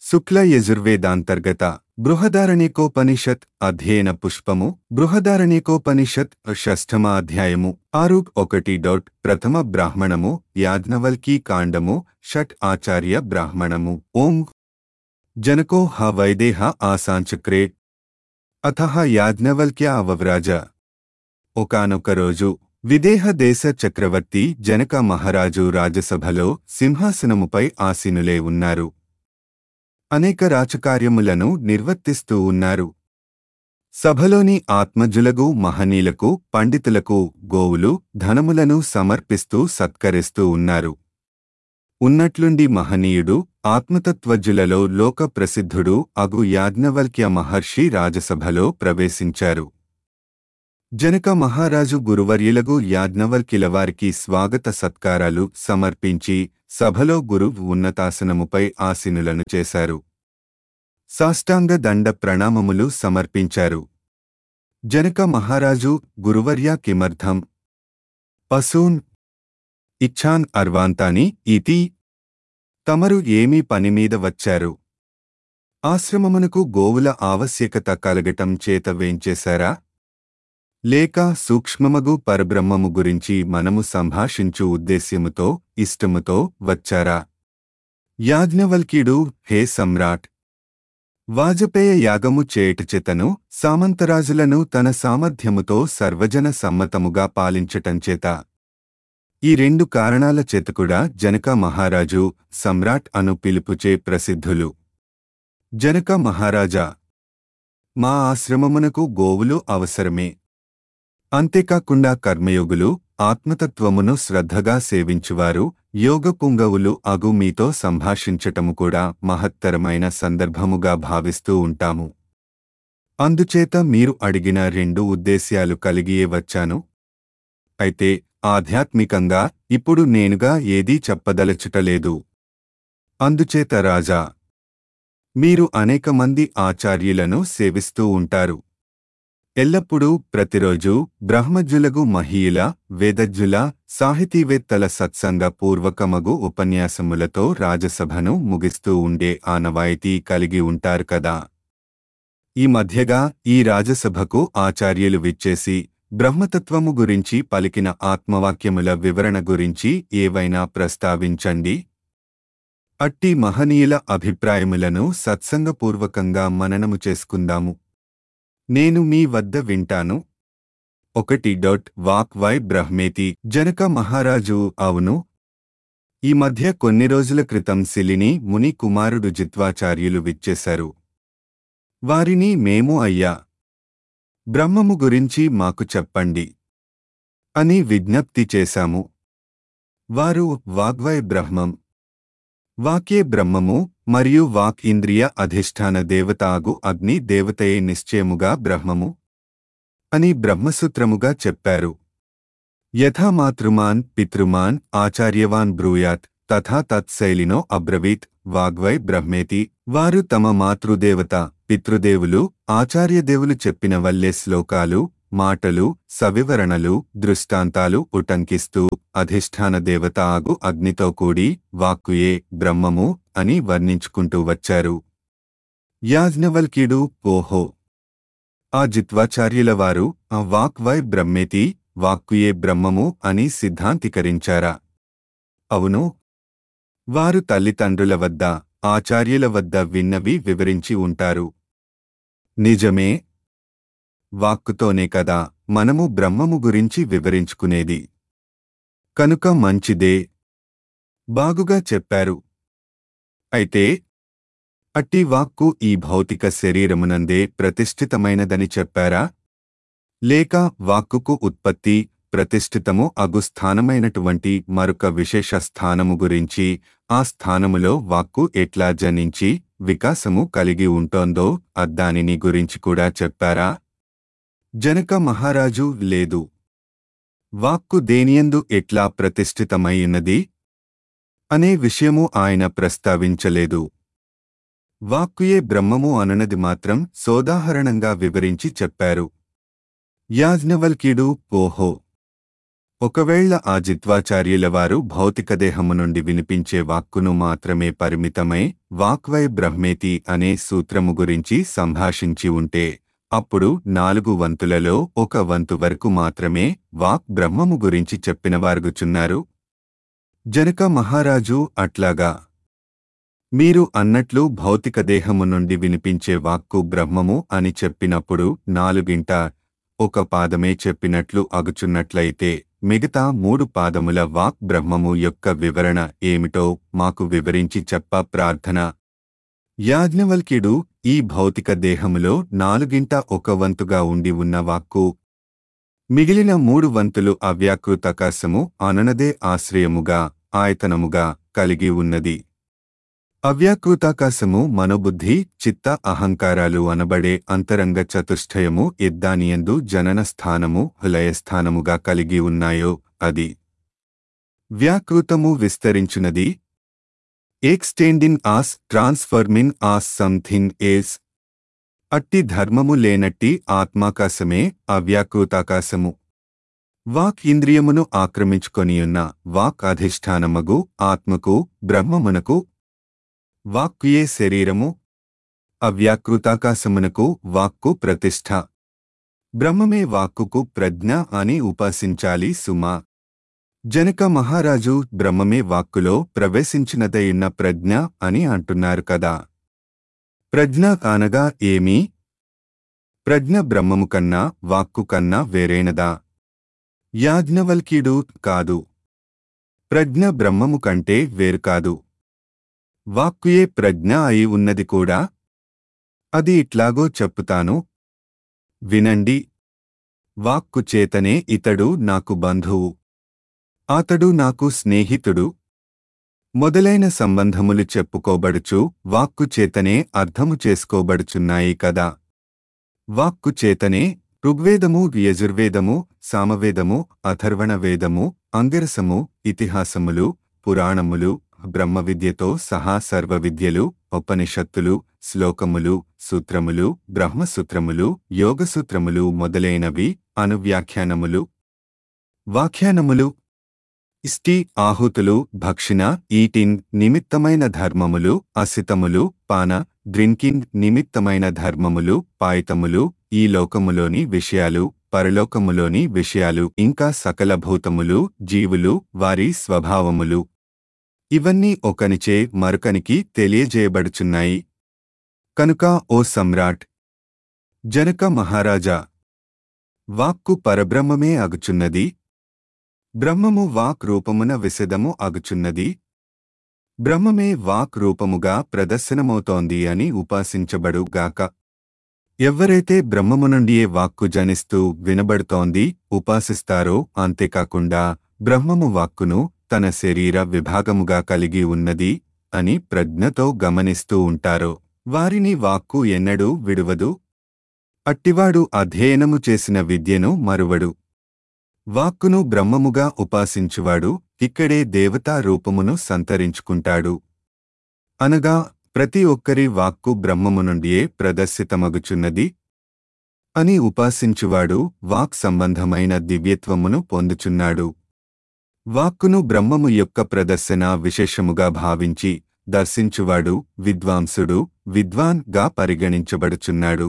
శుక్ల యజుర్వేదాంతర్గత బృహదారణ్యకోపనిషత్ అధ్యయన పుష్పము బృహదారణ్యకోపనిషత్ షష్ఠమ అధ్యాయము ఆరు ఒకటి డాట్ ప్రథమ బ్రాహ్మణము యాజ్ఞవల్కీ కాండము షట్ ఆచార్య బ్రాహ్మణము ఓం జనకో హ వైదేహ ఆసాంచక్రే అథ యాజ్ఞవల్క్య అవవ్రాజ ఒకానొక రోజు విదేహ దేశ చక్రవర్తి జనక మహారాజు రాజసభలో సింహాసనముపై ఆసీనులే ఉన్నారు అనేక రాచకార్యములను నిర్వర్తిస్తూ ఉన్నారు సభలోని ఆత్మజులగు మహనీయులకు పండితులకు గోవులు ధనములను సమర్పిస్తూ సత్కరిస్తూ ఉన్నారు ఉన్నట్లుండి మహనీయుడు ఆత్మతత్వజ్జులలో లోక ప్రసిద్ధుడు అగు యాజ్ఞవల్క్య మహర్షి రాజసభలో ప్రవేశించారు జనక మహారాజు గురువర్యులగు యాజ్ఞవల్కిలవారికి స్వాగత సత్కారాలు సమర్పించి సభలో గురు ఉన్నతాసనముపై ఆసీనులను చేశారు సాష్టాంగ దండ ప్రణామములు సమర్పించారు జనక మహారాజు గురువర్య కిమర్థం పశూన్ ఇచ్ఛాన్ అర్వాంతాని ఇతి తమరు ఏమీ పనిమీద వచ్చారు ఆశ్రమమునకు గోవుల ఆవశ్యకత కలగటం చేత వేంచేశారా లేక సూక్ష్మమగు పరబ్రహ్మము గురించి మనము సంభాషించు ఉద్దేశ్యముతో ఇష్టముతో వచ్చారా యాజ్ఞవల్క్యుడు హే సమ్రాట్ వాజపేయ యాగము చేయుటచేతను సామంతరాజులను తన సామర్థ్యముతో సర్వజన సమ్మతముగా పాలించటంచేత ఈ రెండు కారణాల చేతకుడా జనక మహారాజు సమ్రాట్ అను పిలుపుచే ప్రసిద్ధులు జనక మహారాజా మా ఆశ్రమమునకు గోవులు అవసరమే అంతేకాకుండా కర్మయోగులు ఆత్మతత్వమును శ్రద్ధగా సేవించువారు యోగ పుంగవులు అగు మీతో సంభాషించటము కూడా మహత్తరమైన సందర్భముగా భావిస్తూ ఉంటాము అందుచేత మీరు అడిగిన రెండు ఉద్దేశ్యాలు కలిగియే వచ్చాను అయితే ఆధ్యాత్మికంగా ఇప్పుడు నేనుగా ఏదీ చెప్పదలచుటలేదు అందుచేత రాజా మీరు అనేక మంది ఆచార్యులను సేవిస్తూ ఉంటారు ఎల్లప్పుడూ ప్రతిరోజు బ్రహ్మజులగు మహీయుల వేదజ్జుల సాహితీవేత్తల సత్సంగ పూర్వకమగు ఉపన్యాసములతో రాజసభను ముగిస్తూ ఉండే ఆనవాయితీ కలిగి ఉంటారు కదా ఈ మధ్యగా ఈ రాజసభకు ఆచార్యులు విచ్చేసి బ్రహ్మతత్వము గురించి పలికిన ఆత్మవాక్యముల వివరణ గురించి ఏవైనా ప్రస్తావించండి అట్టి మహనీయుల అభిప్రాయములను సత్సంగపూర్వకంగా మననము చేసుకుందాము నేను మీ వద్ద వింటాను ఒకటి డొట్ వాక్ వై బ్రహ్మేతి జనక మహారాజు అవును ఈ మధ్య కొన్ని రోజుల క్రితం సిలిని ముని కుమారుడు జిత్వాచార్యులు విచ్చేశారు వారిని మేము అయ్యా బ్రహ్మము గురించి మాకు చెప్పండి అని విజ్ఞప్తి చేశాము వారు వాగ్వై బ్రహ్మం వాక్యే బ్రహ్మము మరియు వాక్ ఇంద్రియ అధిష్టాన దేవతాగు అగ్ని దేవతయే నిశ్చయముగా బ్రహ్మము అని బ్రహ్మసూత్రముగా చెప్పారు యథామాతృమాన్ పితృమాన్ ఆచార్యవాన్ బ్రూయాత్ తథా తత్శైలినో అబ్రవీత్ వాగ్వై బ్రహ్మేతి వారు తమ మాతృదేవత పితృదేవులు ఆచార్యదేవులు చెప్పిన వల్లే శ్లోకాలు మాటలు సవివరణలు దృష్టాంతాలు ఉటంకిస్తూ అధిష్టాన దేవత ఆగు అగ్నితో కూడి వాక్కుయే బ్రహ్మము అని వర్ణించుకుంటూ వచ్చారు యాజ్ఞవల్క్యుడు ఓహో ఆ జిత్వాచార్యుల వారు ఆ వాక్వై బ్రహ్మేతి వాక్కుయే బ్రహ్మము అని సిద్ధాంతీకరించారా అవును వారు తల్లిదండ్రుల వద్ద ఆచార్యుల వద్ద విన్నవి వివరించి ఉంటారు నిజమే వాక్కుతోనే కదా మనము బ్రహ్మము గురించి వివరించుకునేది కనుక మంచిదే బాగుగా చెప్పారు అయితే అట్టి వాక్కు ఈ భౌతిక శరీరమునందే ప్రతిష్ఠితమైనదని చెప్పారా లేక వాక్కుకు ఉత్పత్తి ప్రతిష్ఠితము అగు స్థానమైనటువంటి మరొక విశేష స్థానము గురించి ఆ స్థానములో వాక్కు ఎట్లా జనించి వికాసము కలిగి ఉంటోందో అద్దానిని గురించి కూడా చెప్పారా జనక మహారాజు లేదు వాక్కు దేనియందు ఎట్లా ప్రతిష్ఠితమైయున్నది అనే విషయము ఆయన ప్రస్తావించలేదు వాక్కుయే బ్రహ్మము అనునది మాత్రం సోదాహరణంగా వివరించి చెప్పారు యాజ్ఞవల్క్యుడు ఓహో ఒకవేళ ఆ జిత్వాచార్యుల వారు భౌతిక దేహము నుండి వినిపించే వాక్కును మాత్రమే పరిమితమై వాక్వై బ్రహ్మేతి అనే సూత్రము గురించి సంభాషించి ఉంటే అప్పుడు నాలుగు వంతులలో ఒక వంతు వరకు మాత్రమే వాక్ బ్రహ్మము గురించి చెప్పినవారుగుచున్నారు జనక మహారాజు అట్లాగా మీరు అన్నట్లు భౌతిక దేహము నుండి వినిపించే వాక్కు బ్రహ్మము అని చెప్పినప్పుడు నాలుగింట ఒక పాదమే చెప్పినట్లు అగుచున్నట్లయితే మిగతా మూడు పాదముల వాక్ బ్రహ్మము యొక్క వివరణ ఏమిటో మాకు వివరించి చెప్ప ప్రార్థన యాజ్ఞవల్క్యుడు ఈ భౌతిక దేహములో నాలుగింట ఒక వంతుగా ఉండి ఉన్న వాక్కు మిగిలిన మూడు వంతులు అవ్యాకృతాకాశము అననదే ఆశ్రయముగా ఆయతనముగా కలిగి ఉన్నది అవ్యాకృతాకాశము మనోబుద్ధి చిత్త అహంకారాలు అనబడే అంతరంగ చతుష్టయము ఎద్దానియందు జనన స్థానము లయస్థానముగా కలిగి ఉన్నాయో అది వ్యాకృతము విస్తరించునది ఎక్స్టెండిన్ ఆస్ ట్రాన్స్ఫర్మిన్ ఆస్ సంథింగ్ ఏస్ అట్టి ధర్మము లేనట్టి ఆత్మాకాశమే అవ్యాకృతాకాశము వాక్ ఇంద్రియమును ఆక్రమించుకొనియున్న వాక్ అధిష్టానమగు ఆత్మకు బ్రహ్మమునకు వాక్కుయే శరీరము అవ్యాకృతాకాశమునకు వాక్కు ప్రతిష్ఠ బ్రహ్మమే వాక్కుకు ప్రజ్ఞ అని ఉపాసించాలి సుమా జనక మహారాజు బ్రహ్మమే వాక్కులో ప్రవేశించినదయున్న ప్రజ్ఞ అని అంటున్నారు కదా ప్రజ్ఞ కానగా ఏమీ ప్రజ్ఞ బ్రహ్మము కన్నా వాక్కు కన్నా వేరైనదా యాజ్ఞవల్క్యుడు కాదు ప్రజ్ఞ బ్రహ్మము కంటే వేరు కాదు వాక్కుయే ప్రజ్ఞ అయి ఉన్నది కూడా అది ఇట్లాగో చెప్పుతాను వినండి వాక్కు చేతనే ఇతడు నాకు బంధువు అతడు నాకు స్నేహితుడు మొదలైన సంబంధములు చెప్పుకోబడుచు వాక్కు చేతనే అర్థము చేసుకోబడుచున్నాయి కదా వాక్కు చేతనే ఋగ్వేదము యజుర్వేదము సామవేదము అథర్వణ వేదము అంగరసము ఇతిహాసములు పురాణములు బ్రహ్మ విద్యతో సహా సర్వ విద్యలు ఉపనిషత్తులు శ్లోకములు సూత్రములు బ్రహ్మసూత్రములు యోగసూత్రములు మొదలైనవి అనువ్యాఖ్యానములు వాఖ్యానములు ఇష్టి ఆహుతులు భక్షిణ ఈటిన్ నిమిత్తమైన ధర్మములు అసితములు పాన డ్రింకింగ్ నిమిత్తమైన ధర్మములు పాయితములు ఈ లోకములోని విషయాలు పరలోకములోని విషయాలు ఇంకా సకల భూతములు జీవులు వారి స్వభావములు ఇవన్నీ ఒకనిచే మరొకనికి తెలియజేయబడుచున్నాయి కనుక ఓ సమ్రాట్ జనక మహారాజా వాక్కు పరబ్రహ్మమే అగుచున్నది బ్రహ్మము వాక్ రూపమున విశదము అగుచున్నది బ్రహ్మమే వాక్ రూపముగా ప్రదర్శనమవుతోంది అని ఉపాసించబడు గాక ఎవ్వరైతే బ్రహ్మము నుండియే వాక్కు జనిస్తూ వినబడుతోంది ఉపాసిస్తారో అంతేకాకుండా బ్రహ్మము వాక్కును తన శరీర విభాగముగా కలిగి ఉన్నది అని ప్రజ్ఞతో గమనిస్తూ ఉంటారో వారిని వాక్కు ఎన్నడూ విడువదు అట్టివాడు అధ్యయనము చేసిన విద్యను మరువడు వాక్కును బ్రహ్మముగా ఉపాసించువాడు ఇక్కడే దేవతా రూపమును సంతరించుకుంటాడు అనగా ప్రతి ఒక్కరి వాక్కు బ్రహ్మము నుండియే ప్రదర్శితమగుచున్నది అని ఉపాసించువాడు వాక్ సంబంధమైన దివ్యత్వమును పొందుచున్నాడు వాక్కును బ్రహ్మము యొక్క ప్రదర్శన విశేషముగా భావించి దర్శించువాడు విద్వాంసుడు విద్వాన్ గా పరిగణించబడుచున్నాడు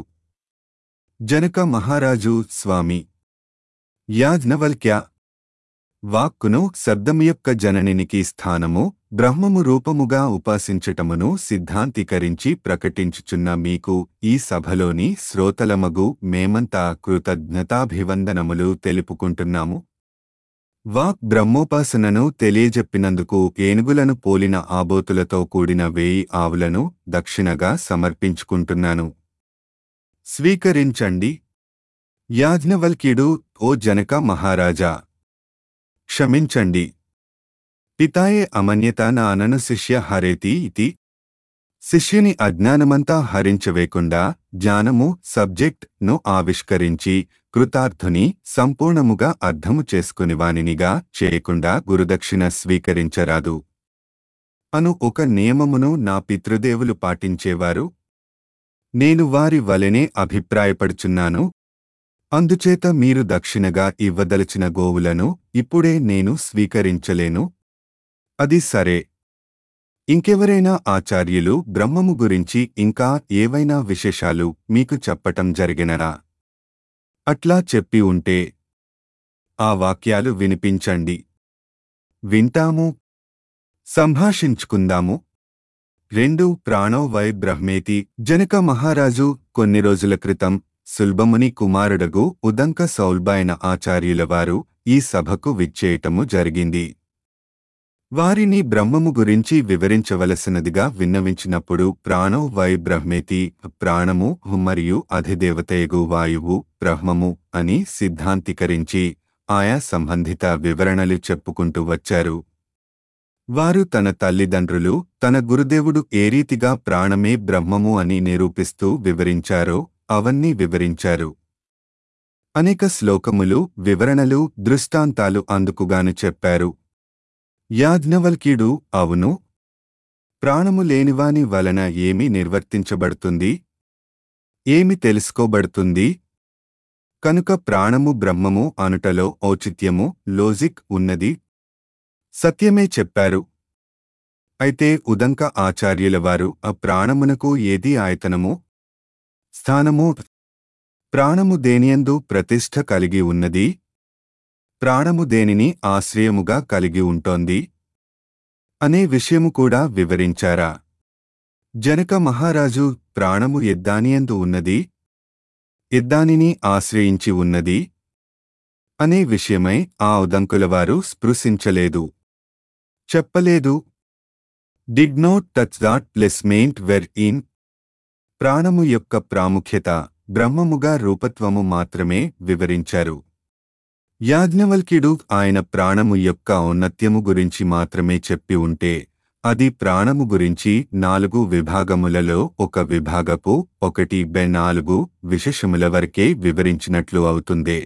జనక మహారాజు స్వామి యాజ్ఞవల్క్య వాక్కును శబ్దము యొక్క జననినికి స్థానము బ్రహ్మము రూపముగా ఉపాసించటమును సిద్ధాంతీకరించి ప్రకటించుచున్న మీకు ఈ సభలోని శ్రోతలమగు మేమంతా కృతజ్ఞతాభివందనములు తెలుపుకుంటున్నాము వాక్ బ్రహ్మోపాసనను తెలియజెప్పినందుకు ఏనుగులను పోలిన ఆబోతులతో కూడిన వేయి ఆవులను దక్షిణగా సమర్పించుకుంటున్నాను స్వీకరించండి యాజ్ఞవల్క్యుడు ఓ జనక మహారాజా క్షమించండి పితాయే అమన్యత నానను శిష్య హరేతి ఇతి శిష్యుని అజ్ఞానమంతా హరించవేకుండా జ్ఞానము సబ్జెక్ట్ ను ఆవిష్కరించి కృతార్థుని సంపూర్ణముగా అర్థము చేసుకునివానినిగా చేయకుండా గురుదక్షిణ స్వీకరించరాదు అను ఒక నియమమును నా పితృదేవులు పాటించేవారు నేను వారి వలెనే అభిప్రాయపడుచున్నాను అందుచేత మీరు దక్షిణగా ఇవ్వదలిచిన గోవులను ఇప్పుడే నేను స్వీకరించలేను అది సరే ఇంకెవరైనా ఆచార్యులు బ్రహ్మము గురించి ఇంకా ఏవైనా విశేషాలు మీకు చెప్పటం జరిగినరా అట్లా చెప్పి ఉంటే ఆ వాక్యాలు వినిపించండి వింటాము సంభాషించుకుందాము రెండు ప్రాణో వై బ్రహ్మేతి జనక మహారాజు కొన్ని రోజుల క్రితం సుల్భముని కుమారుడగు ఉదంక సౌల్బైన ఆచార్యుల వారు ఈ సభకు విచ్చేయటము జరిగింది వారిని బ్రహ్మము గురించి వివరించవలసినదిగా విన్నవించినప్పుడు ప్రాణో వై బ్రహ్మేతి ప్రాణము మరియు అధిదేవతయగు వాయువు బ్రహ్మము అని సిద్ధాంతీకరించి ఆయా సంబంధిత వివరణలు చెప్పుకుంటూ వచ్చారు వారు తన తల్లిదండ్రులు తన గురుదేవుడు ఏ రీతిగా ప్రాణమే బ్రహ్మము అని నిరూపిస్తూ వివరించారో అవన్నీ వివరించారు అనేక శ్లోకములు వివరణలు దృష్టాంతాలు అందుకుగాను చెప్పారు యాజ్ఞవల్క్యుడు అవును ప్రాణము లేనివాని వలన ఏమి నిర్వర్తించబడుతుంది ఏమి తెలుసుకోబడుతుంది కనుక ప్రాణము బ్రహ్మము అనుటలో ఔచిత్యము లోజిక్ ఉన్నది సత్యమే చెప్పారు అయితే ఉదంక ఆచార్యుల వారు ఆ ప్రాణమునకు ఏది ఆయతనము స్థానము ప్రాణము దేనియందు ప్రతిష్ఠ కలిగి ఉన్నది ప్రాణము దేనిని ఆశ్రయముగా కలిగి ఉంటోంది అనే విషయము కూడా వివరించారా జనక మహారాజు ప్రాణము ఎద్దానియందు ఉన్నది ఎద్దానిని ఆశ్రయించి ఉన్నది అనే విషయమై ఆ ఉదంకులవారు స్పృశించలేదు చెప్పలేదు did not touch that placement where in ప్రాణము యొక్క ప్రాముఖ్యత బ్రహ్మముగా రూపత్వము మాత్రమే వివరించారు యాజ్ఞవల్క్యుడు ఆయన ప్రాణము యొక్క ఔన్నత్యము గురించి మాత్రమే చెప్పి ఉంటే అది ప్రాణము గురించి నాలుగు విభాగములలో ఒక విభాగపు ఒకటి బె నాలుగు విశేషముల వరకే వివరించినట్లు అవుతుందే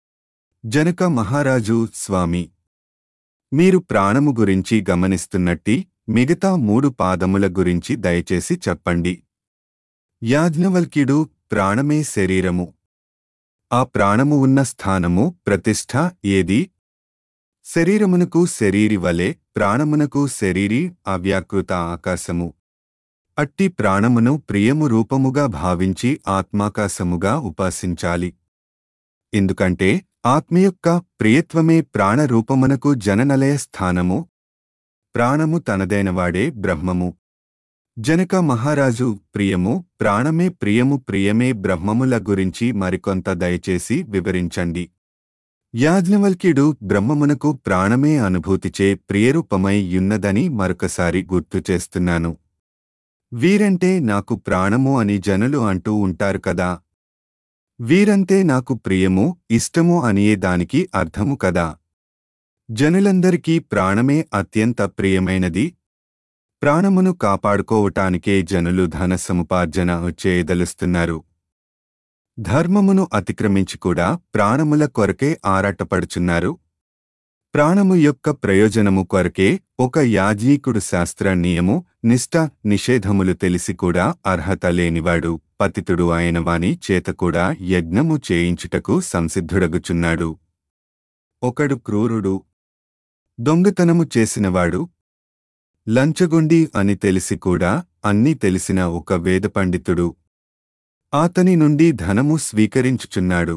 జనక మహారాజు స్వామి మీరు ప్రాణము గురించి గమనిస్తున్నట్టి మిగతా మూడు పాదముల గురించి దయచేసి చెప్పండి యాజ్ఞవల్క్యుడు ప్రాణమే శరీరము ఆ ప్రాణము ఉన్న స్థానము ప్రతిష్ఠ ఏది శరీరమునకు శరీరి వలె ప్రాణమునకు శరీరి అవ్యాకృత ఆకాశము అట్టి ప్రాణమును ప్రియము రూపముగా భావించి ఆత్మాకాశముగా ఉపాసించాలి ఎందుకంటే ఆత్మ యొక్క ప్రియత్వమే ప్రాణరూపమునకు జననలయ స్థానము ప్రాణము తనదైనవాడే బ్రహ్మము జనక మహారాజు ప్రియము ప్రాణమే ప్రియము ప్రియమే బ్రహ్మముల గురించి మరికొంత దయచేసి వివరించండి యాజ్ఞవల్క్యుడు బ్రహ్మమునకు ప్రాణమే అనుభూతిచే ప్రియరూపమై యున్నదని మరొకసారి గుర్తు చేస్తున్నాను వీరంటే నాకు ప్రాణము అని జనులు అంటూ ఉంటారు కదా వీరంతే నాకు ప్రియము ఇష్టము అనియే దానికి అర్థము కదా జనులందరికీ ప్రాణమే అత్యంత ప్రియమైనది ప్రాణమును కాపాడుకోవటానికే జనులు ధన సముపార్జన చేయదలుస్తున్నారు ధర్మమును అతిక్రమించి కూడా ప్రాణముల కొరకే ఆరాటపడుచున్నారు ప్రాణము యొక్క ప్రయోజనము కొరకే ఒక యాజ్ఞీకుడు శాస్త్ర నియము నిష్ట నిషేధములు తెలిసి కూడా అర్హత లేనివాడు పతితుడు అయినవాని చేత కూడా యజ్ఞము చేయించుటకు సంసిద్ధుడగుచున్నాడు ఒకడు క్రూరుడు దొంగతనము చేసినవాడు లంచగొండి అని తెలిసి కూడా అన్నీ తెలిసిన ఒక వేద పండితుడు ఆతని నుండి ధనము స్వీకరించుచున్నాడు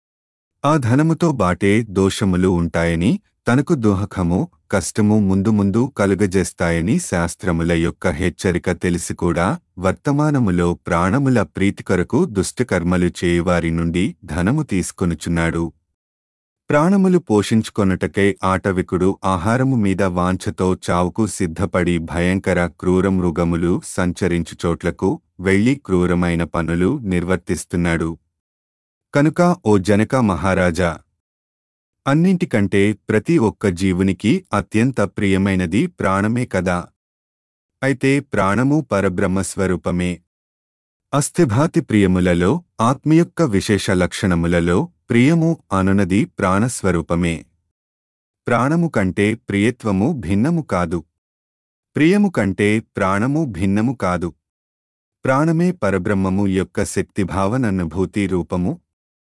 ఆ ధనముతో బాటే దోషములు ఉంటాయని తనకు దోహకము కష్టము ముందు ముందు కలుగజేస్తాయని శాస్త్రముల యొక్క హెచ్చరిక తెలిసి కూడా వర్తమానములో ప్రాణముల ప్రీతి కొరకు దుష్టకర్మలు చేయువారి నుండి ధనము తీసుకొనుచున్నాడు ప్రాణములు పోషించుకొనుటకై ఆటవికుడు ఆహారము మీద వాంఛతో చావుకు సిద్ధపడి భయంకర క్రూర మృగములు సంచరించు చోట్లకు వెళ్లి క్రూరమైన పనులు నిర్వర్తిస్తున్నాడు కనుక ఓ జనక మహారాజా అన్నింటికంటే ప్రతి ఒక్క జీవునికి అత్యంత ప్రియమైనది ప్రాణమే కదా అయితే ప్రాణము పరబ్రహ్మస్వరూపమే అస్థిభాతి ప్రియములలో ఆత్మయొక్క విశేష లక్షణములలో ప్రియము అనునది ప్రాణస్వరూపమే ప్రాణము కంటే ప్రియత్వము భిన్నము కాదు ప్రియము కంటే ప్రాణము భిన్నము కాదు ప్రాణమే పరబ్రహ్మము యొక్క శక్తిభావననుభూతి రూపము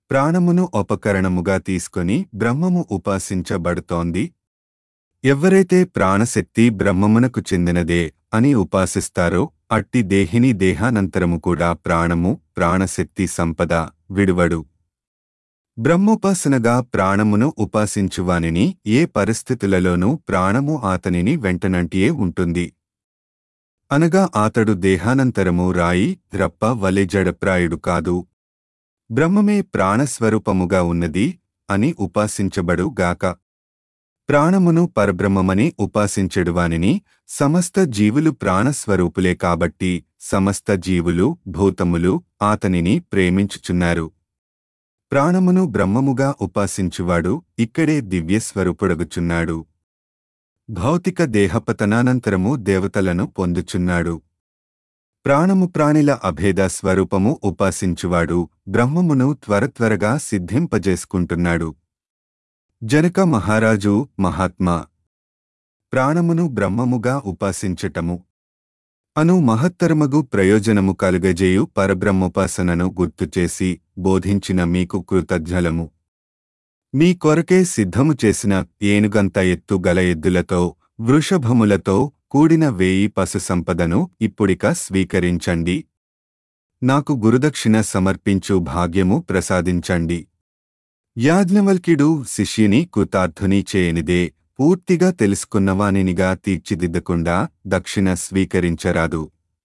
ప్రాణమును ఉపకరణముగా తీసుకొని బ్రహ్మము ఉపాసించబడుతోంది ఎవరైతే ప్రాణశక్తి బ్రహ్మమునకు చెందినదే అని ఉపాసిస్తారో అట్టి దేహిని దేహానంతరము కూడా ప్రాణము ప్రాణశక్తి సంపద విడువడు బ్రహ్మోపాసనగా ప్రాణమును ఉపాసించువానిని ఏ పరిస్థితులలోనూ ప్రాణము ఆతనిని వెంటనంటియే ఉంటుంది అనగా ఆతడు దేహానంతరము రాయి రప్ప వలె జడప్రాయుడు కాదు బ్రహ్మమే ప్రాణస్వరూపముగా ఉన్నది అని ఉపాసించబడు గాక ప్రాణమును పరబ్రహ్మమని ఉపాసించెడువానిని సమస్త జీవులు ప్రాణస్వరూపులే కాబట్టి సమస్త జీవులు భూతములు ఆతనిని ప్రేమించుచున్నారు ప్రాణమును బ్రహ్మముగా ఉపాసించువాడు ఇక్కడే దివ్యస్వరూపుడగుచున్నాడు భౌతిక దేహపతనానంతరము దేవతలను పొందుచున్నాడు ప్రాణము ప్రాణిల అభేద స్వరూపము ఉపాసించువాడు బ్రహ్మమును త్వరత్వరగా సిద్ధింపజేసుకుంటున్నాడు జనక మహారాజు మహాత్మా ప్రాణమును బ్రహ్మముగా ఉపాసించటము అను మహత్తరమగు ప్రయోజనము కలుగజేయు పరబ్రహ్మోపాసనను గుర్తుచేసి బోధించిన మీకు కృతజ్ఞలము మీ కొరకే సిద్ధము చేసిన ఏనుగంత ఎత్తు గల ఎద్దులతో వృషభములతో కూడిన వేయి పశు సంపదను ఇప్పుడిక స్వీకరించండి నాకు గురుదక్షిణ సమర్పించు భాగ్యము ప్రసాదించండి యాజ్ఞవల్క్యుడు శిష్యుని కృతార్థుని చేయనిదే పూర్తిగా తెలుసుకున్నవానినిగా తీర్చిదిద్దకుండా దక్షిణ స్వీకరించరాదు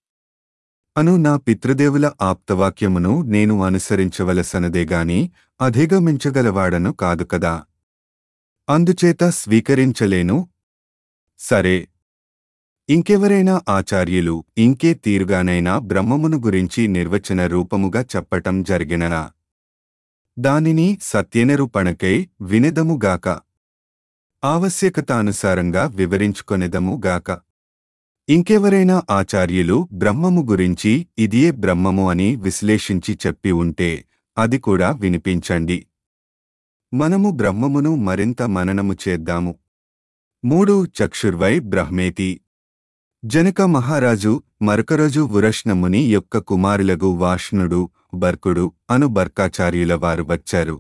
అను నా పితృదేవుల ఆప్తవాక్యమును నేను అనుసరించవలసనదేగాని అధిగమించగలవాడను కాదు కదా అందుచేత స్వీకరించలేను సరే ఇంకెవరైనా ఆచార్యులు ఇంకే తీరుగానైనా బ్రహ్మమును గురించి నిర్వచన రూపముగా చెప్పటం జరిగిననా దానిని సత్యనిరూపణకై వినెదముగాక ఆవశ్యకతానుసారంగా వివరించుకొనెదముగాక ఇంకెవరైనా ఆచార్యులు బ్రహ్మము గురించి ఇదియే బ్రహ్మము అని విశ్లేషించి చెప్పి ఉంటే అది కూడా వినిపించండి మనము బ్రహ్మమును మరింత మననము చేద్దాము మూడు చక్షుర్వై బ్రహ్మేతి జనక మహారాజు మరొకరోజు వృష్ణముని యొక్క కుమారులగు వాష్ణుడు బర్కుడు అను బర్కాచార్యుల వారు వచ్చారు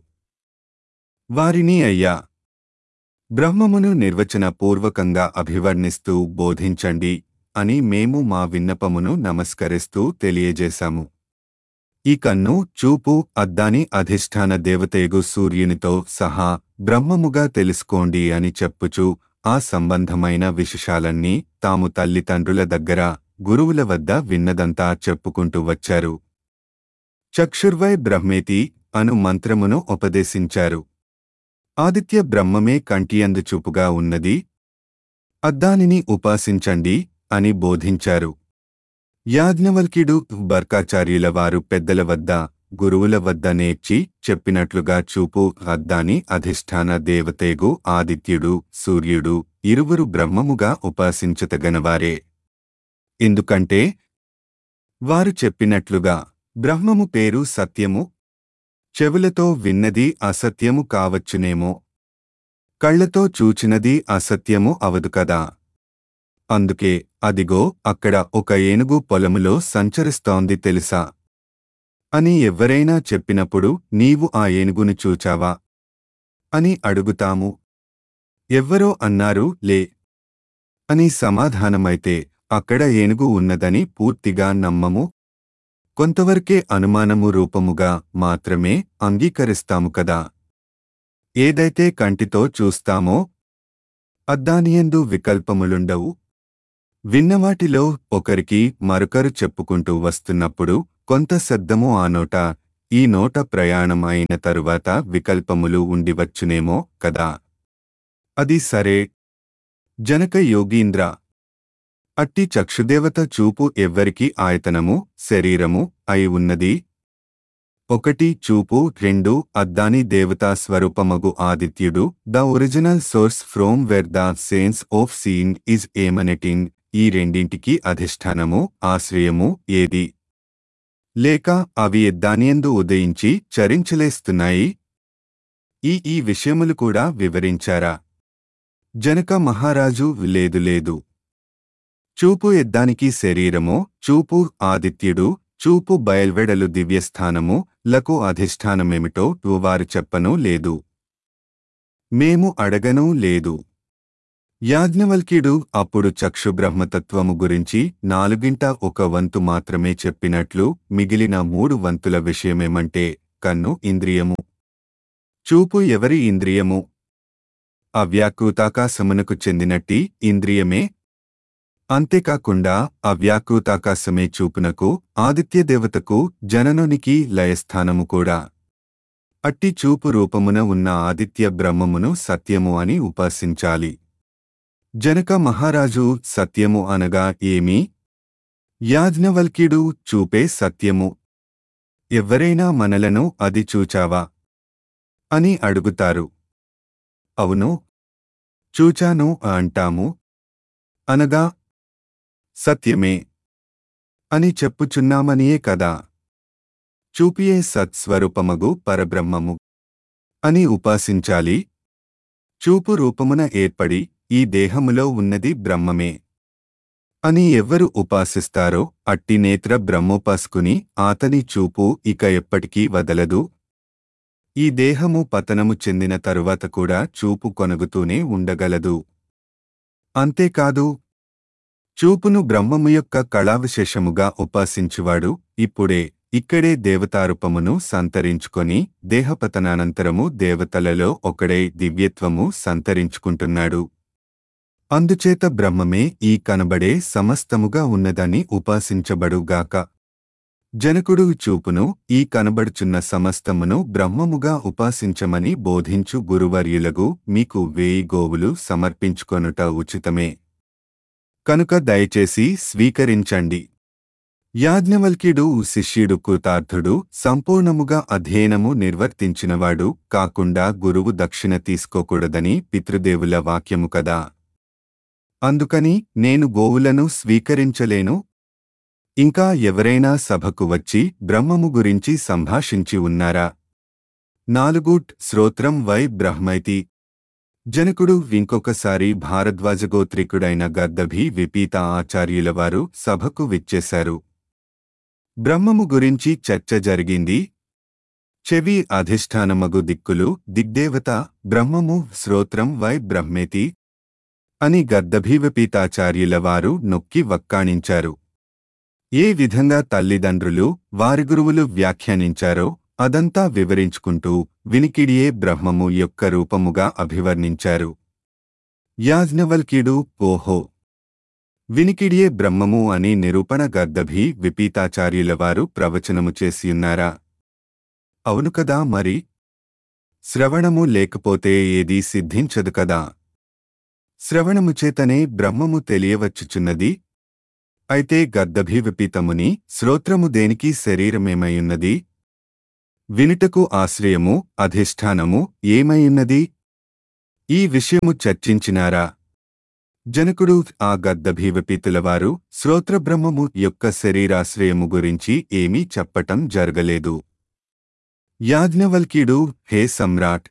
వారిని అయ్యా బ్రహ్మమును నిర్వచన పూర్వకంగా అభివర్ణిస్తూ బోధించండి అని మేము మా విన్నపమును నమస్కరిస్తూ తెలియజేశాము ఈ కన్ను చూపు అద్దాని అధిష్టాన దేవతయగు సూర్యునితో సహా బ్రహ్మముగా తెలుసుకోండి అని చెప్పుచూ ఆ సంబంధమైన విశేషాలన్నీ తాము తల్లిదండ్రుల దగ్గర గురువుల వద్ద విన్నదంతా చెప్పుకుంటూ వచ్చారు చక్షుర్వై బ్రహ్మేతి అను మంత్రమును ఉపదేశించారు ఆదిత్య బ్రహ్మమే కంటియందు చూపుగా ఉన్నది అద్దానిని ఉపాసించండి అని బోధించారు యాజ్ఞవల్క్యుడు బర్కాచార్యుల వారు పెద్దల వద్ద గురువుల వద్ద నేర్చి చెప్పినట్లుగా చూపు అద్దాని అధిష్టాన దేవతేగు ఆదిత్యుడు సూర్యుడు ఇరువురు బ్రహ్మముగా ఉపాసించతగనవారే ఎందుకంటే వారు చెప్పినట్లుగా బ్రహ్మము పేరు సత్యము చెవులతో విన్నది అసత్యము కావచ్చునేమో కళ్లతో చూచినది అసత్యము అవదు కదా అందుకే అదిగో అక్కడ ఒక ఏనుగు పొలములో సంచరిస్తోంది తెలుసా అని ఎవ్వరైనా చెప్పినప్పుడు నీవు ఆ ఏనుగును చూచావా అని అడుగుతాము ఎవ్వరో అన్నారు లే అని సమాధానమైతే అక్కడ ఏనుగు ఉన్నదని పూర్తిగా నమ్మము కొంతవరకే అనుమానము రూపముగా మాత్రమే అంగీకరిస్తాము కదా ఏదైతే కంటితో చూస్తామో అద్దానియందు వికల్పములుండవు విన్నవాటిలో ఒకరికి మరొకరు చెప్పుకుంటూ వస్తున్నప్పుడు కొంత శబ్దము ఆ నోట ఈ నోట ప్రయాణం అయిన తరువాత వికల్పములు ఉండివచ్చునేమో కదా అది సరే జనక యోగీంద్ర అట్టి చక్షుదేవత చూపు ఎవ్వరికి ఆయతనము శరీరము అయి ఉన్నది ఒకటి చూపు రెండు అద్దాని దేవతా స్వరూపమగు ఆదిత్యుడు the original source from where the sense of seeing is emanating ఈ రెండింటికి అధిష్టానము ఆశ్రయము ఏది లేక అవి ఎద్దానియందు ఉదయించి చరించలేస్తున్నాయి ఈ ఈ విషయములు కూడా వివరించారా జనక మహారాజు లేదు లేదు చూపు ఎద్దానికి శరీరమో చూపు ఆదిత్యుడు చూపు బయల్వెడలు దివ్యస్థానము లకు అధిష్టానమేమిటో వారు చెప్పనూ లేదు మేము అడగనూ లేదు యాజ్ఞవల్క్యుడు అప్పుడు చక్షుబ్రహ్మతత్వము గురించి నాలుగింట ఒక వంతు మాత్రమే చెప్పినట్లు మిగిలిన మూడు వంతుల విషయమేమంటే కన్ను ఇంద్రియము చూపు ఎవరి ఇంద్రియము అవ్యాకృతాకాశమునకు చెందినట్టి ఇంద్రియమే అంతేకాకుండా అవ్యాకృతాకాశమే చూపునకు ఆదిత్యదేవతకు జననునికి లయస్థానము కూడా అట్టి చూపు రూపమున ఉన్న ఆదిత్య బ్రహ్మమును సత్యము అని ఉపాసించాలి జనక మహారాజు సత్యము అనగా ఏమి యాజ్ఞవల్క్యుడు చూపే సత్యము ఎవ్వరైనా మనలను అది చూచావా అని అడుగుతారు అవును చూచాను అంటాము అనగా సత్యమే అని చెప్పుచున్నామనియే కదా చూపియే సత్స్వరూపమగు పరబ్రహ్మము అని ఉపాసించాలి చూపు రూపమున ఏర్పడి ఈ దేహములో ఉన్నది బ్రహ్మమే అని ఎవ్వరు ఉపాసిస్తారో అట్టి నేత్ర బ్రహ్మోపాసుకుని ఆతని చూపు ఇక ఎప్పటికీ వదలదు ఈ దేహము పతనము చెందిన తరువాత కూడా చూపు కొనగుతూనే ఉండగలదు అంతేకాదు చూపును బ్రహ్మము యొక్క కళావిశేషముగా ఉపాసించువాడు ఇప్పుడే ఇక్కడే దేవతారూపమును సంతరించుకొని దేహపతనానంతరము దేవతలలో ఒకడై దివ్యత్వము సంతరించుకుంటున్నాడు అందుచేత బ్రహ్మమే ఈ కనబడే సమస్తముగా ఉన్నదని ఉపాసించబడుగాక జనకుడు చూపును ఈ కనబడుచున్న సమస్తమును బ్రహ్మముగా ఉపాసించమని బోధించు గురువర్యులగు మీకు వేయి గోవులు సమర్పించుకొనుట ఉచితమే కనుక దయచేసి స్వీకరించండి యాజ్ఞవల్క్యుడు శిష్యుడు కృతార్థుడు సంపూర్ణముగా అధ్యయనము నిర్వర్తించినవాడు కాకుండా గురువు దక్షిణ తీసుకోకూడదని పితృదేవుల వాక్యము కదా అందుకని నేను గోవులను స్వీకరించలేను ఇంకా ఎవరైనా సభకు వచ్చి బ్రహ్మము గురించి సంభాషించి ఉన్నారా నాలుగుట్ శ్రోత్రం వై బ్రహ్మైతి జనకుడు ఇంకొకసారి భారద్వాజగోత్రికుడైన గద్దభి విపీత ఆచార్యులవారు సభకు విచ్చేశారు బ్రహ్మము గురించి చర్చ జరిగింది చెవి అధిష్టానమగు దిక్కులు దిగ్దేవత బ్రహ్మము శ్రోత్రం వై బ్రహ్మేతి అని గద్దభీవపీతాచార్యుల వారు నొక్కి వక్కాణించారు ఏ విధంగా తల్లిదండ్రులు వారి గురువులు వ్యాఖ్యానించారో అదంతా వివరించుకుంటూ వినికిడియే బ్రహ్మము యొక్క రూపముగా అభివర్ణించారు యాజ్ఞవల్క్యుడు ఓహో వినికిడియే బ్రహ్మము అని నిరూపణ గర్దభి విపీతాచార్యుల వారు ప్రవచనము చేసియున్నారా అవును కదా మరి శ్రవణము లేకపోతే ఏదీ సిద్ధించదు కదా శ్రవణము చేతనే బ్రహ్మము తెలియవచ్చుచున్నది అయితే గర్దభి విపీతముని శ్రోత్రము దేనికి శరీరమేమయున్నది వినుటకు ఆశ్రయము అధిష్టానము ఏమైయున్నది ఈ విషయము చర్చించినారా జనకుడు ఆ గద్దభీవపీతులవారు శ్రోత్రబ్రహ్మము యొక్క శరీరాశ్రయము గురించి ఏమీ చెప్పటం జరగలేదు యాజ్ఞవల్క్యుడు హే సమ్రాట్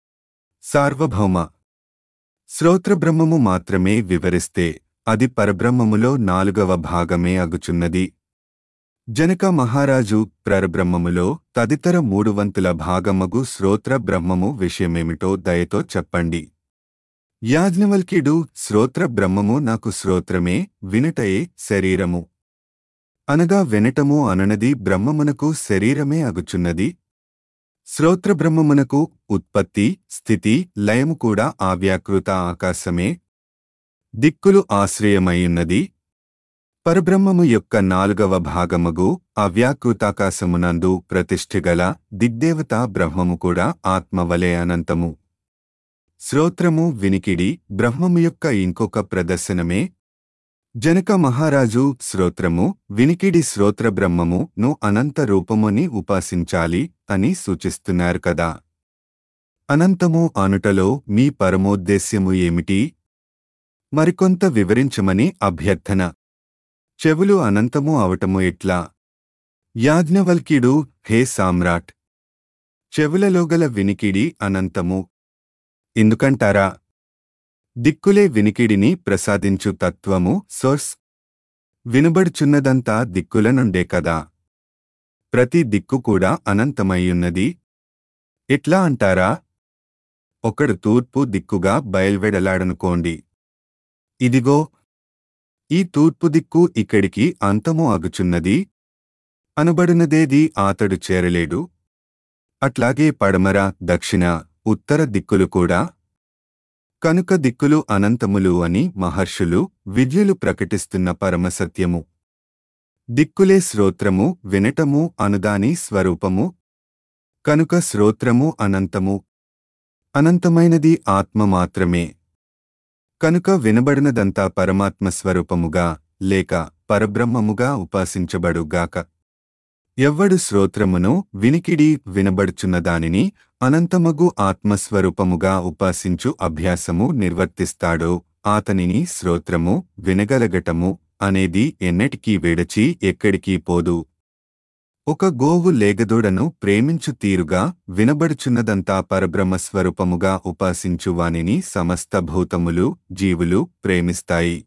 సార్వభౌమ శ్రోత్రబ్రహ్మము మాత్రమే వివరిస్తే అది పరబ్రహ్మములో నాలుగవ భాగమే అగుచున్నది జనక మహారాజు పరబ్రహ్మములో తదితర మూడు వంతుల భాగమగు శ్రోత్ర బ్రహ్మము విషయమేమిటో దయతో చెప్పండి యాజ్ఞవల్క్యుడు శ్రోత్ర బ్రహ్మము నాకు శ్రోత్రమే వినుటయే శరీరము అనగా వినటము అననది బ్రహ్మమునకు శరీరమే అగుచున్నది శ్రోత్ర బ్రహ్మమునకు ఉత్పత్తి స్థితి లయము కూడా ఆవ్యాకృత ఆకాశమే దిక్కులు ఆశ్రయమయ్యున్నది పరబ్రహ్మము యొక్క నాలుగవ భాగమగు అవ్యాకృతాకాశమునందు ప్రతిష్ఠిగల దిగ్దేవతా బ్రహ్మము కూడా ఆత్మవలే అనంతము శ్రోత్రము వినికిడి బ్రహ్మము యొక్క ఇంకొక ప్రదర్శనమే జనక మహారాజు శ్రోత్రము వినికిడి శ్రోత్ర బ్రహ్మము ను అనంత రూపముని ఉపాసించాలి అని సూచిస్తున్నారు కదా అనంతము అనుటలో మీ పరమోద్దేశ్యము ఏమిటి మరికొంత వివరించమని అభ్యర్థన చెవులు అనంతము అవటము ఎట్లా యాజ్ఞవల్క్యుడు హే సామ్రాట్ చెవులలో గల వినికిడి అనంతము ఎందుకంటారా దిక్కులే వినికిడిని ప్రసాదించు తత్వము సోర్స్ వినబడుచున్నదంతా దిక్కుల నుండే కదా ప్రతి దిక్కు కూడా అనంతమయ్యున్నది ఎట్లా అంటారా ఒకడు తూర్పు దిక్కుగా బయల్వెడలాడనుకోండి ఇదిగో ఈ తూర్పు దిక్కు ఇక్కడికి అంతము అగుచున్నది అనబడినదేది ఆతడు చేరలేడు అట్లాగే పడమర దక్షిణ ఉత్తర దిక్కులు కూడా కనుక దిక్కులు అనంతములు అని మహర్షులు విద్యులు ప్రకటిస్తున్న పరమసత్యము దిక్కులే శ్రోత్రము వినటము అనుదాని స్వరూపము కనుక శ్రోత్రము అనంతము అనంతమైనది ఆత్మ మాత్రమే కనుక వినబడినదంతా పరమాత్మ స్వరూపముగా లేక పరబ్రహ్మముగా ఉపాసించబడుగాక ఎవ్వడు శ్రోత్రమును వినికిడి వినబడుచున్న దానిని అనంతమగు ఆత్మస్వరూపముగా ఉపాసించు అభ్యాసము నిర్వర్తిస్తాడో ఆతనిని శ్రోత్రము వినగలగటము అనేది ఎన్నటికీ విడచి ఎక్కడికీ పోదు ఒక గోవు లేగదూడను ప్రేమించు తీరుగా వినబడుచున్నదంతా పరబ్రహ్మస్వరూపముగా ఉపాసించు వానిని సమస్త భూతములు జీవులు ప్రేమిస్తాయి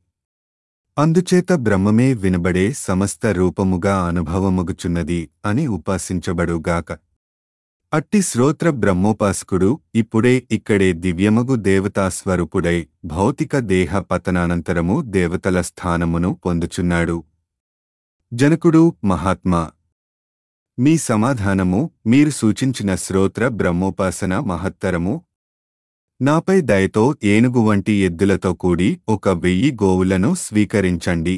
అందుచేత బ్రహ్మమే వినబడే సమస్త రూపముగా అనుభవమగుచున్నది అని ఉపాసించబడుగాక అట్టి శ్రోత్ర బ్రహ్మోపాసకుడు ఇప్పుడే ఇక్కడే దివ్యమగు దేవతాస్వరూపుడై భౌతిక దేహ పతనానంతరము దేవతల స్థానమును పొందుచున్నాడు జనకుడు మహాత్మా మీ సమాధానము మీరు సూచించిన శ్రోత్ర బ్రహ్మోపాసన మహత్తరము నాపై దయతో ఏనుగు వంటి ఎద్దులతో కూడి ఒక వెయ్యి గోవులను స్వీకరించండి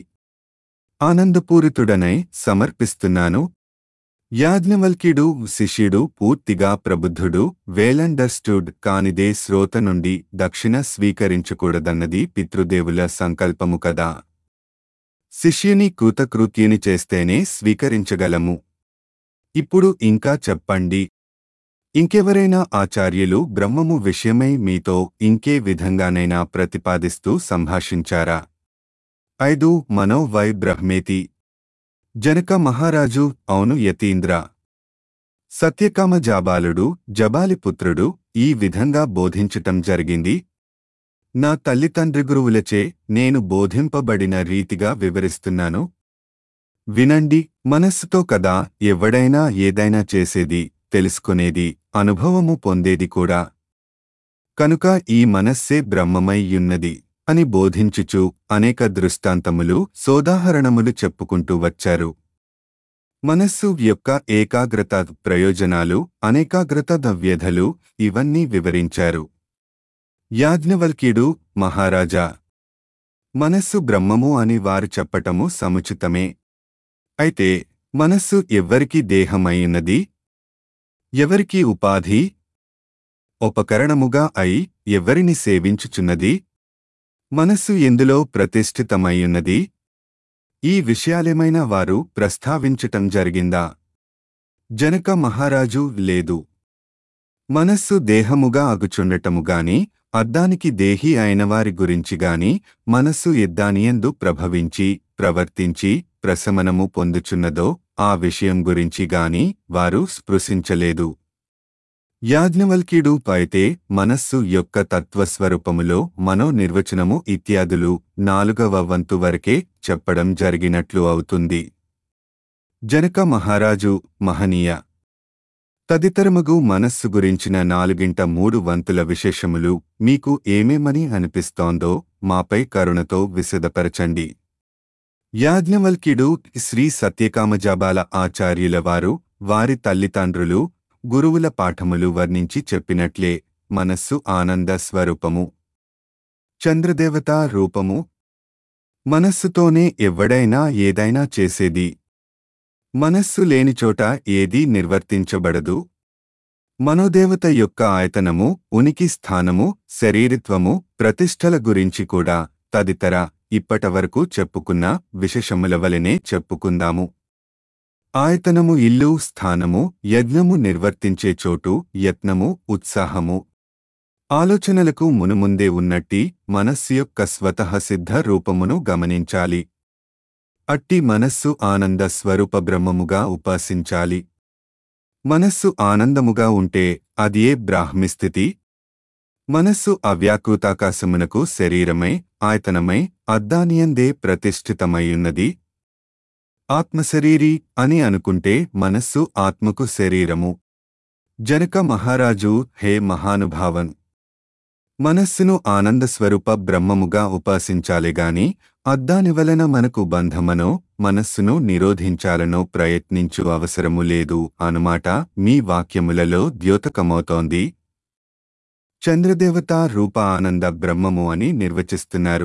ఆనందపూరితుడనై సమర్పిస్తున్నాను యాజ్ఞవల్క్యుడు శిష్యుడు పూర్తిగా ప్రబుద్ధుడు వేలండర్స్టూడ్ కానిదే శ్రోత నుండి దక్షిణ స్వీకరించకూడదన్నది పితృదేవుల సంకల్పము కదా శిష్యుని కృతకృత్యుని చేస్తేనే స్వీకరించగలము ఇప్పుడు ఇంకా చెప్పండి ఇంకెవరైనా ఆచార్యులు బ్రహ్మము విషయమై మీతో ఇంకే విధంగానైనా ప్రతిపాదిస్తూ సంభాషించారా ఐదు మనోవై బ్రహ్మేతి జనక మహారాజు అవును యతీంద్ర సత్యకామ జాబాలుడు జబాలిపుత్రుడు ఈ విధంగా బోధించటం జరిగింది నా తల్లిదండ్రి గురువులచే నేను బోధింపబడిన రీతిగా వివరిస్తున్నాను వినండి మనస్సుతో కదా ఎవడైనా ఏదైనా చేసేది తెలుసుకునేది అనుభవము పొందేది కూడా కనుక ఈ మనస్సే బ్రహ్మమై యున్నది అని బోధించుచు అనేక దృష్టాంతములు సోదాహరణములు చెప్పుకుంటూ వచ్చారు మనస్సు యొక్క ఏకాగ్రత ప్రయోజనాలు అనేకాగ్రత వ్యధలు ఇవన్నీ వివరించారు యాజ్ఞవల్క్యుడు మహారాజా మనస్సు బ్రహ్మము అని వారు చెప్పటము సముచితమే అయితే మనస్సు ఎవ్వరికి దేహమైనది ఎవరికి ఉపాధి ఉపకరణముగా అయి ఎవరిని సేవించుచున్నది మనస్సు ఎందులో ప్రతిష్ఠితమయ్యున్నది ఈ విషయాలేమైనా వారు ప్రస్తావించటం జరిగిందా జనక మహారాజు లేదు మనస్సు దేహముగా అగుచుండటముగాని అద్దానికి దేహి అయినవారి గురించిగాని మనస్సు ఎద్దానియందు ప్రభవించి ప్రవర్తించి ప్రశమనము పొందుచున్నదో ఆ విషయం గురించి గాని వారు స్పృశించలేదు యాజ్ఞవల్క్యుడు పైతే మనస్సు యొక్క తత్వస్వరూపములో మనో నిర్వచనము ఇత్యాదులు నాలుగవ వంతు వరకే చెప్పడం జరిగినట్లు అవుతుంది జనక మహారాజు మహనీయ తదితరమగు మనస్సు గురించిన నాలుగింట మూడు వంతుల విశేషములు మీకు ఏమేమని అనిపిస్తోందో మాపై కరుణతో విశదపరచండి యాజ్ఞవల్క్యుడు శ్రీ సత్యకామజాబాల ఆచార్యుల వారు వారి తల్లిదండ్రులు గురువుల పాఠములు వర్ణించి చెప్పినట్లే మనస్సు ఆనంద స్వరూపము చంద్రదేవతా రూపము మనస్సుతోనే ఎవ్వడైనా ఏదైనా చేసేది మనస్సు లేనిచోట ఏదీ నిర్వర్తించబడదు మనోదేవత యొక్క ఆయతనము ఉనికి స్థానము శరీరిత్వము ప్రతిష్టల గురించి కూడా తదితర ఇప్పటవరకు చెప్పుకున్న విశేషముల వలనే చెప్పుకుందాము ఆయతనము ఇల్లు స్థానము యజ్ఞము నిర్వర్తించే చోటు యత్నము ఉత్సాహము ఆలోచనలకు మునుముందే ఉన్నట్టి మనస్సు యొక్క స్వతః సిద్ధ రూపమును గమనించాలి అట్టి మనస్సు ఆనంద స్వరూప బ్రహ్మముగా ఉపాసించాలి మనస్సు ఆనందముగా ఉంటే అదియే బ్రాహ్మిస్థితి మనస్సు అవ్యాకృతాకాశమునకు శరీరమై ఆయతనమై అద్దానియందే ప్రతిష్ఠితమైయున్నది ఆత్మశరీరి అని అనుకుంటే మనస్సు ఆత్మకు శరీరము జనక మహారాజు హే మహానుభావన్ మనస్సును ఆనందస్వరూప బ్రహ్మముగా ఉపాసించాలిగాని అద్దాని వలన మనకు బంధమనో మనస్సును నిరోధించాలనో ప్రయత్నించు అవసరము లేదు అనుమాట మీ వాక్యములలో ద్యోతకమవుతోంది చంద్రదేవత రూప ఆనంద బ్రహ్మము అని నిర్వచిస్తున్నారు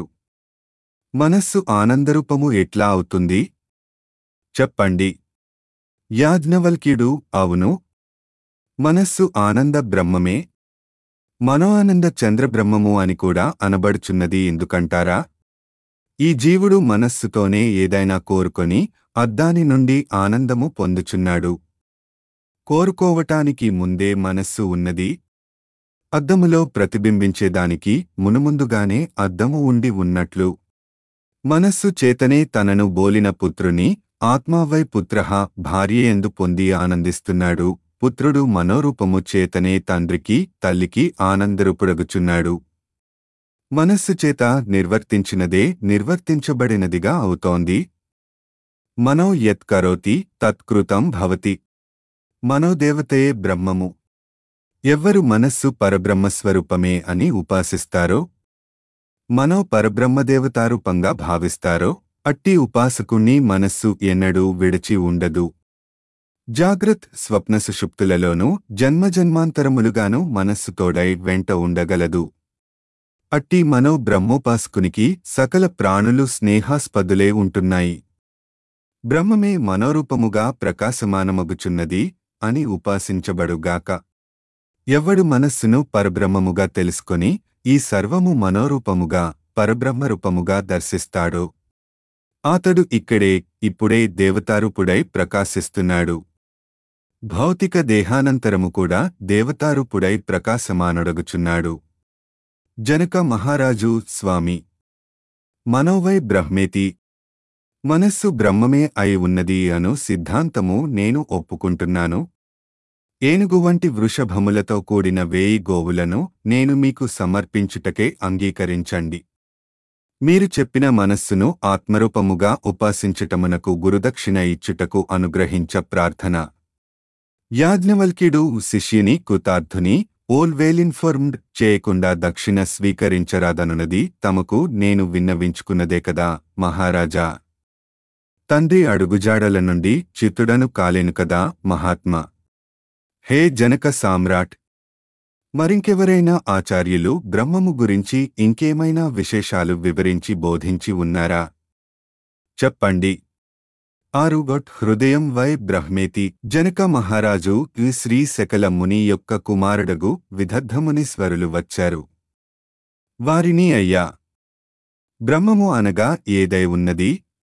మనస్సు ఆనందరూపము ఎట్లా అవుతుంది చెప్పండి యాజ్ఞవల్క్యుడు అవును మనస్సు ఆనంద బ్రహ్మమే మనో ఆనంద చంద్రబ్రహ్మము అని కూడా అనబడుచున్నది ఎందుకంటారా ఈ జీవుడు మనస్సుతోనే ఏదైనా కోరుకొని అద్దాని నుండి ఆనందము పొందుచున్నాడు కోరుకోవటానికి ముందే మనస్సు ఉన్నది అద్దములో ప్రతిబింబించేదానికి మునుముందుగానే అద్దము ఉండి ఉన్నట్లు మనస్సు చేతనే తనను బోలిన పుత్రుని ఆత్మావై పుత్రః భార్యయందు పొంది ఆనందిస్తున్నాడు పుత్రుడు మనోరూపము చేతనే తండ్రికి తల్లికి ఆనందరూపుడగుచున్నాడు మనస్సు చేత నిర్వర్తించినదే నిర్వర్తించబడినదిగా అవుతోంది మనో యత్ కరోతి తత్కృతం భవతి మనోదేవతయే బ్రహ్మము ఎవ్వరు మనస్సు పరబ్రహ్మస్వరూపమే అని ఉపాసిస్తారో మనో పరబ్రహ్మదేవతారూపంగా భావిస్తారో అట్టి ఉపాసకుణ్ణి మనస్సు ఎన్నడూ విడిచి ఉండదు జాగ్రత్ స్వప్న సుషుప్తులలోనూ జన్మజన్మాంతరములుగాను మనస్సు తోడై వెంట ఉండగలదు అట్టి మనో బ్రహ్మోపాసకునికి సకల ప్రాణులు స్నేహాస్పదులే ఉంటున్నాయి బ్రహ్మమే మనోరూపముగా ప్రకాశమానమగుచున్నది అని ఉపాసించబడుగాక ఎవ్వడు మనస్సును పరబ్రహ్మముగా తెలుసుకొని ఈ సర్వము మనోరూపముగా పరబ్రహ్మరూపముగా దర్శిస్తాడో అతడు ఇక్కడే ఇప్పుడే దేవతారూపుడై ప్రకాశిస్తున్నాడు భౌతిక దేహానంతరము కూడా దేవతారూపుడై ప్రకాశమానొడగుచున్నాడు జనక మహారాజు స్వామి మనోవై బ్రహ్మేతి మనస్సు బ్రహ్మమే అయి ఉన్నది అను సిద్ధాంతము నేను ఒప్పుకుంటున్నాను ఏనుగు వంటి వృషభములతో కూడిన వేయి గోవులను నేను మీకు సమర్పించుటకే అంగీకరించండి మీరు చెప్పిన మనస్సును ఆత్మరూపముగా ఉపాసించటమునకు గురుదక్షిణ ఇచ్చుటకు అనుగ్రహించ ప్రార్థన యాజ్ఞవల్క్యుడు శిష్యుని కృతార్థుని ఓల్ వేలిన్ఫార్మ్డ్ చేయకుండా దక్షిణ స్వీకరించరాదనున్నది తమకు నేను విన్నవించుకున్నదే కదా మహారాజా తండ్రి అడుగుజాడల నుండి చిత్తుడను కాలేను కదా మహాత్మా హే జనక సామ్రాట్ మరింకెవరైనా ఆచార్యులు బ్రహ్మము గురించి ఇంకేమైనా విశేషాలు వివరించి బోధించి ఉన్నారా చెప్పండి ఆరు గొట్ హృదయం వై బ్రహ్మేతి జనక మహారాజు ఈ శ్రీ శకల ముని యొక్క కుమారుడగు విదగ్ధమునీశ్వరులు వచ్చారు వారిని అయ్యా బ్రహ్మము అనగా ఏదై ఉన్నది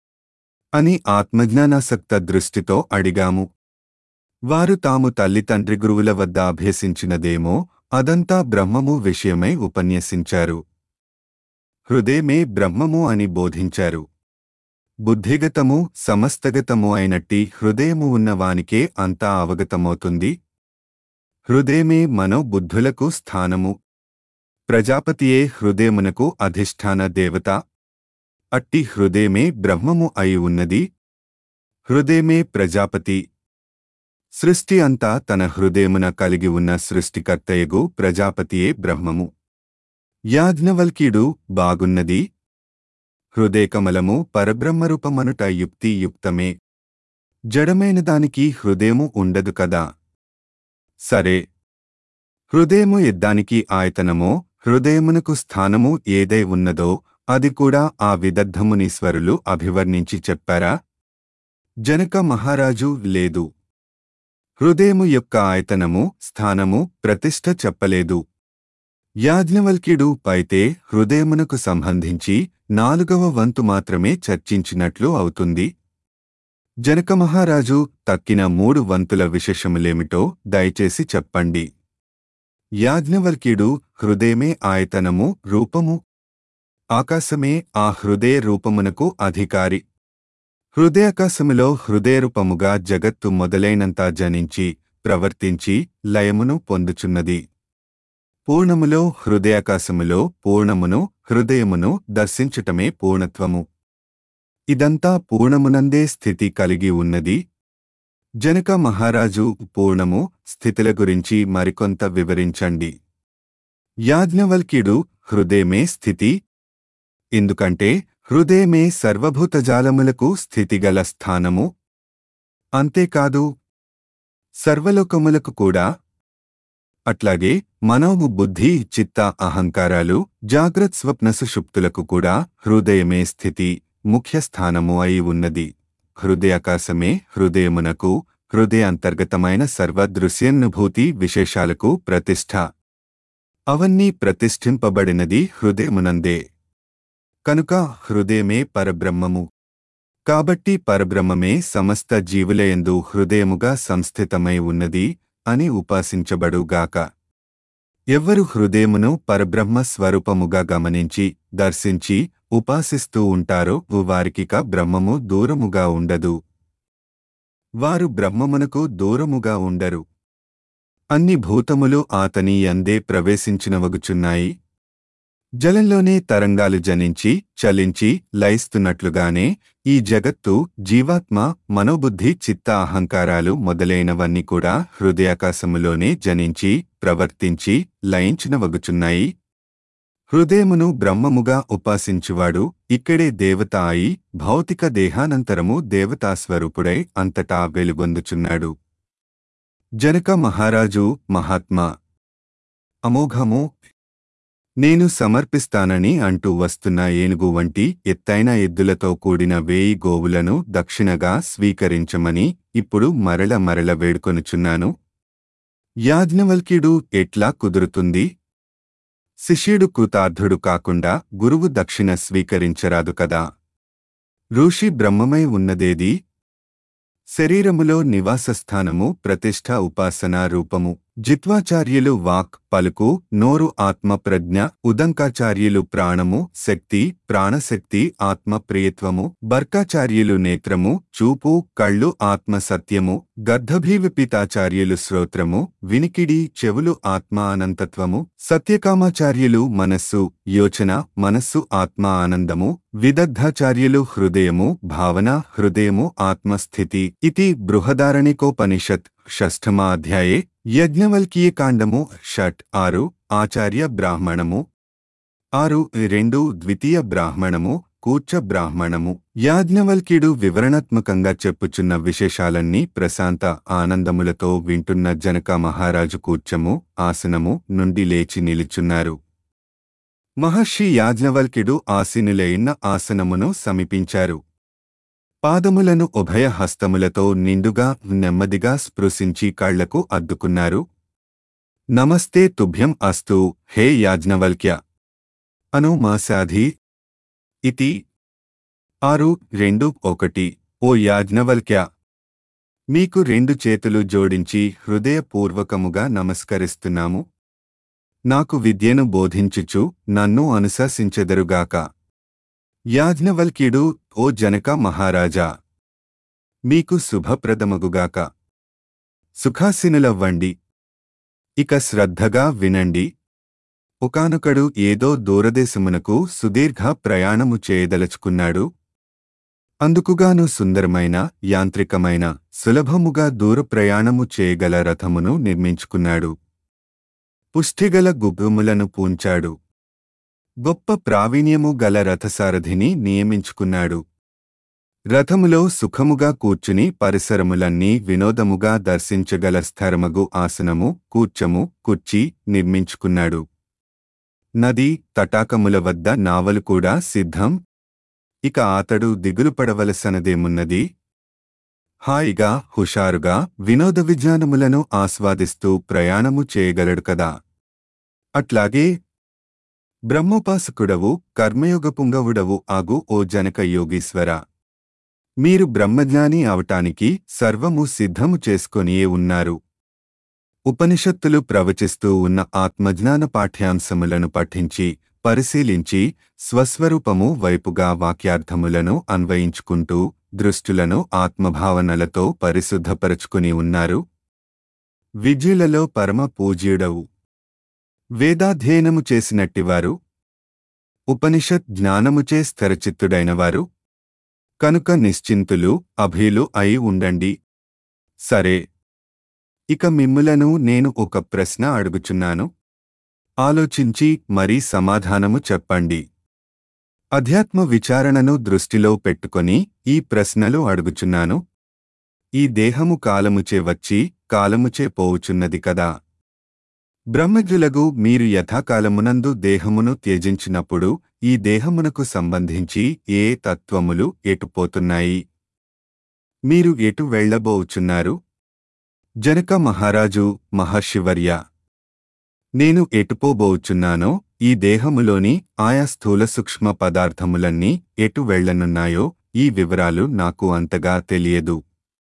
అని ఆత్మజ్ఞానాసక్త దృష్టితో అడిగాము వారు తాము తల్లితండ్రి గురువుల వద్ద అభ్యసించినదేమో అదంతా బ్రహ్మము విషయమై ఉపన్యసించారు హృదయమే బ్రహ్మము అని బోధించారు బుద్ధిగతము సమస్తగతము అయినట్టి హృదయము ఉన్నవానికే అంతా అవగతమవుతుంది హృదయమే మనోబుద్ధులకు స్థానము ప్రజాపతియే హృదయమునకు అధిష్టాన దేవత అట్టి హృదయమే బ్రహ్మము అయి ఉన్నది హృదయమే ప్రజాపతి సృష్టి అంతా తన హృదయమున కలిగి ఉన్న సృష్టికర్తయగు ప్రజాపతియే బ్రహ్మము యాజ్ఞవల్క్యుడు బాగున్నది హృదయకమలము పరబ్రహ్మరూపమనుట యుక్తి యుక్తమే జడమైన దానికి హృదయము ఉండదు కదా సరే హృదయము ఎద్దానికి ఆయతనమో హృదయమునకు స్థానము ఏదై ఉన్నదో అది కూడా ఆ విదగ్ధమునీశ్వరులు అభివర్ణించి చెప్పారా జనక మహారాజు లేదు హృదయము యొక్క ఆయతనము స్థానము ప్రతిష్ఠ చెప్పలేదు యాజ్ఞవల్క్యుడు పైతే హృదయమునకు సంబంధించి నాలుగవ వంతు మాత్రమే చర్చించినట్లు అవుతుంది జనక మహారాజు తక్కిన మూడు వంతుల విశేషములేమిటో దయచేసి చెప్పండి యాజ్ఞవల్క్యుడు హృదయమే ఆయతనము రూపము ఆకాశమే ఆ హృదయ రూపమునకు అధికారి హృదయాకాశములో హృదయరూపముగా జగత్తు మొదలైనంతా జనించి ప్రవర్తించి లయమును పొందుచున్నది పూర్ణములో హృదయాకాశములో పూర్ణమును హృదయమును దర్శించుటమే పూర్ణత్వము ఇదంతా పూర్ణమునందే స్థితి కలిగి ఉన్నది జనక మహారాజు పూర్ణము స్థితుల గురించి మరికొంత వివరించండి యాజ్ఞవల్క్యుడు హృదయమే స్థితి ఎందుకంటే హృదయమే సర్వభూతజాలములకు స్థితిగల స్థానము అంతేకాదు సర్వలోకములకు కూడా అట్లాగే మనోము బుద్ధి చిత్త అహంకారాలు జాగ్రత్ స్వప్న సుషుప్తులకు కూడా హృదయమే స్థితి ముఖ్య స్థానము అయి ఉన్నది హృదయాకాశమే హృదయమునకు హృదయ అంతర్గతమైన సర్వదృశ్యనుభూతి విశేషాలకు ప్రతిష్ఠ అవన్నీ ప్రతిష్ఠింపబడినది హృదయమునందే కనుక హృదయమే పరబ్రహ్మము కాబట్టి పరబ్రహ్మమే సమస్త జీవులయందు హృదయముగా సంస్థితమై ఉన్నది అని ఉపాసించబడుగాక ఎవ్వరు హృదయమును పరబ్రహ్మ స్వరూపముగా గమనించి దర్శించి ఉపాసిస్తూ ఉంటారో వారికిక బ్రహ్మము దూరముగా ఉండదు వారు బ్రహ్మమునకు దూరముగా ఉండరు అన్ని భూతములు ఆతని అందే ప్రవేశించినవగుచున్నాయి జలంలోనే తరంగాలు జనించి చలించి లయిస్తున్నట్లుగానే ఈ జగత్తు జీవాత్మ మనోబుద్ధి చిత్త అహంకారాలు మొదలైనవన్నీ కూడా హృదయాకాశములోనే జనించి ప్రవర్తించి లయించినవగుచున్నాయి హృదయమును బ్రహ్మముగా ఉపాసించువాడు ఇక్కడే దేవత అయి భౌతిక దేహానంతరము దేవతాస్వరూపుడై అంతటా వెలుగొందుచున్నాడు జనక మహారాజు మహాత్మా అమోఘము నేను సమర్పిస్తానని అంటూ వస్తున్న ఏనుగు వంటి ఎత్తైన ఎద్దులతో కూడిన వేయి గోవులను దక్షిణగా స్వీకరించమని ఇప్పుడు మరల మరల వేడుకొనుచున్నాను యాజ్ఞవల్క్యుడు ఎట్లా కుదురుతుంది శిష్యుడు కృతార్థుడు కాకుండా గురువు దక్షిణ స్వీకరించరాదు కదా ఋషి బ్రహ్మమై ఉన్నదేది శరీరములో నివాసస్థానము ప్రతిష్ఠ ఉపాసనా రూపము జిత్వాచార్యులు వాక్ పలుకు నోరు ఆత్మ ప్రజ్ఞ ఉదంకాచార్యులు ప్రాణము శక్తి ప్రాణశక్తి ఆత్మ ప్రియత్వము బర్కాచార్యులు నేత్రము చూపు కళ్ళు ఆత్మ సత్యము గర్ధభీవిపితాచార్యులు శ్రోత్రము వినికిడి చెవులు ఆత్మ అనంతత్వము సత్యకామాచార్యులు మనస్సు యోచన మనస్సు ఆత్మ ఆనందము విదగ్ధాచార్యులు హృదయము భావన హృదయము ఆత్మస్థితి ఇది బృహదారణికోపనిషత్ షష్ఠమాధ్యాయే యజ్ఞవల్కీయకాండము షట్ ఆరు ఆచార్య బ్రాహ్మణము ఆరు రెండు ద్వితీయ బ్రాహ్మణము కూర్చ బ్రాహ్మణము యాజ్ఞవల్క్యుడు వివరణాత్మకంగా చెప్పుచున్న విశేషాలన్నీ ప్రశాంత ఆనందములతో వింటున్న జనక మహారాజు కూర్చము ఆసనము నుండి లేచి నిలుచున్నారు మహర్షి యాజ్ఞవల్క్యుడు ఆసీనులైన ఆసనమును సమీపించారు పాదములను ఉభయ హస్తములతో నిండుగా నెమ్మదిగా స్పృశించి కళ్లకు అద్దుకున్నారు నమస్తే తుభ్యం అస్తు హే యాజ్ఞవల్క్య అను మాసాధి ఇతి ఆరు రెండు ఒకటి ఓ యాజ్ఞవల్క్య మీకు రెండు చేతులు జోడించి హృదయపూర్వకముగా నమస్కరిస్తున్నాము నాకు విద్యను బోధించుచు నన్ను అనుశాసించెదరుగాక యాజ్ఞవల్క్యుడు ఓ జనక మహారాజా మీకు శుభప్రదమగుగాక సుఖాసినులవ్వండి ఇక శ్రద్ధగా వినండి ఒకానొకడు ఏదో దూరదేశమునకు సుదీర్ఘ ప్రయాణము చేయదలుచుకున్నాడు అందుకుగాను సుందరమైన యాంత్రికమైన సులభముగా దూర ప్రయాణము చేయగల రథమును నిర్మించుకున్నాడు పుష్టిగల గుబ్బుములను పూంచాడు గొప్ప ప్రావీణ్యము గల రథసారథిని నియమించుకున్నాడు రథములో సుఖముగా కూర్చుని పరిసరములన్నీ వినోదముగా దర్శించగల స్థరమగు ఆసనము కూర్చము కుర్చీ నిర్మించుకున్నాడు నది తటాకముల వద్ద నావలు కూడా సిద్ధం ఇక అతడు దిగులు పడవలసనదేమున్నది హాయిగా హుషారుగా వినోద విజ్ఞానములను ఆస్వాదిస్తూ ప్రయాణము చేయగలడు కదా అట్లాగే బ్రహ్మోపాసకుడవు కర్మయోగపుంగవుడవు ఆగు ఓ జనక యోగీశ్వర మీరు బ్రహ్మజ్ఞాని అవటానికి సర్వము సిద్ధము చేసుకొనియే ఉన్నారు ఉపనిషత్తులు ప్రవచిస్తూ ఉన్న ఆత్మజ్ఞాన పాఠ్యాంశములను పఠించి పరిశీలించి స్వస్వరూపము వైపుగా వాక్యార్థములను అన్వయించుకుంటూ దృష్టులను ఆత్మభావనలతో పరిశుద్ధపరుచుకుని ఉన్నారు విద్యులలో పరమ పూజ్యుడవు వేదాధ్యయనము చేసినట్టివారు ఉపనిషత్ జ్ఞానముచే స్థిరచిత్తుడైనవారు కనుక నిశ్చింతులు అభీలు అయి ఉండండి సరే ఇక మిమ్ములను నేను ఒక ప్రశ్న అడుగుచున్నాను ఆలోచించి మరీ సమాధానము చెప్పండి అధ్యాత్మ విచారణను దృష్టిలో పెట్టుకొని ఈ ప్రశ్నలు అడుగుచున్నాను ఈ దేహము కాలముచే వచ్చి కాలముచే పోవుచున్నది కదా బ్రహ్మజ్ఞులగు మీరు యథాకాలమునందు దేహమును త్యజించినప్పుడు ఈ దేహమునకు సంబంధించి ఏ తత్వములు ఎటుపోతున్నాయి మీరు ఎటు వెళ్ళబోచున్నారు జనక మహారాజు మహర్షివర్య నేను ఎటుపోబోచున్నానో ఈ దేహములోని ఆయా స్థూల సూక్ష్మ పదార్థములన్నీ ఎటు వెళ్ళనున్నాయో ఈ వివరాలు నాకు అంతగా తెలియదు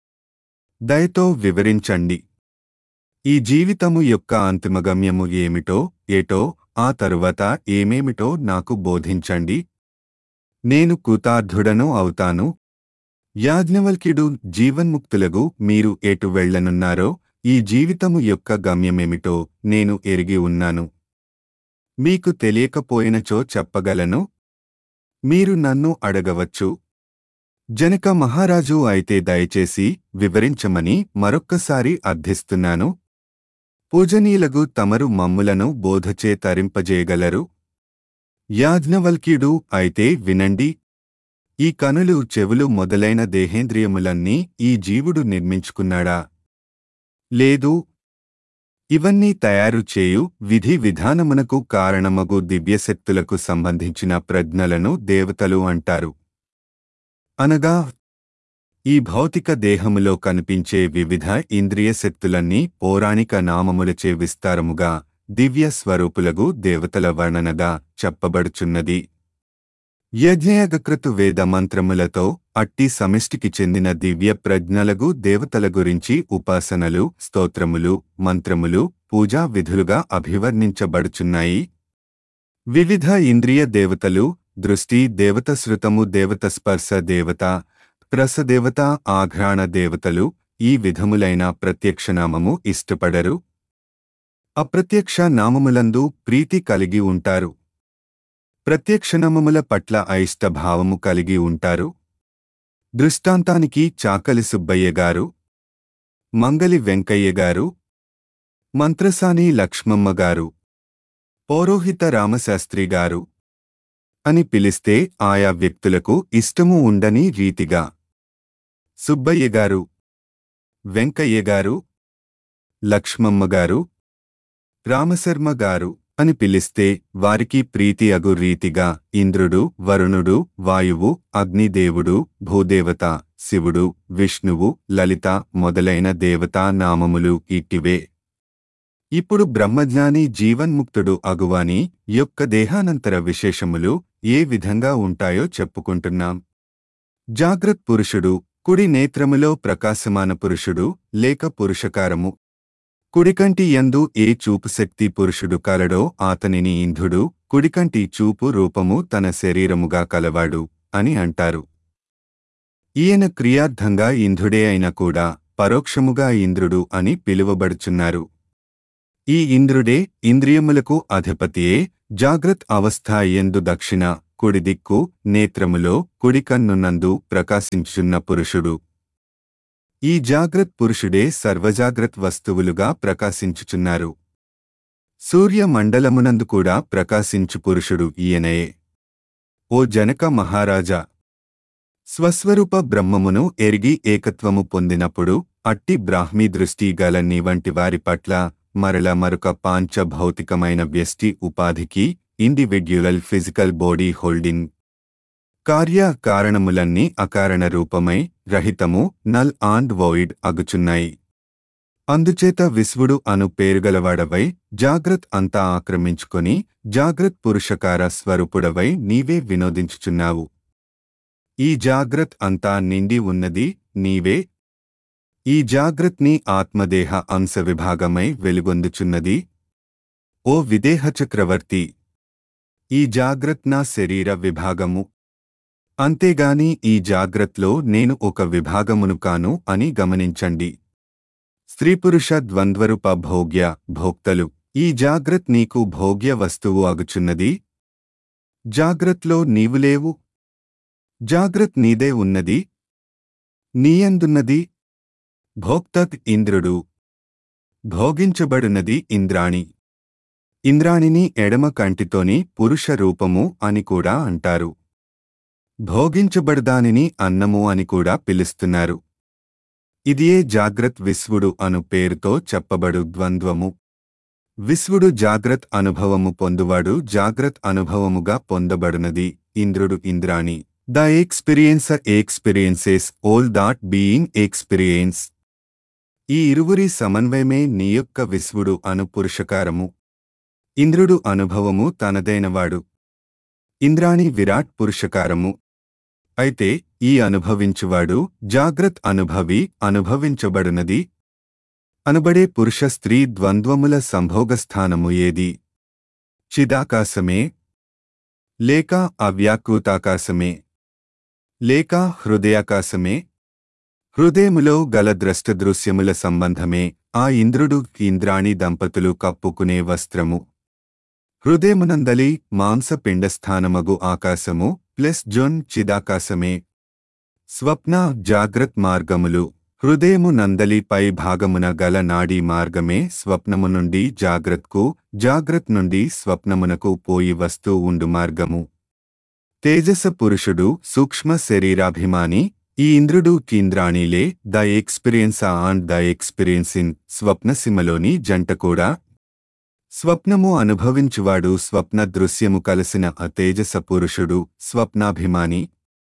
దయతో వివరించండి ఈ జీవితము యొక్క అంతిమగమ్యము ఏమిటో ఏటో ఆ తరువాత ఏమేమిటో నాకు బోధించండి నేను కృతార్థుడను అవుతాను యాజ్ఞవల్క్యుడు జీవన్ముక్తులగు మీరు ఎటు వెళ్ళనున్నారో ఈ జీవితము యొక్క గమ్యమేమిటో నేను ఎరిగి ఉన్నాను మీకు తెలియకపోయినచో చెప్పగలను మీరు నన్ను అడగవచ్చు జనక మహారాజు అయితే దయచేసి వివరించమని మరొక్కసారి అర్థిస్తున్నాను పూజనీయులగు తమరు మమ్ములను బోధచే తరింపజేయగలరు యాజ్ఞవల్క్యుడు అయితే వినండి ఈ కనులు చెవులు మొదలైన దేహేంద్రియములన్నీ ఈ జీవుడు నిర్మించుకున్నాడా లేదు ఇవన్నీ తయారు చేయు విధి విధానమునకు కారణమగు దివ్యశక్తులకు సంబంధించిన ప్రజ్ఞలను దేవతలు అంటారు అనగా ఈ భౌతిక దేహములో కనిపించే వివిధ ఇంద్రియ శక్తులన్నీ పౌరాణిక నామములచే విస్తారముగా దివ్య స్వరూపులగు దేవతల వర్ణనగా చెప్పబడుచున్నది యజ్ఞయగకృతు వేద మంత్రములతో అట్టి సమిష్టికి చెందిన దివ్య ప్రజ్ఞలగు దేవతల గురించి ఉపాసనలు స్తోత్రములు మంత్రములు పూజా విధులుగా అభివర్ణించబడుచున్నాయి వివిధ ఇంద్రియ దేవతలు దృష్టి దేవత శృతము దేవత స్పర్శ దేవత ప్రసదేవత ఆఘ్రాణ దేవతలు ఈ విధములైన ప్రత్యక్షనామము ఇష్టపడరు అప్రత్యక్ష నామములందు ప్రీతి కలిగి ఉంటారు ప్రత్యక్షనామముల పట్ల అయిష్టభావము కలిగి ఉంటారు దృష్టాంతానికి చాకలి సుబ్బయ్య గారు మంగలి వెంకయ్య గారు మంత్రసాని లక్ష్మమ్మ గారు పౌరోహిత రామశాస్త్రి గారు అని పిలిస్తే ఆయా వ్యక్తులకు ఇష్టము ఉండని రీతిగా సుబ్బయ్య గారు వెంకయ్య గారు లక్ష్మమ్మ గారు రామశర్మ గారు అని పిలిస్తే వారికి ప్రీతి అగు రీతిగా ఇంద్రుడు వరుణుడు వాయువు అగ్నిదేవుడు భూదేవత శివుడు విష్ణువు లలిత మొదలైన దేవతా నామములు ఇట్టివే ఇప్పుడు బ్రహ్మజ్ఞాని జీవన్ముక్తుడు అగువాని యొక్క దేహానంతర విశేషములు ఏ విధంగా ఉంటాయో చెప్పుకుంటున్నాం జాగ్రత్ పురుషుడు కుడి నేత్రములో ప్రకాశమాన పురుషుడు లేక పురుషకారము కుడికంటి యందు ఏ చూపు శక్తి పురుషుడు కలడో ఆతనిని ఇంధుడు కుడికంటి చూపు రూపము తన శరీరముగా కలవాడు అని అంటారు ఈయన క్రియార్థంగా ఇంధుడే అయినా కూడా పరోక్షముగా ఇంద్రుడు అని పిలువబడుచున్నారు ఈ ఇంద్రుడే ఇంద్రియములకు అధిపతియే జాగ్రత్ అవస్థ ఎందు దక్షిణ కుడి దిక్కు నేత్రములో కుడికన్నునందు ప్రకాశించున్న పురుషుడు ఈ జాగ్రత్ పురుషుడే సర్వజాగ్రత్ వస్తువులుగా ప్రకాశించుచున్నారు సూర్యమండలమునందు కూడా ప్రకాశించు పురుషుడు ఈయనయే ఓ జనక మహారాజా స్వస్వరూప బ్రహ్మమును ఎరిగి ఏకత్వము పొందినప్పుడు అట్టి బ్రాహ్మీ దృష్టి గల నీ వంటి వారి పట్ల మరల మరొక పాంచ భౌతికమైన వ్యష్టి ఉపాధికి ఇండివిడ్యువల్ ఫిజికల్ బాడీ హోల్డింగ్ కార్య కారణములన్నీ అకారణ రూపమై రహితము నల్ ఆండ్ వోయిడ్ అగుచున్నాయి అందుచేత విశ్వుడు అను పేరుగలవాడవై జాగ్రత్ అంతా ఆక్రమించుకొని జాగ్రత్ పురుషకార స్వరూపుడవై నీవే వినోదించుచున్నావు ఈ జాగ్రత్ అంతా నిండి ఉన్నది నీవే ఈ జాగ్రత్ని ఆత్మదేహ అంశ విభాగమై వెలుగొందుచున్నది ఓ విదేహ చక్రవర్తి ఈ జాగ్రత్ నా శరీర విభాగము అంతేగాని ఈ జాగ్రత్లో నేను ఒక విభాగమును కాను అని గమనించండి స్త్రీపురుష ద్వంద్వరూప భోగ్య భోక్తలు ఈ జాగ్రత్ నీకు భోగ్య వస్తువు అగుచున్నది జాగ్రత్లో నీవు లేవు జాగ్రత్ నీదే ఉన్నది నీయందున్నది భోక్తత్ ఇంద్రుడు భోగించబడునది ఇంద్రాణి ఇంద్రాణిని ఎడమ కంటితోని పురుష రూపము అని కూడా అంటారు భోగించబడదానిని అన్నము అని కూడా పిలుస్తున్నారు ఇదియే జాగ్రత్ విశ్వుడు అను పేరుతో చెప్పబడు ద్వంద్వము విశ్వుడు జాగ్రత్ అనుభవము పొందువాడు జాగ్రత్ అనుభవముగా పొందబడునది ఇంద్రుడు ఇంద్రాణి the experience experiences all that being experience ఈ ఇరువురి సమన్వయమే నీ యొక్క విశ్వుడు అను పురుషకారము ఇంద్రుడు అనుభవము తనదైనవాడు ఇంద్రాణి విరాట్ పురుషకారము అయితే ఈ అనుభవించువాడు జాగ్రత్ అనుభవి అనుభవించబడునది అనబడే పురుష స్త్రీ ద్వంద్వముల సంభోగస్థానము ఏది చిదాకాశమే లేక అవ్యాకృతాకాశమే లేక హృదయాకాశమే హృదయములో గల ద్రష్టదృశ్యముల సంబంధమే ఆ ఇంద్రుడు ఇంద్రాణి దంపతులు కప్పుకునే వస్త్రము హృదయమునందలి మాంసపిండస్థానమగు ఆకాశము ప్లస్ జొన్ చిదాకాశమే స్వప్న జాగ్రత్ మార్గములు హృదయము నందలి పై భాగమున గల నాడీ మార్గమే స్వప్నము నుండి జాగ్రత్కు జాగ్రత్ నుండి స్వప్నమునకు పోయి వస్తూ ఉండు మార్గము తేజస పురుషుడు సూక్ష్మ శరీరాభిమాని ఈ ఇంద్రుడు కీంద్రాణిలే the experience on the experience in స్వప్నసీమలోని జంట కూడా స్వప్నము అనుభవించువాడు స్వప్న దృశ్యము కలిసిన అతేజస పురుషుడు స్వప్నాభిమాని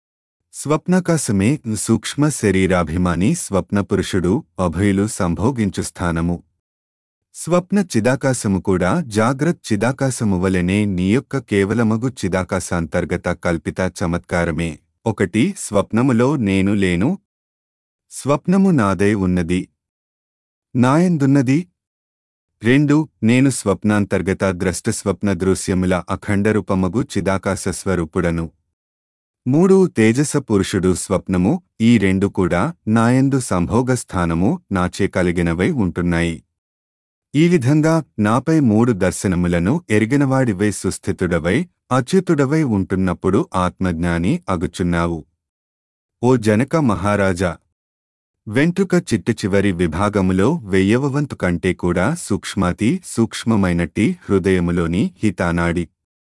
స్వప్నకాశమే సూక్ష్మ శరీరాభిమాని స్వప్న పురుషుడు అభయులు సంభోగించు స్థానము స్వప్న చిదాకాశము కూడా జాగ్రత్ చిదాకాశము వలెనే నీ యొక్క కేవలమగు చిదాకాశాంతర్గత కల్పిత చమత్కారమే ఒకటి స్వప్నములో నేను లేను స్వప్నము నాదై ఉన్నది నాయందున్నది రెండు నేను స్వప్నాంతర్గత ద్రష్ట స్వప్న దృశ్యముల అఖండరూపమగు చిదాకాశ స్వరూపుడను మూడు తేజస పురుషుడు స్వప్నము ఈ రెండు కూడా నాయందు సంభోగస్థానము నాచే కలిగినవై ఉంటున్నాయి ఈ విధంగా నాపై మూడు దర్శనములను ఎరిగినవాడివై సుస్థితుడవై అచ్యుతుడవై ఉంటున్నప్పుడు ఆత్మజ్ఞాని అగుచున్నావు ఓ జనక మహారాజా వెంట్రుక చిట్టు చివరి విభాగములో వెయ్యవ వంతు కంటే కూడా సూక్ష్మాతి సూక్ష్మమైనట్టి హృదయములోని హితానాడి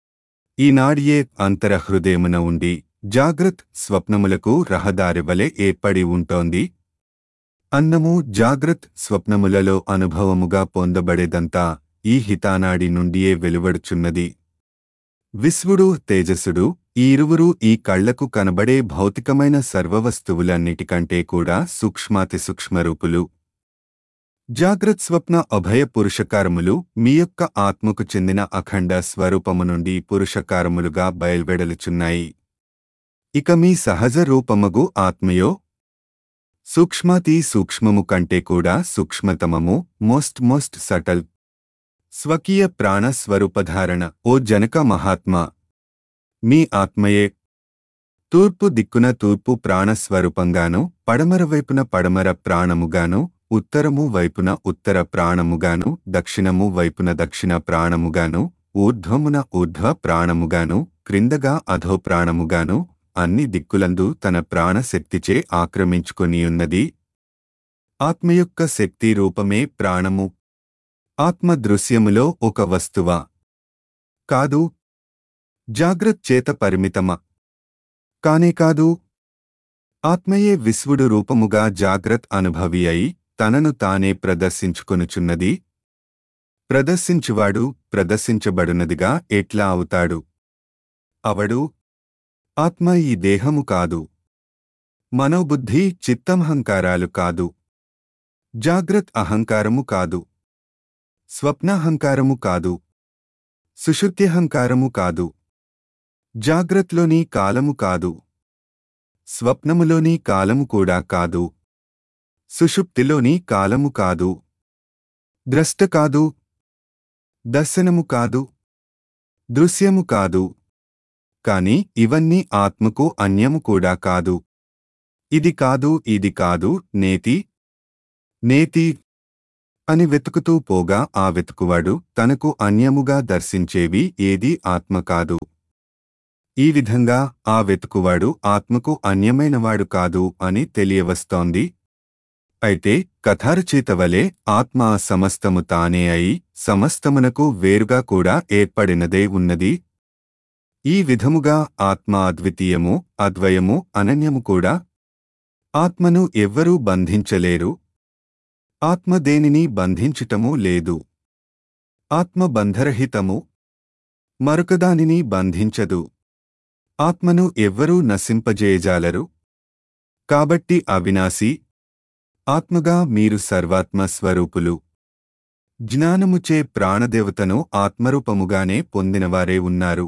ఈ నాడియే అంతర హృదయమున ఉండి జాగ్రత్ స్వప్నములకు రహదారి వలె ఏర్పడి ఉంటోంది అన్నము జాగ్రత్ స్వప్నములలో అనుభవముగా పొందబడేదంతా ఈ హితానాడి నుండియే వెలువడుచున్నది విశ్వుడు తేజస్సుడు ఈ ఇరువురు ఈ కళ్లకు కనబడే భౌతికమైన సర్వవస్తువులన్నిటికంటే కూడా సూక్ష్మాతి సూక్ష్మరూపులు జాగ్రత్ స్వప్న అభయ పురుషకారములు మీ యొక్క ఆత్మకు చెందిన అఖండ స్వరూపము నుండి పురుషకారములుగా బయల్వెడలుచున్నాయి ఇక మీ సహజ రూపమగు ఆత్మయో సూక్ష్మాతి సూక్ష్మము కంటే కూడా సూక్ష్మతమము మోస్ట్ మోస్ట్ సటల్ స్వకీయ ప్రాణ స్వరూపధారణ ఓ జనక మహాత్మా మీ ఆత్మయే తూర్పు దిక్కున తూర్పు ప్రాణస్వరూపంగాను పడమర వైపున పడమర ప్రాణముగాను ఉత్తరము వైపున ఉత్తర ప్రాణముగాను దక్షిణము వైపున దక్షిణ ప్రాణముగాను ఊర్ధ్వమున ఊర్ధ్వ ప్రాణముగాను క్రిందగా అధో ప్రాణముగాను అన్ని దిక్కులందు తన ప్రాణశక్తిచే ఆక్రమించుకొనియున్నది ఆత్మ యొక్క శక్తి రూపమే ప్రాణము ఆత్మ దృశ్యములో ఒక వస్తువా కాదు జాగ్రత్ చేత పరిమితమా కానే కాదు ఆత్మయే విశ్వుడు రూపముగా జాగ్రత్ అనుభవి అయి తనను తానే ప్రదర్శించుకొనుచున్నది ప్రదర్శించువాడు ప్రదర్శించబడునదిగా ఎట్లా అవుతాడు అవడు ఆత్మ ఈ దేహము కాదు మనోబుద్ధి చిత్తమహంకారాలు కాదు జాగ్రత్ అహంకారము కాదు స్వప్నాహంకారము కాదు సుషుప్త్యహంకారము కాదు జాగ్రత్లోని కాలము కాదు స్వప్నములోని కాలము కూడా కాదు సుషుప్తిలోని కాలము కాదు ద్రష్ట కాదు దర్శనము కాదు దృశ్యము కాదు కాని ఇవన్నీ ఆత్మకు అన్యము కూడా కాదు ఇది కాదు ఇది కాదు నేతి నేతి అని వెతుకుతూ పోగా ఆ వెతుకువాడు తనకు అన్యముగా దర్శించేవి ఏదీ ఆత్మ కాదు ఈ విధంగా ఆ వెతుకువాడు ఆత్మకు అన్యమైనవాడు కాదు అని తెలియవస్తోంది అయితే కథారచయిత వలె ఆత్మ సమస్తము తానే అయి సమస్తమునకు వేరుగా కూడా ఏర్పడినదే ఉన్నది ఈ విధముగా ఆత్మ అద్వితీయము అద్వయము అనన్యము కూడా ఆత్మను ఎవ్వరూ బంధించలేరు ఆత్మ దేనిని బంధించుటము లేదు ఆత్మ బంధరహితము మరొకదానిని బంధించదు ఆత్మను ఎవ్వరూ నశింపజేయజాలరు కాబట్టి అవినాశి ఆత్మగా మీరు సర్వాత్మ స్వరూపులు జ్ఞానముచే ప్రాణదేవతను ఆత్మరూపముగానే పొందినవారే ఉన్నారు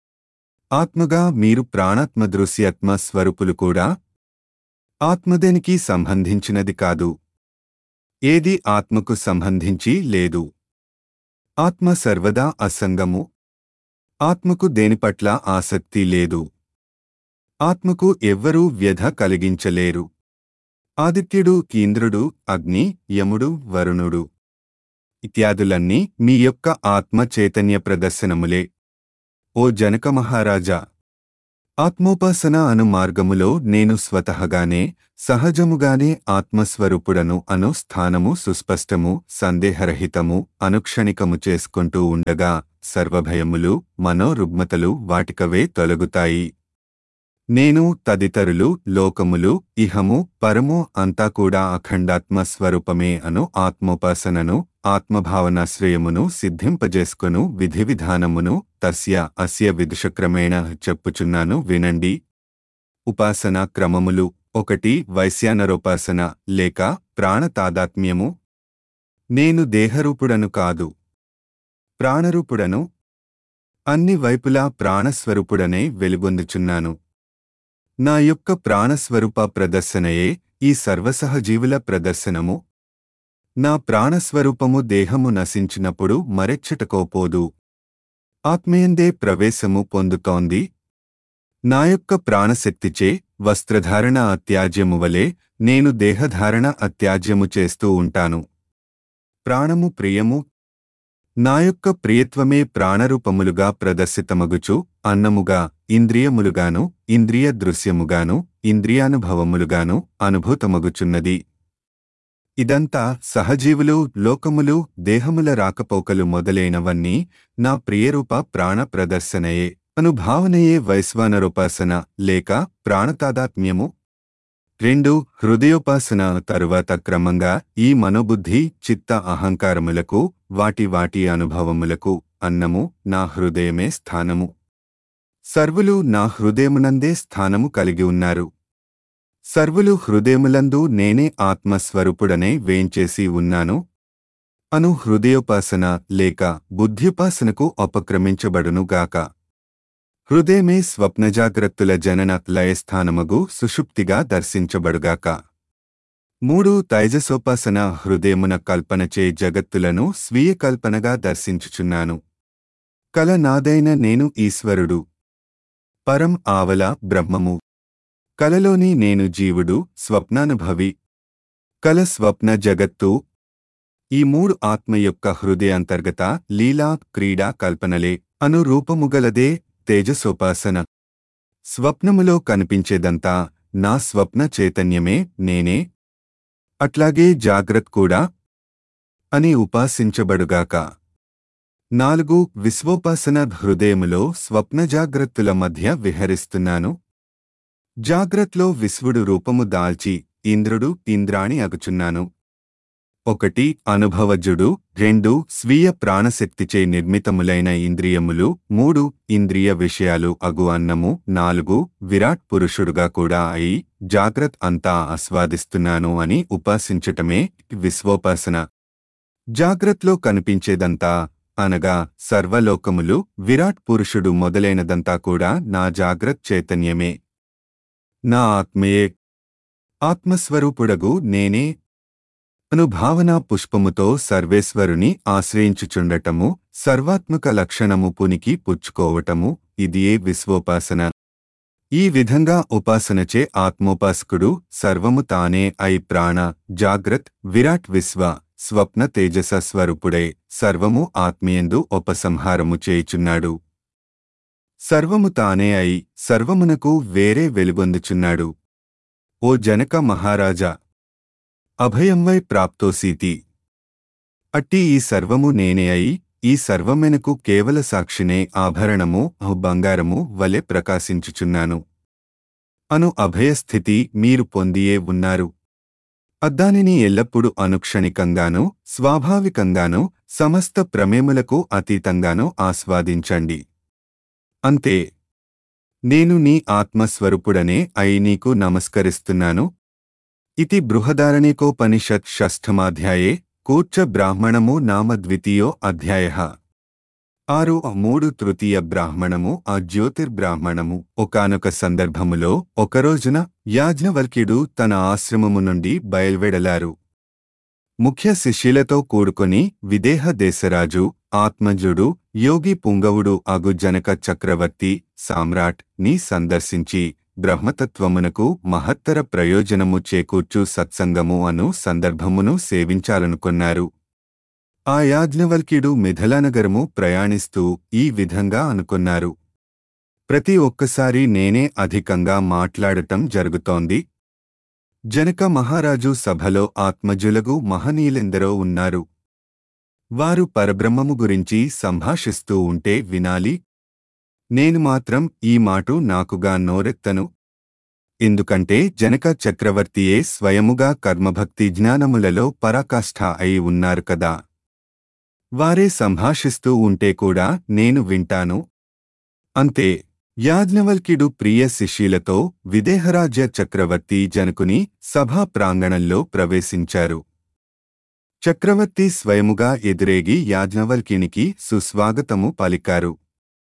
ఆత్మగా మీరు ప్రాణాత్మ దృశ్యాత్మ స్వరూపులు కూడా ఆత్మదేనికి సంబంధించినది కాదు ఏది ఆత్మకు సంబంధించి లేదు ఆత్మ సర్వదా అసంగము ఆత్మకు దేనిపట్ల ఆసక్తి లేదు ఆత్మకు ఎవ్వరూ వ్యధ కలిగించలేరు ఆదిత్యుడు ఇంద్రుడు అగ్ని యముడు వరుణుడు ఇత్యాదులన్నీ మీ యొక్క ఆత్మ చైతన్య ప్రదర్శనములే ఓ జనక మహారాజా ఆత్మోపాసన అను మార్గములో నేను స్వతహగానే సహజముగానే ఆత్మస్వరూపుడను అను స్థానము సుస్పష్టము సందేహరహితము అనుక్షణికము చేసుకుంటూ ఉండగా సర్వభయములు మనోరుగ్మతలు వాటికవే తొలగుతాయి నేను తదితరులు లోకములు ఇహము పరము అంతా కూడా అఖండాత్మ స్వరూపమే అను ఆత్మోపాసనను ఆత్మభావనాశ్రయమును సిద్ధింపజేసుకొను విధి విధానమును తస్య అస్య విదుషక్రమేణ చెప్పుచున్నాను వినండి ఉపాసనా క్రమములు ఒకటి వైశ్యానరోపాసన లేక ప్రాణతాదాత్మ్యము నేను దేహరూపుడను కాదు ప్రాణరూపుడను అన్ని వైపులా ప్రాణస్వరూపుడనే వెలుగొందుచున్నాను నా యొక్క ప్రాణస్వరూప ప్రదర్శనయే ఈ సర్వసహజీవుల ప్రదర్శనము నా ప్రాణస్వరూపము దేహము నశించినప్పుడు మరెచ్చటకోపోదు ఆత్మయందే ప్రవేశము పొందుతోంది నా యొక్క ప్రాణశక్తిచే వస్త్రధారణ అత్యాజ్యము వలె నేను దేహధారణ అత్యాజ్యము చేస్తూ ఉంటాను ప్రాణము ప్రియము నా యొక్క ప్రియత్వమే ప్రాణరూపములుగా ప్రదర్శితమగుచు అన్నముగా ఇంద్రియములుగాను ఇంద్రియ దృశ్యముగాను ఇంద్రియానుభవములుగాను అనుభూతమగుచున్నది ఇదంతా సహజీవులు లోకములు దేహముల రాకపోకలు మొదలైనవన్నీ నా ప్రియరూప ప్రాణ ప్రదర్శనయే అనుభావనయే వైశ్వానరోపాసన లేక ప్రాణతాదాత్మ్యము రెండు హృదయోపాసన తరువాత క్రమంగా ఈ మనోబుద్ధి చిత్త అహంకారములకు వాటి వాటి అనుభవములకు అన్నము నా హృదయమే స్థానము సర్వులు నా హృదయమునందే స్థానము కలిగి ఉన్నారు సర్వులు హృదయములందు నేనే ఆత్మస్వరూపుడనే వేంచేసి ఉన్నాను అను హృదయోపాసన లేక బుద్ధ్యుపాసనకు ఉపక్రమించబడునుగాక హృదయమే స్వప్నజాగ్రత్తుల జనన లయస్థానమగు సుషుప్తిగా దర్శించబడుగాక మూడు తైజసోపాసన హృదయమున కల్పనచే జగత్తులను స్వీయ కల్పనగా దర్శించుచున్నాను కల నాదైన నేను ఈశ్వరుడు పరం ఆవల బ్రహ్మము కలలోని నేను జీవుడు స్వప్నానుభవి కల స్వప్న జగత్తు ఈ మూడు ఆత్మ యొక్క హృదయాంతర్గత లీలా క్రీడా కల్పనలే అను రూపముగలదే తేజసోపాసన స్వప్నములో కనిపించేదంతా నా స్వప్న చైతన్యమే నేనే అట్లాగే జాగ్రత్ కూడా అని ఉపాసించబడుగాక నాలుగు విశ్వోపాసన హృదయములో స్వప్న జాగ్రత్తుల మధ్య విహరిస్తున్నాను జాగ్రత్లో విశ్వుడు రూపము దాల్చి ఇంద్రుడు ఇంద్రాణి అగుచున్నాను ఒకటి అనుభవజుడు రెండు స్వీయ ప్రాణశక్తిచే నిర్మితములైన ఇంద్రియములు మూడు ఇంద్రియ విషయాలు అగు అన్నము నాలుగు విరాట్ పురుషుడుగా కూడా అయి జాగ్రత్ అంతా ఆస్వాదిస్తున్నాను అని ఉపాసించటమే విశ్వోపాసన జాగ్రత్లో కనిపించేదంతా అనగా సర్వలోకములు విరాట్ పురుషుడు మొదలైనదంతా కూడా నా జాగ్రత్ చైతన్యమే నా ఆత్మయే ఆత్మస్వరూపుడగు నేనే అనుభావనా పుష్పముతో సర్వేశ్వరుని ఆశ్రయించుచుండటము సర్వాత్మక లక్షణము పునికి పుచ్చుకోవటము ఇదియే విశ్వోపాసన ఈ విధంగా ఉపాసనచే ఆత్మోపాసకుడు సర్వము తానే అయి ప్రాణ జాగ్రత్ విరాట్ విశ్వ స్వప్న తేజస స్వరూపుడై సర్వము ఆత్మీయందు ఉపసంహారము చేయుచున్నాడు సర్వము తానే అయి సర్వమునకు వేరే వెలుగొందుచున్నాడు ఓ జనక మహారాజా అభయంవై ప్రాప్తోసీతి అట్టి ఈ సర్వము నేనే అయి ఈ సర్వమెనకు కేవల సాక్షినే ఆభరణము అహు బంగారము వలె ప్రకాశించుచున్నాను అను అభయస్థితి మీరు పొందియే ఉన్నారు అద్దానిని ఎల్లప్పుడూ అనుక్షణికంగానూ స్వాభావికంగానూ సమస్త ప్రమేములకు అతీతంగానూ ఆస్వాదించండి అంతే నేను నీ ఆత్మస్వరూపుడనే అయి నీకు నమస్కరిస్తున్నాను ఇతి బృహదారణికోపనిషత్ షష్ఠమాధ్యాయే కూర్చ బ్రాహ్మణము నామ ద్వితీయో అధ్యాయ ఆరు మూడు తృతీయ బ్రాహ్మణము ఆ జ్యోతిర్బ్రాహ్మణము ఒకానొక సందర్భములో ఒకరోజున యాజ్ఞవల్క్యుడు తన ఆశ్రమము నుండి బయల్వెడలారు ముఖ్య శిష్యులతో కూడుకొని విదేహ దేశరాజు ఆత్మజుడు యోగి పుంగవుడు అగు జనక చక్రవర్తి సామ్రాట్ ని సందర్శించి బ్రహ్మతత్వమునకు మహత్తర ప్రయోజనము చేకూర్చు సత్సంగము అను సందర్భమును సేవించాలనుకున్నారు ఆ యాజ్ఞవల్క్యుడు మిథిలానగరము ప్రయాణిస్తూ ఈ విధంగా అనుకున్నారు ప్రతి ఒక్కసారి నేనే అధికంగా మాట్లాడటం జరుగుతోంది జనక మహారాజు సభలో ఆత్మజులగు మహనీయులెందరో ఉన్నారు వారు పరబ్రహ్మము గురించి సంభాషిస్తూ ఉంటే వినాలి నేను మాత్రం ఈ మాటు నాకుగా నోరెత్తను ఎందుకంటే జనక చక్రవర్తియే స్వయముగా కర్మభక్తి జ్ఞానములలో పరాకాష్ఠ అయి ఉన్నారు కదా వారే సంభాషిస్తూ ఉంటే కూడా నేను వింటాను అంతే యాజ్ఞవల్క్యుడు ప్రియ శిష్యులతో విదేహరాజ్య చక్రవర్తి జనకుని సభా ప్రాంగణంలో ప్రవేశించారు చక్రవర్తి స్వయముగా ఎదురేగి యాజ్ఞవల్క్యునికి సుస్వాగతము పలికారు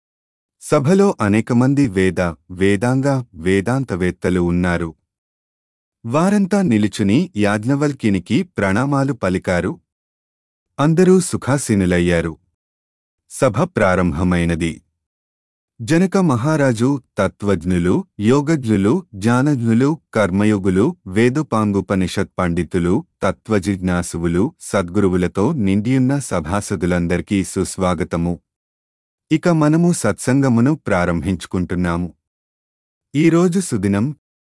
సభలో అనేకమంది వేద వేదాంగ వేదాంతవేత్తలు ఉన్నారు వారంతా నిలుచుని యాజ్ఞవల్క్యునికి ప్రణామాలు పలికారు అందరూ సుఖాసీనులయ్యారు సభ ప్రారంభమైనది జనక మహారాజు తత్వజ్ఞులు యోగజ్ఞులు జ్ఞానజ్ఞులు కర్మయోగులు వేదుపాంగుపనిషత్ పండితులు తత్వజిజ్ఞాసువులు సద్గురువులతో నిండియున్న సభాసదులందరికీ సుస్వాగతము ఇక మనము సత్సంగమును ప్రారంభించుకుంటున్నాము ఈరోజు సుదినం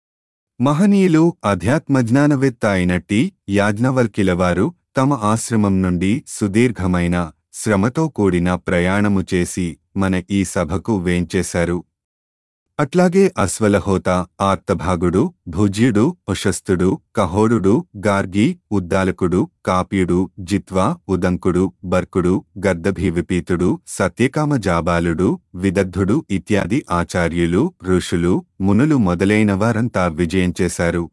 మహనీయులు అధ్యాత్మజ్ఞానవేత్త అయినట్టి యాజ్ఞవల్కిలవారు తమ ఆశ్రమం నుండి సుదీర్ఘమైన శ్రమతో కూడిన ప్రయాణము చేసి మన ఈ సభకు వేంచేశారు అట్లాగే అశ్వలహోత ఆర్తభాగుడు భుజ్యుడు ఉషస్థుడు కహోడుడు గార్గి ఉద్దాలకుడు కాప్యుడు జిత్వా ఉదంకుడు బర్కుడు గర్దభీవిపీతుడు సత్యకామ జాబాలుడు విదగ్ధుడు ఇత్యాది ఆచార్యులు ఋషులు మునులు మొదలైన వారంతా విజయం చేశారు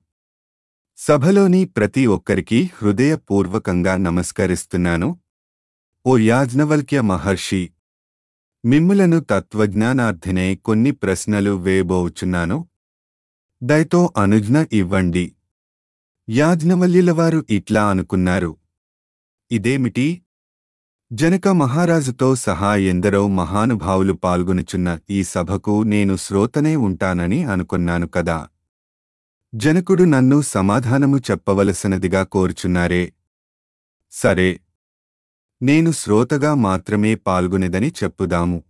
సభలోని ప్రతి ఒక్కరికి హృదయపూర్వకంగా నమస్కరిస్తున్నాను ఓ యాజ్ఞవల్క్య మహర్షి మిమ్ములను తత్వజ్ఞానార్థినే కొన్ని ప్రశ్నలు వేయబోచున్నాను దయతో అనుజ్ఞ ఇవ్వండి యాజ్ఞవల్యులవారు ఇట్లా అనుకున్నారు ఇదేమిటి జనక మహారాజుతో సహా ఎందరో మహానుభావులు పాల్గొనుచున్న ఈ సభకు నేను శ్రోతనే ఉంటానని అనుకున్నాను కదా జనకుడు నన్ను సమాధానము చెప్పవలసినదిగా కోరుచున్నారే సరే నేను శ్రోతగా మాత్రమే పాల్గొనేదని చెప్పుదాము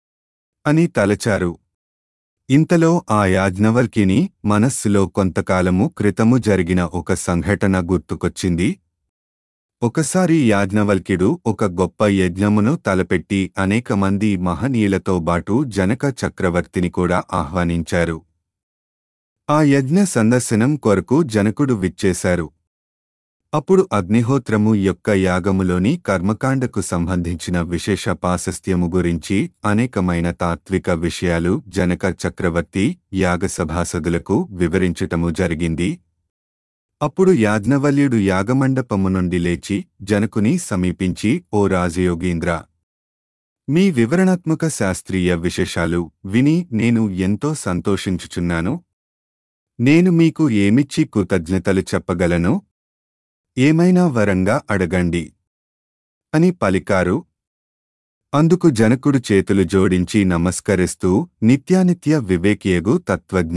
అని తలచారు ఇంతలో ఆ యాజ్ఞవల్కిని మనస్సులో కొంతకాలము క్రితము జరిగిన ఒక సంఘటన గుర్తుకొచ్చింది ఒకసారి యాజ్ఞవల్క్యుడు ఒక గొప్ప యజ్ఞమును తలపెట్టి అనేక మంది మహనీయులతో బాటు జనక చక్రవర్తిని కూడా ఆహ్వానించారు ఆ యజ్ఞ సందర్శనం కొరకు జనకుడు విచ్చేశారు అప్పుడు అగ్నిహోత్రము యొక్క యాగములోని కర్మకాండకు సంబంధించిన విశేష పాశస్త్యము గురించి అనేకమైన తాత్విక విషయాలు జనక చక్రవర్తి యాగసభాసదులకు వివరించటము జరిగింది అప్పుడు యాజ్ఞవల్యుడు యాగమండపము నుండి లేచి జనకుని సమీపించి ఓ రాజయోగీంద్ర మీ వివరణాత్మక శాస్త్రీయ విశేషాలు విని నేను ఎంతో సంతోషించుచున్నాను నేను మీకు ఏమిచ్చి కృతజ్ఞతలు చెప్పగలను ఏమైనా వరంగా అడగండి అని పలికారు అందుకు జనకుడు చేతులు జోడించి నమస్కరిస్తూ నిత్యానిత్య వివేకియగు తత్వజ్ఞ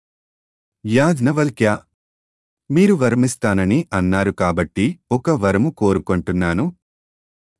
యాజ్ఞవల్క్య మీరు వరమిస్తానని అన్నారు కాబట్టి ఒక వరము కోరుకొంటున్నాను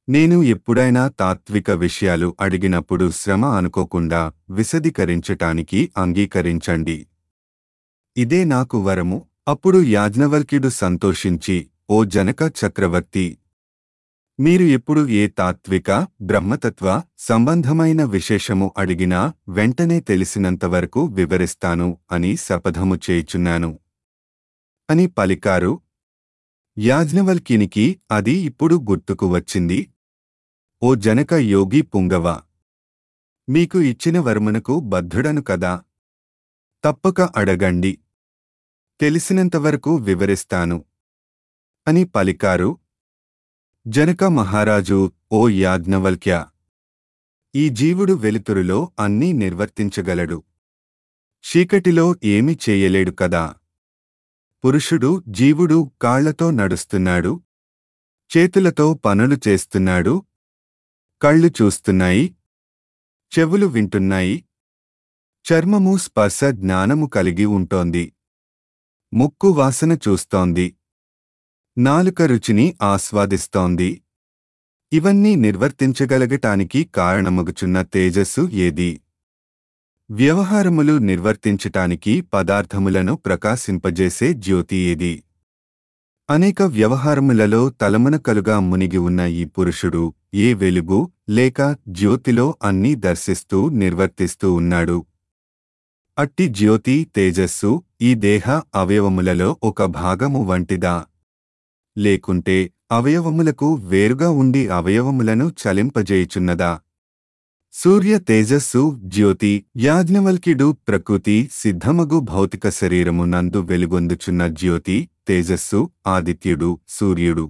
నేను ఎప్పుడైనా తాత్విక విషయాలు అడిగినప్పుడు శ్రమ అనుకోకుండా విశదీకరించటానికి అంగీకరించండి ఇదే నాకు వరము అప్పుడు యాజ్ఞవల్క్యుడు సంతోషించి ఓ జనక చక్రవర్తి మీరు ఎప్పుడు ఏ తాత్విక బ్రహ్మతత్వ సంబంధమైన విశేషము అడిగినా వెంటనే తెలిసినంతవరకు వివరిస్తాను అని శపథము చేయుచున్నాను అని పలికారు యాజ్ఞవల్క్యునికి అది ఇప్పుడు గుర్తుకు వచ్చింది ఓ జనక యోగి పుంగవ మీకు ఇచ్చిన వరమునకు బద్ధుడను కదా తప్పక అడగండి తెలిసినంతవరకు వివరిస్తాను అని పలికారు జనక మహారాజు ఓ యాజ్ఞవల్క్య ఈ జీవుడు వెలుతురులో అన్నీ నిర్వర్తించగలడు చీకటిలో ఏమి చేయలేడు కదా పురుషుడు జీవుడు కాళ్లతో నడుస్తున్నాడు చేతులతో పనులు చేస్తున్నాడు కళ్ళు చూస్తున్నాయి చెవులు వింటున్నాయి చర్మము స్పర్శ జ్ఞానము కలిగి ఉంటోంది ముక్కు వాసన చూస్తోంది నాలుక రుచిని ఆస్వాదిస్తోంది ఇవన్నీ నిర్వర్తించగలగటానికి కారణమగుచున్న తేజస్సు ఏది వ్యవహారములు నిర్వర్తించటానికి పదార్థములను ప్రకాశింపజేసే జ్యోతి ఏది అనేక వ్యవహారములలో తలమునకలుగా మునిగి ఉన్న ఈ పురుషుడు ఏ వెలుగు లేక జ్యోతిలో అన్నీ దర్శిస్తూ నిర్వర్తిస్తూ ఉన్నాడు అట్టి జ్యోతి తేజస్సు ఈ దేహ అవయవములలో ఒక భాగము వంటిదా లేకుంటే అవయవములకు వేరుగా ఉండి అవయవములను చలింపజేయుచున్నదా సూర్య తేజస్సు జ్యోతి యాజ్ఞవల్క్యుడు ప్రకృతి సిద్ధమగు భౌతిక శరీరము నందు వెలుగొందుచున్న జ్యోతి తేజస్సు ఆదిత్యుడు సూర్యుడు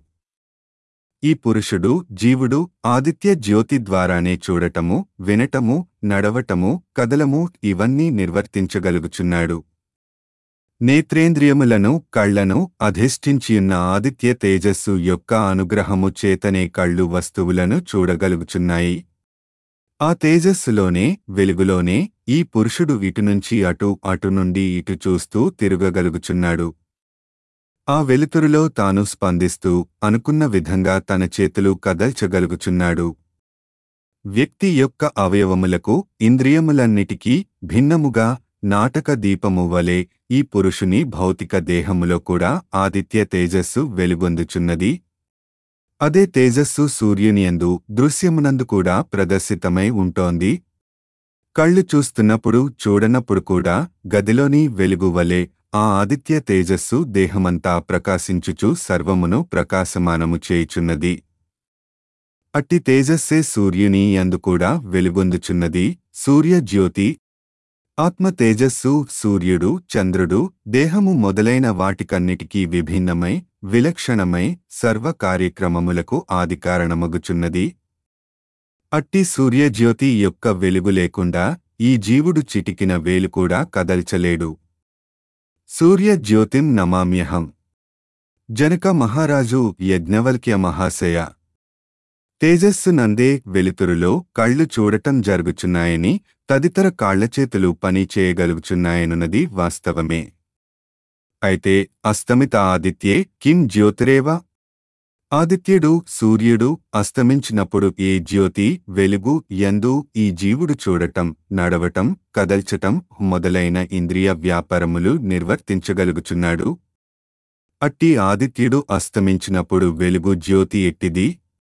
ఈ పురుషుడు జీవుడు ఆదిత్య జ్యోతి ద్వారానే చూడటము వినటము నడవటము కదలము ఇవన్నీ నిర్వర్తించగలుగుచున్నాడు నేత్రేంద్రియములను కళ్లను అధిష్ఠించియున్న ఆదిత్య తేజస్సు యొక్క అనుగ్రహము చేతనే కళ్ళు వస్తువులను చూడగలుగుచున్నాయి ఆ తేజస్సులోనే వెలుగులోనే ఈ పురుషుడు ఇటునుంచి అటు అటు నుండి ఇటు చూస్తూ తిరగగలుగుచున్నాడు ఆ వెలుతురులో తాను స్పందిస్తూ అనుకున్న విధంగా తన చేతులు కదల్చగలుగుచున్నాడు వ్యక్తి యొక్క అవయవములకు ఇంద్రియములన్నిటికీ భిన్నముగా నాటక దీపము వలె ఈ పురుషుని భౌతిక దేహములో కూడా ఆదిత్య తేజస్సు వెలుగొందుచున్నది అదే తేజస్సు సూర్యునియందు దృశ్యమునందు కూడా ప్రదర్శితమై ఉంటోంది కళ్ళు చూస్తున్నప్పుడు చూడనప్పుడు కూడా గదిలోని వెలుగు వలె ఆ ఆదిత్య తేజస్సు దేహమంతా ప్రకాశించుచు సర్వమును ప్రకాశమానము చేయుచున్నది అట్టి తేజస్సే సూర్యుని అందుకూడా వెలుగొందుచున్నది సూర్య జ్యోతి ఆత్మ తేజస్సు సూర్యుడు చంద్రుడు దేహము మొదలైన వాటికన్నిటికీ విభిన్నమై విలక్షణమై సర్వ కార్యక్రమములకు ఆదికారణమగుచున్నది అట్టి సూర్యజ్యోతి యొక్క వెలుగు లేకుండా ఈ జీవుడు చిటికిన వేలు కూడా కదల్చలేడు సూర్యజ్యోతిం నమామ్యహం జనక మహారాజు యజ్ఞవల్క్య మహాశయ తేజస్సు నందే వెలుతురులో కళ్ళు చూడటం జరుగుచున్నాయని తదితర కాళ్లచేతులు పని చేయగలుగుచున్నాయనున్నది వాస్తవమే అయితే అస్తమిత ఆదిత్యే కిం జ్యోతిరేవ ఆదిత్యుడు సూర్యుడు అస్తమించినప్పుడు ఏ జ్యోతి వెలుగు ఎందు ఈ జీవుడు చూడటం నడవటం కదల్చటం మొదలైన ఇంద్రియ వ్యాపారములు నిర్వర్తించగలుగుచున్నాడు అట్టి ఆదిత్యుడు అస్తమించినప్పుడు వెలుగు జ్యోతి ఎట్టిది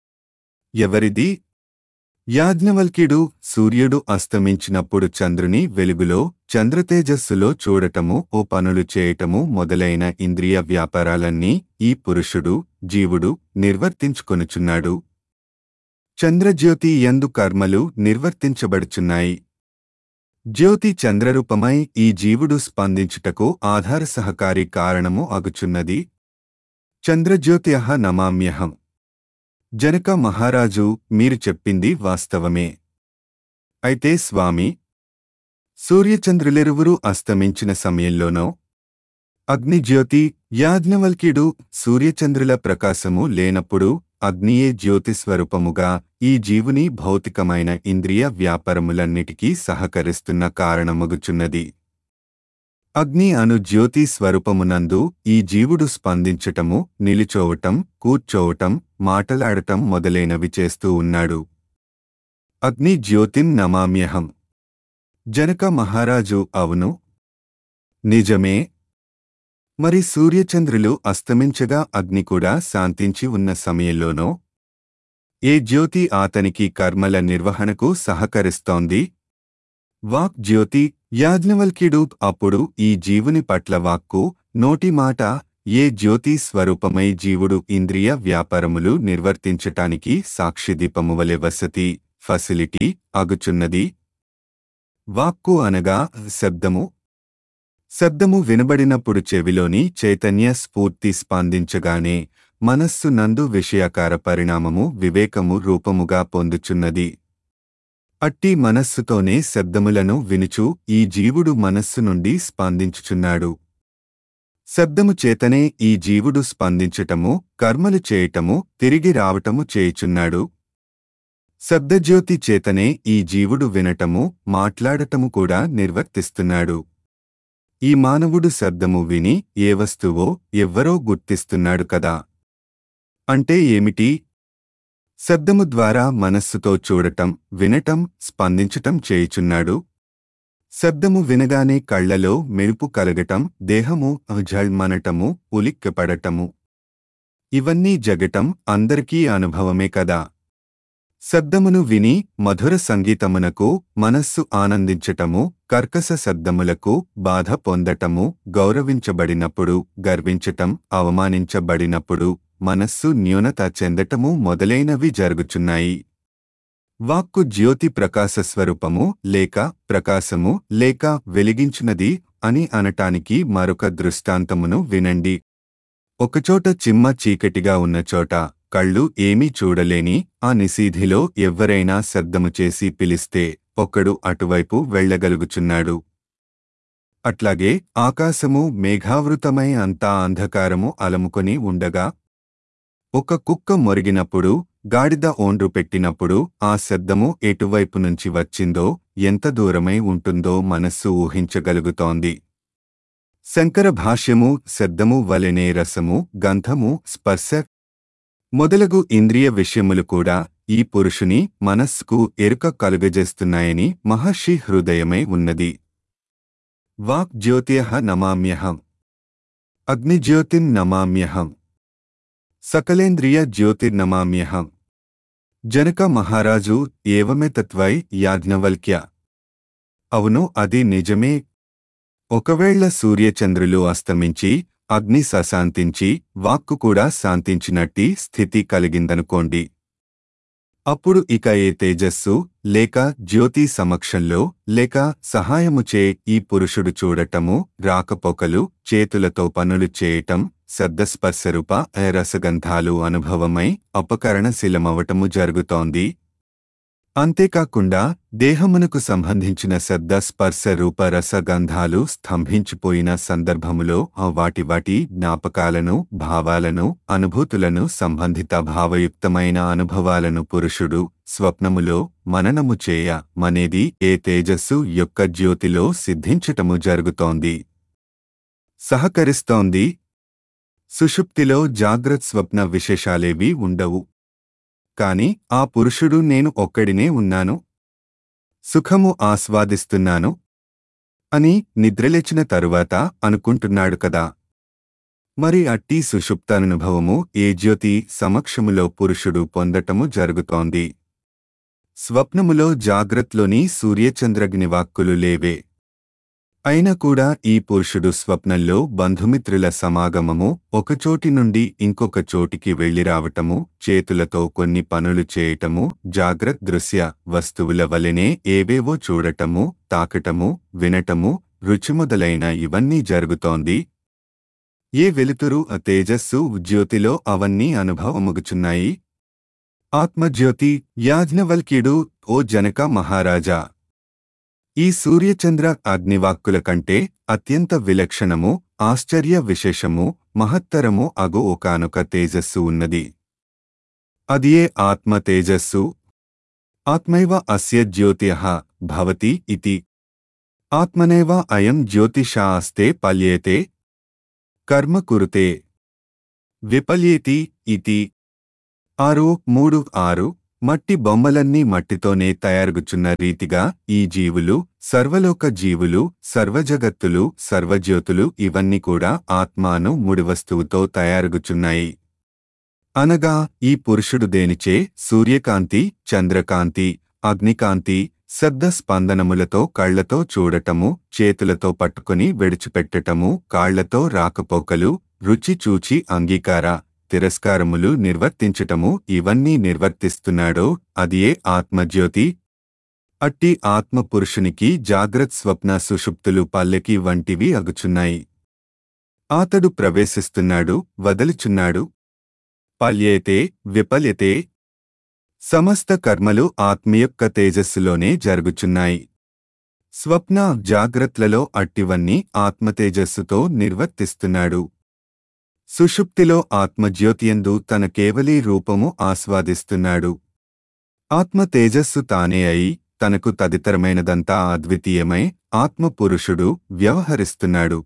ఎవరిది యాజ్ఞవల్క్యుడు సూర్యుడు అస్తమించినప్పుడు చంద్రుని వెలుగులో చంద్రతేజస్సులో చూడటము ఓ పనులు చేయటము మొదలైన ఇంద్రియ వ్యాపారాలన్నీ ఈ పురుషుడు జీవుడు నిర్వర్తించుకొనుచున్నాడు చంద్రజ్యోతి ఎందు కర్మలు నిర్వర్తించబడుచున్నాయి జ్యోతి చంద్రరూపమై ఈ జీవుడు స్పందించుటకు ఆధార సహకారి కారణము అగుచున్నది చంద్రజ్యోతి అహ నమామ్యహం జనక మహారాజు మీరు చెప్పింది వాస్తవమే అయితే స్వామి సూర్యచంద్రులిరువురు అస్తమించిన సమయంలోనో అగ్నిజ్యోతి యాజ్ఞవల్క్యుడు సూర్యచంద్రుల ప్రకాశము లేనప్పుడు అగ్నియే జ్యోతిస్వరూపముగా ఈ జీవుని భౌతికమైన ఇంద్రియ వ్యాపారములన్నిటికీ సహకరిస్తున్న కారణమగుచున్నది అగ్ని అను జ్యోతి స్వరూపమునందు ఈ జీవుడు స్పందించటము నిలిచోవటం కూర్చోవటం మాటలాడటం మొదలైనవి చేస్తూ ఉన్నాడు అగ్ని జ్యోతిం నమామ్యహం జనక మహారాజు అవును నిజమే మరి సూర్యచంద్రులు అస్తమించగా అగ్ని కూడా శాంతించి ఉన్న సమయంలోనో ఏ జ్యోతి ఆతనికి కర్మల నిర్వహణకు సహకరిస్తోంది వాక్ జ్యోతి యాజ్ఞవల్క్యుడు అప్పుడు ఈ జీవుని పట్ల వాక్కు నోటి మాట ఏ జ్యోతి స్వరూపమై జీవుడు ఇంద్రియ వ్యాపారములు నిర్వర్తించటానికి సాక్షిదీపము వలె వసతి ఫసిలిటీ అగుచున్నది వాక్కు అనగా శబ్దము శబ్దము వినబడినప్పుడు చెవిలోని చైతన్య స్ఫూర్తి స్పందించగానే మనస్సు నందు విషయాకార పరిణామము వివేకము రూపముగా పొందుచున్నది అట్టి మనస్సుతోనే శబ్దములను వినుచు ఈ జీవుడు మనస్సు నుండి స్పందించుచున్నాడు శబ్దము చేతనే ఈ జీవుడు స్పందించటము కర్మలు చేయటము తిరిగి రావటము చేయుచున్నాడు శబ్దజ్యోతి చేతనే ఈ జీవుడు వినటము మాట్లాడటము కూడా నిర్వర్తిస్తున్నాడు ఈ మానవుడు శబ్దము విని ఏ వస్తువో ఎవ్వరో గుర్తిస్తున్నాడు కదా అంటే ఏమిటి శబ్దము ద్వారా మనస్సుతో చూడటం వినటం స్పందించటం చేయుచున్నాడు శబ్దము వినగానే కళ్లలో మెరుపు కలగటం దేహము జల్మనటము ఉలిక్కిపడటము ఇవన్నీ జగటం అందరికీ అనుభవమే కదా శబ్దమును విని మధుర సంగీతమునకు మనస్సు ఆనందించటము కర్కశ శబ్దములకు బాధ పొందటము గౌరవించబడినప్పుడు గర్వించటం అవమానించబడినప్పుడు మనస్సు న్యూనత చెందటము మొదలైనవి జరుగుచున్నాయి వాక్కు జ్యోతి ప్రకాశ స్వరూపము లేక ప్రకాశము లేక వెలిగించునది అని అనటానికి మరొక దృష్టాంతమును వినండి ఒకచోట చిమ్మ చీకటిగా ఉన్న చోట కళ్ళు ఏమీ చూడలేని ఆ నిశీధిలో ఎవ్వరైనా శబ్దము చేసి పిలిస్తే ఒకడు అటువైపు వెళ్ళగలుగుచున్నాడు అట్లాగే ఆకాశము మేఘావృతమై అంతా అంధకారము అలముకొని ఉండగా ఒక కుక్క మొరిగినప్పుడు గాడిద ఓండ్రు పెట్టినప్పుడు ఆ శబ్దము ఎటువైపు నుంచి వచ్చిందో ఎంత దూరమై ఉంటుందో మనస్సు ఊహించగలుగుతోంది శంకర భాష్యము శబ్దము వలెనే రసము గంధము స్పర్శ మొదలగు ఇంద్రియ విషయములు కూడా ఈ పురుషుని మనస్సుకు ఎరుక కలుగజేస్తున్నాయని మహర్షి హృదయమై ఉన్నది వాక్ జ్యోతియః నమామ్యహం అగ్నిజ్యోతిం నమామ్యహం సకలేంద్రియ జ్యోతిర్నమామ్యహం జనక మహారాజు ఏవమే తత్వై యాజ్ఞవల్క్య అవును అది నిజమే ఒకవేళ సూర్యచంద్రులు అస్తమించి అగ్ని సశాంతించి వాక్కు కూడా శాంతించినట్టి స్థితి కలిగిందనుకోండి అప్పుడు ఇక ఏ తేజస్సు లేక జ్యోతి సమక్షంలో లేక సహాయముచే ఈ పురుషుడు చూడటము రాకపోకలు చేతులతో పనులు చేయటం శబ్దస్పర్శరూప రసగంధాలు అనుభవమై అపకరణశీలమవటము జరుగుతోంది అంతేకాకుండా దేహమునకు సంబంధించిన శబ్ద స్పర్శ రూప రసగంధాలు స్తంభించిపోయిన సందర్భములో ఆ వాటి వాటి జ్ఞాపకాలను భావాలను అనుభూతులను సంబంధిత భావయుక్తమైన అనుభవాలను పురుషుడు స్వప్నములో మననము చేయ మనేది ఏ తేజస్సు యొక్క జ్యోతిలో సిద్ధించటము జరుగుతోంది సహకరిస్తోంది సుషుప్తిలో జాగ్రత్ స్వప్న విశేషాలేవీ ఉండవు కాని ఆ పురుషుడు నేను ఒక్కడినే ఉన్నాను సుఖము ఆస్వాదిస్తున్నాను అని నిద్రలేచిన తరువాత అనుకుంటున్నాడు కదా మరి అట్టి సుషుప్తానుభవము ఏ జ్యోతి సమక్షములో పురుషుడు పొందటము జరుగుతోంది స్వప్నములో జాగ్రత్తలోని సూర్యచంద్రగ్ని వాక్కులు లేవే అయినా కూడా ఈ పురుషుడు స్వప్నంలో బంధుమిత్రుల సమాగమము ఒకచోటి నుండి ఇంకొక చోటికి వెళ్లి రావటము చేతులతో కొన్ని పనులు చేయటము జాగ్రత్త దృశ్య వస్తువుల వలెనే ఏవేవో చూడటము తాకటము వినటము రుచి మొదలైన ఇవన్నీ జరుగుతోంది ఏ వెలుతురు ఆ తేజస్సు జ్యోతిలో అవన్నీ అనుభవముగుచున్నాయి ఆత్మజ్యోతి యాజ్ఞవల్క్యుడు ఓ జనక మహారాజా ఈ సూర్యచంద్ర అగ్నివాక్కుల కంటే అత్యంత విలక్షణము ఆశ్చర్య విశేషము మహత్తరము అగు ఒకానొక తేజస్సు ఉన్నది అదియే ఆత్మ తేజస్సు ఆత్మైవ అస్య జ్యోతిః భవతి ఇతి ఆత్మనేవ అయం జ్యోతిషా అస్తే పల్యేతే కర్మ కురుతే విపల్యేతి ఇతి ఆరు మూడు ఆరు మట్టి బొమ్మలన్నీ మట్టితోనే తయారుగుచున్న రీతిగా ఈ జీవులు సర్వలోక జీవులు సర్వజగత్తులు సర్వజ్యోతులు ఇవన్నీ కూడా ఆత్మాను ముడి వస్తువుతో తయారుగుచున్నాయి అనగా ఈ పురుషుడు దేనిచే సూర్యకాంతి చంద్రకాంతి అగ్నికాంతి శబ్ద స్పందనములతో కళ్లతో చూడటము చేతులతో పట్టుకుని విడిచిపెట్టటము కాళ్లతో రాకపోకలు రుచి చూచి అంగీకార తిరస్కారములు నిర్వర్తించటము ఇవన్నీ నిర్వర్తిస్తున్నాడో అదియే ఆత్మజ్యోతి అట్టి ఆత్మ పురుషునికి జాగ్రత్ స్వప్న సుషుప్తులు పల్లెకి వంటివి అగుచున్నాయి అతడు ప్రవేశిస్తున్నాడు వదలుచున్నాడు పల్యేతే విపల్యతే సమస్త కర్మలు ఆత్మయొక్క తేజస్సులోనే జరుగుచున్నాయి స్వప్న జాగ్రత్తలలో అట్టివన్నీ ఆత్మతేజస్సుతో నిర్వర్తిస్తున్నాడు సుషుప్తిలో ఆత్మజ్యోతియందు తన కేవలీ రూపము ఆస్వాదిస్తున్నాడు ఆత్మ తేజస్సు తానే అయి తనకు తదితరమైనదంతా అద్వితీయమై ఆత్మపురుషుడు వ్యవహరిస్తున్నాడు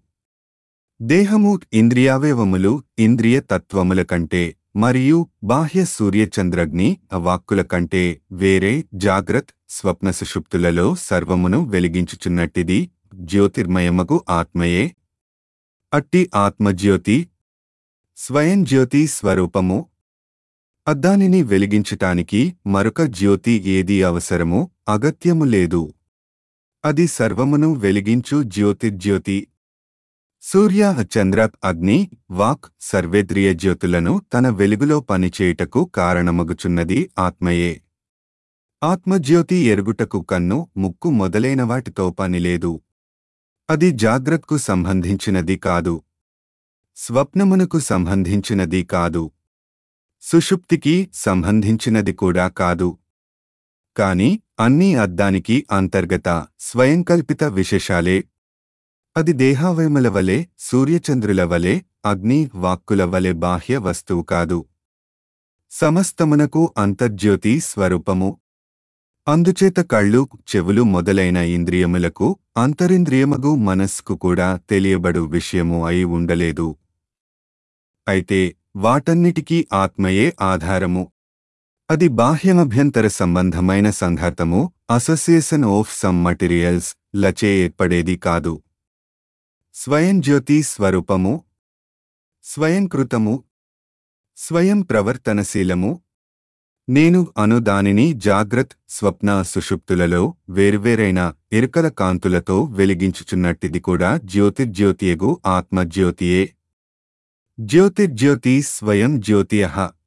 దేహము ఇంద్రియావయవములు ఇంద్రియ తత్వముల కంటే మరియు బాహ్య సూర్యచంద్రగ్ని వాక్కుల కంటే వేరే జాగ్రత్ స్వప్న సుషుప్తులలో సర్వమును వెలిగించుచున్నట్టిది జ్యోతిర్మయమగు ఆత్మయే అట్టి ఆత్మజ్యోతి స్వయం జ్యోతి స్వరూపము అద్దానిని వెలిగించటానికి మరొక జ్యోతి ఏదీ అవసరము అగత్యము లేదు అది సర్వమును వెలిగించు జ్యోతిర్జ్యోతి సూర్య చంద్ర అగ్ని వాక్ సర్వేంద్రియ జ్యోతులను తన వెలుగులో పనిచేయుటకు కారణమగుచున్నది ఆత్మయే ఆత్మజ్యోతి ఎరుగుటకు కన్ను ముక్కు మొదలైన వాటితో పనిలేదు అది జాగ్రత్తకు సంబంధించినది కాదు స్వప్నమునకు సంబంధించినది కాదు సుషుప్తికి సంబంధించినది కూడా కాదు కాని అన్నీ అద్దానికి అంతర్గత స్వయంకల్పిత విశేషాలే అది దేహావయముల వలె సూర్యచంద్రుల వలె అగ్ని వాక్కుల వలె బాహ్య వస్తువు కాదు సమస్తమునకు అంతర్జ్యోతి స్వరూపము అందుచేత కళ్ళు చెవులు మొదలైన ఇంద్రియములకు అంతరింద్రియమగు మనస్సుకు కూడా తెలియబడు విషయము అయి ఉండలేదు అయితే వాటన్నిటికీ ఆత్మయే ఆధారము అది బాహ్యమభ్యంతర సంబంధమైన సంఘాతము అసోసియేషన్ ఆఫ్ సమ్ మటీరియల్స్ లచే ఏర్పడేది కాదు స్వయం జ్యోతి స్వరూపము స్వయంకృతము స్వయం ప్రవర్తనశీలము నేను అను దానిని జాగ్రత్ స్వప్న సుషుప్తులలో వేర్వేరైన ఇరుకల కాంతులతో వెలిగించుచున్నట్టిది కూడా జ్యోతిర్జ్యోతియగు ఆత్మజ్యోతియే జ్యోతిర్జ్యోతి స్వయం జ్యోతియ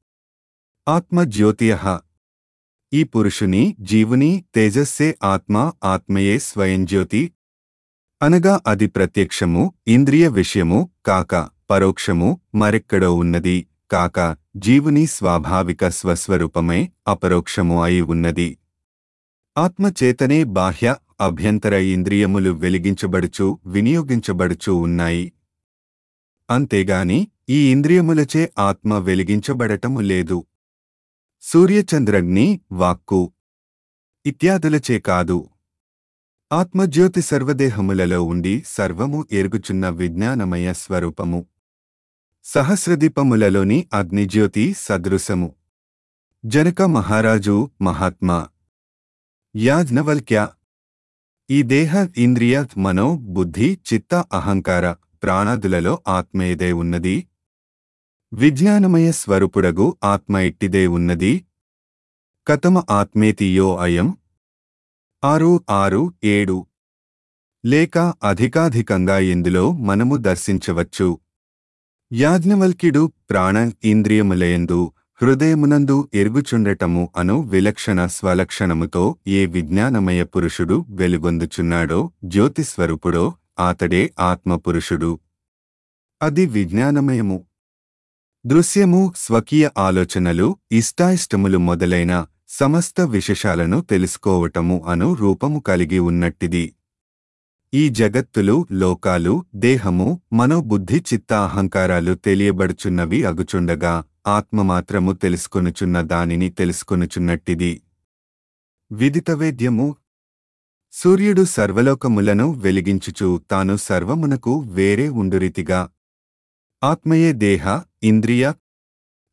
ఆత్మజ్యోతియ ఈ పురుషుని జీవుని తేజస్సే ఆత్మ ఆత్మయే స్వయం జ్యోతి అనగా అది ప్రత్యక్షము ఇంద్రియ విషయము కాక పరోక్షము మరెక్కడో ఉన్నది కాక జీవుని స్వాభావిక స్వస్వరూపమై అపరోక్షము అయి ఉన్నది ఆత్మచేతనే బాహ్య అభ్యంతర ఇంద్రియములు వెలిగించబడుచు వినియోగించబడుచూ ఉన్నాయి అంతేగాని ఈ ఇంద్రియములచే ఆత్మ వెలిగించబడటము లేదు సూర్యచంద్రగ్ని వాక్కు ఇత్యాదులచే కాదు ఆత్మజ్యోతి సర్వదేహములలో ఉండి సర్వము ఎరుగుచున్న విజ్ఞానమయ స్వరూపము సహస్రదీపములలోని అగ్నిజ్యోతి సదృశము జనక మహారాజు మహాత్మా యాజ్ఞవల్క్య ఈ దేహ ఇంద్రియ మనో బుద్ధి చిత్త అహంకార ప్రాణాదులలో ఆత్మ ఏదే ఉన్నది విజ్ఞానమయ స్వరూపుడగు ఆత్మ ఇట్టిదే ఉన్నది కథమ ఆత్మేతియో అయం ఆరు ఆరు ఏడు లేక అధికాధికంగా ఇందులో మనము దర్శించవచ్చు యాజ్ఞవల్క్యుడు ప్రాణ ఇంద్రియములయందు హృదయమునందు ఎరుగుచుండటము అను విలక్షణ స్వలక్షణముతో ఏ విజ్ఞానమయ పురుషుడు వెలుగొందుచున్నాడో జ్యోతిస్వరూపుడో ఆతడే ఆత్మపురుషుడు అది విజ్ఞానమయము దృశ్యము స్వకీయ ఆలోచనలు ఇష్టాయిష్టములు మొదలైన సమస్త విశేషాలను తెలుసుకోవటము అను రూపము కలిగి ఉన్నట్టిది ఈ జగత్తులు లోకాలు దేహము మనోబుద్ధి చిత్త అహంకారాలు తెలియబడుచున్నవి అగుచుండగా ఆత్మ మాత్రము తెలుసుకొనుచున్న దానిని తెలుసుకొనుచున్నట్టిది విదితవేద్యము సూర్యుడు సర్వలోకములను వెలిగించుచు తాను సర్వమునకు వేరే ఉండురీతిగా ఆత్మయే దేహ ఇంద్రియ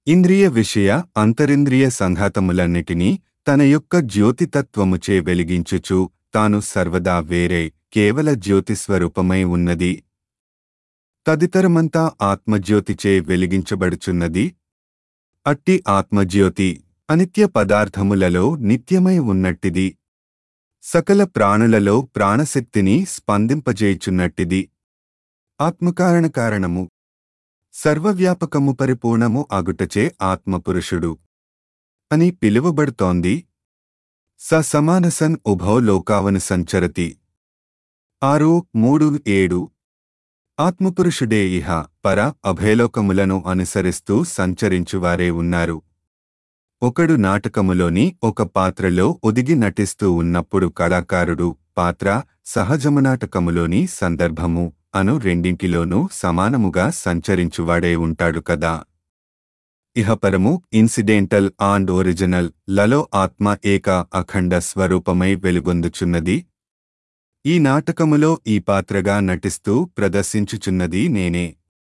ఇంద్రియ విషయ అంతరింద్రియ సంఘాతములన్నిటినీ తన యొక్క జ్యోతితత్వముచే వెలిగించుచు తాను సర్వదా వేరే కేవల జ్యోతిస్వరూపమై ఉన్నది తదితరమంతా ఆత్మజ్యోతిచే వెలిగించబడుచున్నది అట్టి ఆత్మజ్యోతి అనిత్య పదార్థములలో నిత్యమై ఉన్నట్టిది సకల ప్రాణులలో ప్రాణశక్తిని స్పందింపజేయుచున్నట్టిది ఆత్మకారణ కారణము సర్వవ్యాపకము పరిపూర్ణము అగుటచే ఆత్మపురుషుడు అని పిలువబడుతోంది స సమానసన్ ఉభౌ లోకావను సంచరతి ఆరు మూడు ఏడు ఆత్మపురుషుడే ఇహ పర అభయలోకములను అనుసరిస్తూ సంచరించువారే ఉన్నారు ఒకడు నాటకములోని ఒక పాత్రలో ఒదిగి నటిస్తూ ఉన్నప్పుడు కళాకారుడు పాత్ర సహజమనాటకములోని సందర్భము అను రెండింటిలోనూ సమానముగా సంచరించువాడే ఉంటాడు కదా ఇహపరము ఇన్సిడెంటల్ అండ్ ఒరిజినల్ లలో ఆత్మ ఏక అఖండ స్వరూపమై వెలుగొందుచున్నది ఈ నాటకములో ఈ పాత్రగా నటిస్తూ ప్రదర్శించుచున్నది నేనే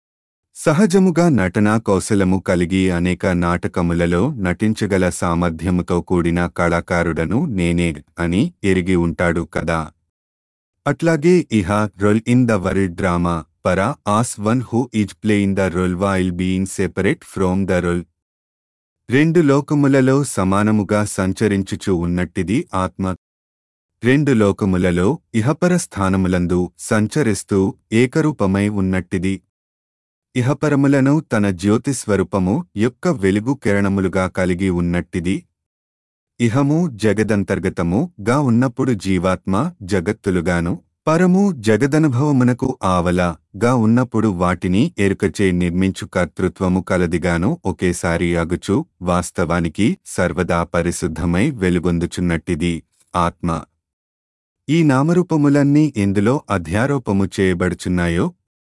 సహజముగా నటనా కౌశలము కలిగి అనేక నాటకములలో నటించగల సామర్థ్యముతో కూడిన కళాకారుడను నేనే అని ఎరిగి ఉంటాడు కదా అట్లాగే ఇహ role in the world drama పర as one who is playing the role while being separate from the role రెండు లోకములలో సమానముగా సంచరించుచు ఉన్నట్టిది ఆత్మ రెండు లోకములలో ఇహపర స్థానములందు సంచరిస్తూ ఏకరూపమై ఉన్నట్టిది ఇహపరములను తన జ్యోతిస్వరూపము యొక్క వెలుగు కిరణములుగా కలిగి ఉన్నట్టిది ఇహము జగదంతర్గతము గా ఉన్నప్పుడు జీవాత్మ జగత్తులుగాను పరము జగదనుభవమునకు ఆవల గా ఉన్నప్పుడు వాటిని ఎరుకచే నిర్మించు కర్తృత్వము కలదిగాను ఒకేసారి అగుచు వాస్తవానికి సర్వదా పరిశుద్ధమై వెలుగొందుచున్నట్టిది ఆత్మ ఈ నామరూపములన్నీ ఎందులో అధ్యారోపము చేయబడుచున్నాయో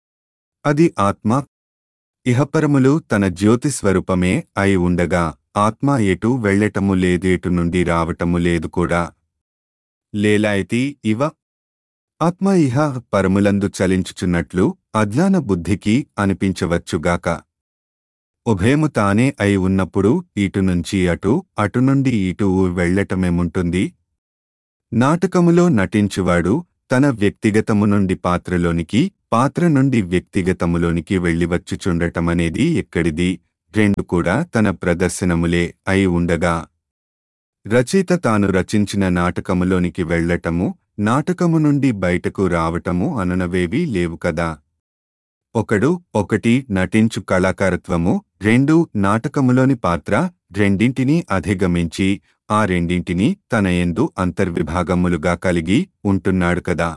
అది ఆత్మ ఇహపరములు తన జ్యోతిస్వరూపమే అయి ఉండగా ఆత్మ ఎటు వెళ్ళటము లేదు ఎటు నుండి రావటము లేదు కూడా లేలాయితీ ఇవ ఆత్మ ఇహ పరములందు చలించుచున్నట్లు అజ్ఞాన బుద్ధికి అనిపించవచ్చుగాక ఉభయము తానే అయి ఉన్నప్పుడు ఇటు నుంచి అటు అటు నుండి ఇటు వెళ్ళటమేముంటుంది నాటకములో నటించువాడు తన వ్యక్తిగతము నుండి పాత్రలోనికి పాత్ర నుండి వ్యక్తిగతములోనికి వెళ్ళివచ్చుచుండటమనేది ఎక్కడిది రెండు కూడా తన ప్రదర్శనములే అయి ఉండగా రచయిత తాను రచించిన నాటకములోనికి వెళ్ళటము నాటకము నుండి బయటకు రావటము అనునవేవీ లేవు కదా ఒకడు ఒకటి నటించు కళాకారత్వము రెండు నాటకములోని పాత్ర రెండింటినీ అధిగమించి ఆ రెండింటినీ తన ఎందు అంతర్విభాగములుగా కలిగి ఉంటున్నాడు కదా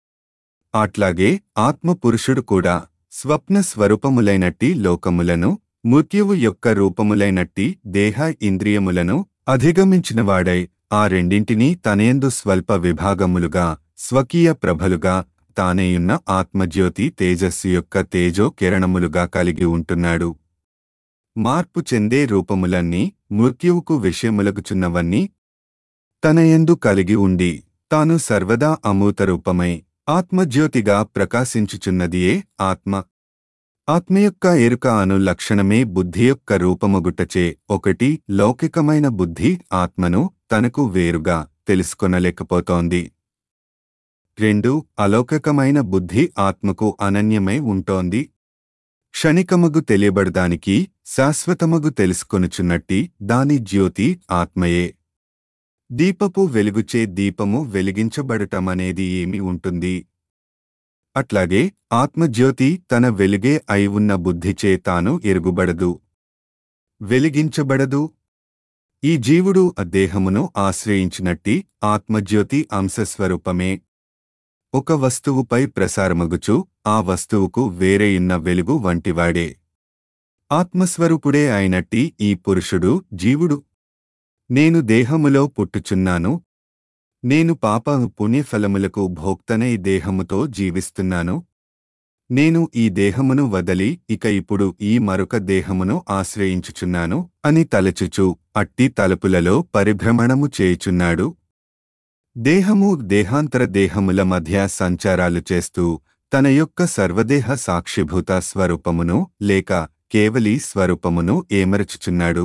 అట్లాగే ఆత్మపురుషుడు కూడా స్వప్న స్వరూపములైనట్టి లోకములను మృత్యువు యొక్క రూపములైనట్టి దేహ ఇంద్రియములను అధిగమించినవాడై ఆ రెండింటినీ తనేందు స్వల్ప విభాగములుగా స్వకీయ ప్రభలుగా తానేయున్న ఆత్మజ్యోతి తేజస్సు యొక్క తేజో కిరణములుగా కలిగి ఉంటున్నాడు మార్పు చెందే రూపములన్నీ మృత్యువుకు విషయములగుచున్నవన్నీ తనయందు కలిగి ఉండి తాను సర్వదా అమూత రూపమై ఆత్మజ్యోతిగా ప్రకాశించుచున్నదియే ఆత్మ ఆత్మ యొక్క ఎరుక అను లక్షణమే బుద్ధి యొక్క రూపముగుట్టచే ఒకటి లౌకికమైన బుద్ధి ఆత్మను తనకు వేరుగా తెలుసుకొనలేకపోతోంది రెండు అలౌకికమైన బుద్ధి ఆత్మకు అనన్యమై ఉంటోంది క్షణికమగు తెలియబడదానికి శాశ్వతమగు తెలుసుకొనుచున్నట్టి దాని జ్యోతి ఆత్మయే దీపపు వెలుగుచే దీపము వెలిగించబడటమనేది ఏమి ఉంటుంది అట్లాగే ఆత్మజ్యోతి తన వెలుగే అయి ఉన్న బుద్ధిచే తాను ఎరుగుబడదు వెలిగించబడదు ఈ జీవుడు ఆ దేహమును ఆశ్రయించినట్టి ఆత్మజ్యోతి అంశస్వరూపమే ఒక వస్తువుపై ప్రసారమగుచు ఆ వస్తువుకు వేరేయున్న వెలుగు వంటివాడే ఆత్మస్వరూపుడే అయినట్టి ఈ పురుషుడు జీవుడు నేను దేహములో పుట్టుచున్నాను నేను పాప పుణ్యఫలములకు భోక్తనై దేహముతో జీవిస్తున్నాను నేను ఈ దేహమును వదలి ఇక ఇప్పుడు ఈ మరొక దేహమును ఆశ్రయించుచున్నాను అని తలచుచు అట్టి తలుపులలో పరిభ్రమణము చేయుచున్నాడు దేహము దేహాంతర దేహముల మధ్య సంచారాలు చేస్తూ తన యొక్క సర్వదేహ సాక్షిభూత స్వరూపమును లేక కేవలీ స్వరూపమును ఏమరచుచున్నాడు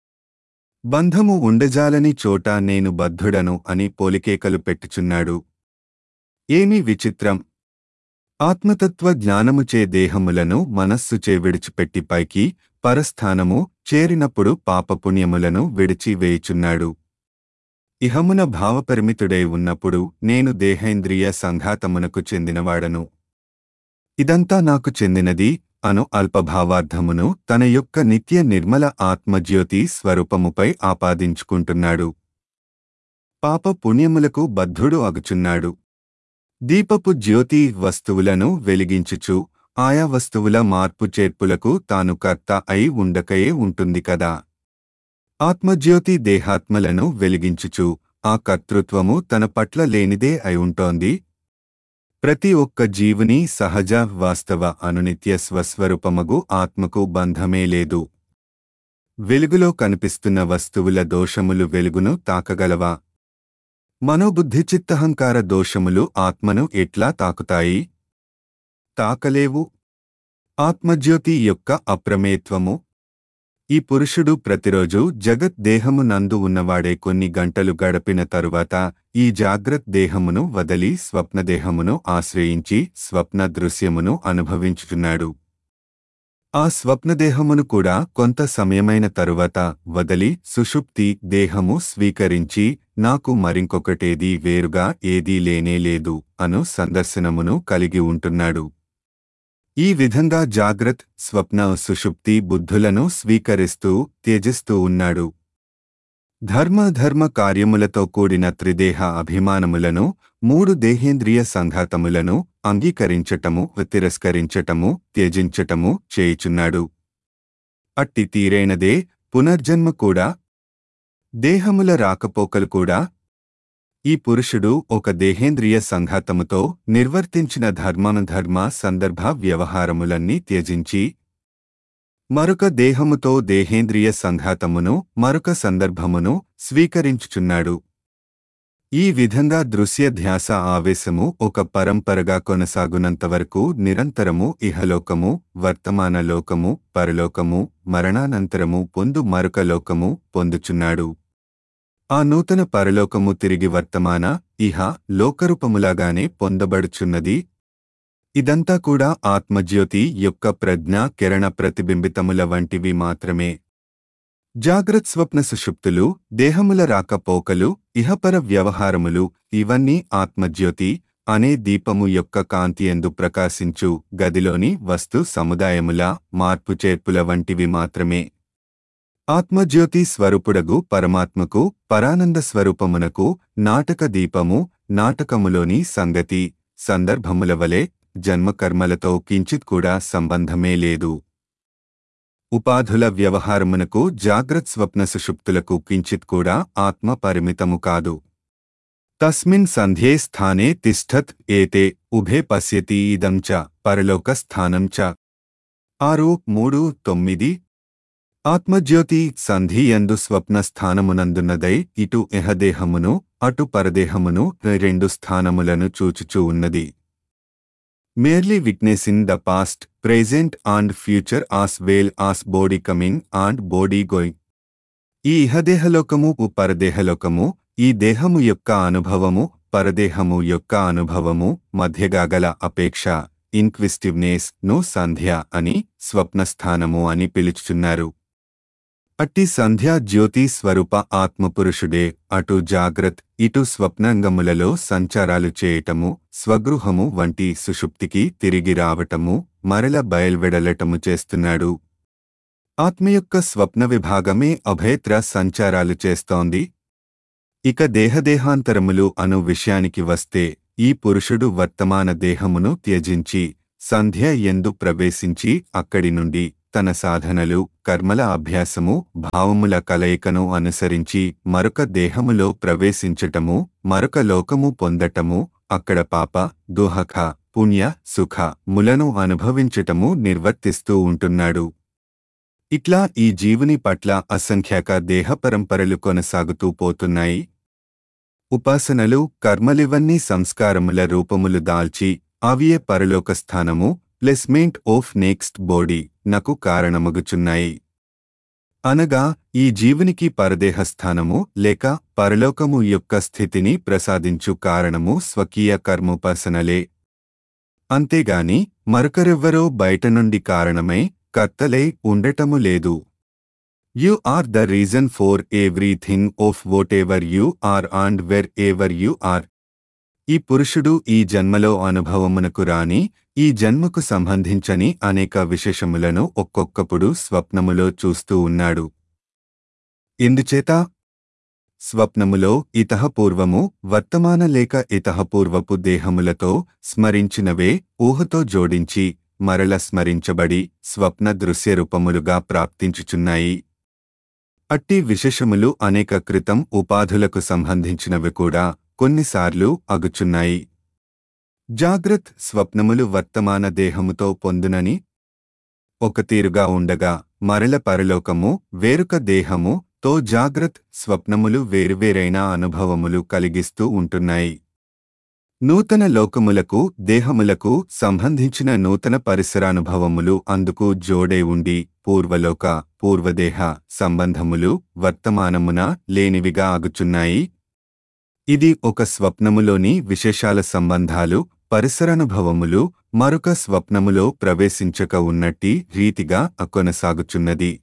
బంధము ఉండజాలని చోట నేను బద్ధుడను అని పోలికేకలు పెట్టుచున్నాడు ఏమి విచిత్రం ఆత్మతత్వ జ్ఞానముచే దేహములను మనస్సుచే విడిచిపెట్టి పైకి పరస్థానము చేరినప్పుడు పాపపుణ్యములను విడిచి వేయుచున్నాడు ఇహమున భావపరిమితుడై ఉన్నప్పుడు నేను దేహేంద్రియ సంఘాతమునకు చెందినవాడను ఇదంతా నాకు చెందినది అను అల్పభావార్థమును తన యొక్క నిత్య నిర్మల ఆత్మజ్యోతి స్వరూపముపై ఆపాదించుకుంటున్నాడు పాప పుణ్యములకు బద్ధుడు అగుచున్నాడు దీపపు జ్యోతి వస్తువులను వెలిగించుచు ఆయా వస్తువుల మార్పు చేర్పులకు తాను కర్త అయి ఉండకయే ఉంటుంది కదా ఆత్మజ్యోతి దేహాత్మలను వెలిగించుచు ఆ కర్తృత్వము తన పట్ల లేనిదే అయి ఉంటోంది ప్రతి ఒక్క జీవుని సహజ వాస్తవ అనునిత్య స్వస్వరూపమగు ఆత్మకు బంధమే లేదు వెలుగులో కనిపిస్తున్న వస్తువుల దోషములు వెలుగును తాకగలవా మనోబుద్ధి చిత్తహంకార దోషములు ఆత్మను ఎట్లా తాకుతాయి తాకలేవు ఆత్మజ్యోతి యొక్క అప్రమేత్వము ఈ పురుషుడు ప్రతిరోజు జగత్ దేహము నందు ఉన్నవాడే కొన్ని గంటలు గడిపిన తరువాత ఈ జాగ్రత్ దేహమును వదలి స్వప్నదేహమును ఆశ్రయించి స్వప్న దృశ్యమును అనుభవించుచున్నాడు ఆ స్వప్నదేహమును కూడా కొంత సమయమైన తరువాత వదలి సుషుప్తి దేహము స్వీకరించి నాకు మరింకొకటేదీ వేరుగా ఏదీ లేనే లేదు అను సందర్శనమును కలిగి ఉంటున్నాడు ఈ విధంగా జాగ్రత్ స్వప్న సుషుప్తి బుద్ధులను స్వీకరిస్తూ త్యజిస్తూ ఉన్నాడు ధర్మధర్మ కార్యములతో కూడిన త్రిదేహ అభిమానములను మూడు దేహేంద్రియ సంఘాతములను అంగీకరించటము తిరస్కరించటము త్యజించటము చేయుచున్నాడు అట్టి తీరైనదే పునర్జన్మ కూడా దేహముల రాకపోకలు కూడా ఈ పురుషుడు ఒక దేహేంద్రియ సంఘాతముతో నిర్వర్తించిన ధర్మానుధర్మ సందర్భ వ్యవహారములన్నీ త్యజించి మరొక దేహముతో దేహేంద్రియ సంఘాతమును మరొక సందర్భమును స్వీకరించుచున్నాడు ఈ విధంగా దృశ్య ధ్యాస ఆవేశము ఒక పరంపరగా కొనసాగునంతవరకు నిరంతరము ఇహలోకము వర్తమాన లోకము పరలోకము మరణానంతరము పొందు మరొక లోకము పొందుచున్నాడు ఆ నూతన పరలోకము తిరిగి వర్తమాన ఇహ లోకరూపములాగానే పొందబడుచున్నది ఇదంతా కూడా ఆత్మజ్యోతి యొక్క ప్రజ్ఞ కిరణ ప్రతిబింబితముల వంటివి మాత్రమే జాగ్రత్ స్వప్న సుషుప్తులు దేహముల రాకపోకలు ఇహపర వ్యవహారములు ఇవన్నీ ఆత్మజ్యోతి అనే దీపము యొక్క కాంతి ఎందు ప్రకాశించు గదిలోని వస్తు సముదాయముల మార్పు చేర్పుల వంటివి మాత్రమే ఆత్మజ్యోతి స్వరూపుడగు పరమాత్మకు పరానంద స్వరూపమునకు నాటక దీపము నాటకములోని సంగతి సందర్భముల వలె జన్మకర్మలతో కించిత్ కూడా సంబంధమే లేదు ఉపాధుల వ్యవహారమునకు జాగ్రత్ స్వప్న సుషుప్తులకు కించిత్ కూడా ఆత్మ పరిమితము కాదు తస్మిన్ సంధ్యే స్థానే తిష్టత్ ఏతే ఉభే పశ్యతి ఇదం చ పరలోక స్థానం చ ఆరు మూడు తొమ్మిది ఆత్మజ్యోతి సంధి ఎందు స్వప్న స్థానమునందున్నదై ఇటు ఎహదేహమును అటు పరదేహమును రెండు స్థానములను చూచుచూ ఉన్నది merely witnessing the past, present and future as well as body coming and body going. ఈ ఇహదేహలోకము ఉ పరదేహలోకము ఈ దేహము యొక్క అనుభవము పరదేహము యొక్క అనుభవము మధ్యగా గల అపేక్ష ఇన్క్విస్టివ్నెస్ ను సంధ్య అని స్వప్నస్థానము అని పిలుచుచున్నారు అట్టి సంధ్యా జ్యోతి స్వరూప ఆత్మపురుషుడే అటు జాగ్రత్ ఇటు స్వప్నాంగములలో సంచారాలు చేయటము స్వగృహము వంటి సుషుప్తికి తిరిగి రావటము మరల బయల్వెడలటము చేస్తున్నాడు ఆత్మ యొక్క స్వప్న విభాగమే అభేత్ర సంచారాలు చేస్తోంది ఇక దేహదేహాంతరములు అను విషయానికి వస్తే ఈ పురుషుడు వర్తమాన దేహమును త్యజించి సంధ్య ఎందు ప్రవేశించి అక్కడి నుండి తన సాధనలు కర్మల అభ్యాసము భావముల కలయికను అనుసరించి మరొక దేహములో ప్రవేశించటము మరొక లోకము పొందటము అక్కడ పాప దుహఖ పుణ్య సుఖ ములను అనుభవించటము నిర్వర్తిస్తూ ఉంటున్నాడు ఇట్లా ఈ జీవుని పట్ల అసంఖ్యాక దేహ పరంపరలు కొనసాగుతూ పోతున్నాయి ఉపాసనలు కర్మలివన్నీ సంస్కారముల రూపములు దాల్చి అవియే పరలోక స్థానము ప్లేస్మెంట్ ఆఫ్ నెక్స్ట్ బాడీ నకు కారణమగుచున్నాయి అనగా ఈ జీవునికి పరదేహస్థానము లేక పరలోకము యొక్క స్థితిని ప్రసాదించు కారణము స్వకీయ కర్మోపాసనలే అంతేగాని మరొకరెవ్వరో బయట నుండి కారణమై కర్తలై ఉండటము లేదు you are the reason for everything of what ever you are and where ever you are ఈ పురుషుడు ఈ జన్మలో అనుభవమునకు రాని ఈ జన్మకు సంబంధించని అనేక విశేషములను ఒక్కొక్కప్పుడు స్వప్నములో చూస్తూ ఉన్నాడు ఎందుచేత స్వప్నములో ఇతహపూర్వము వర్తమాన లేక ఇతహపూర్వపు దేహములతో స్మరించినవే ఊహతో జోడించి మరల స్మరించబడి స్వప్న దృశ్య రూపములుగా ప్రాప్తించుచున్నాయి అట్టి విశేషములు అనేక క్రితం ఉపాధులకు సంబంధించినవి కూడా కొన్నిసార్లు అగుచున్నాయి జాగ్రత్ స్వప్నములు వర్తమాన దేహముతో పొందునని ఒక తీరుగా ఉండగా మరల పరలోకము వేరొక దేహము తో జాగ్రత్ స్వప్నములు వేరువేరైన అనుభవములు కలిగిస్తూ ఉంటున్నాయి నూతన లోకములకు దేహములకు సంబంధించిన నూతన పరిసరానుభవములు అందుకు జోడే ఉండి పూర్వలోక పూర్వదేహ సంబంధములు వర్తమానమున లేనివిగా ఆగుచున్నాయి ఇది ఒక స్వప్నములోని విశేషాల సంబంధాలు పరిసరానుభవములు మరొక స్వప్నములో ప్రవేశించక ఉన్నట్టి రీతిగా కొనసాగుచున్నది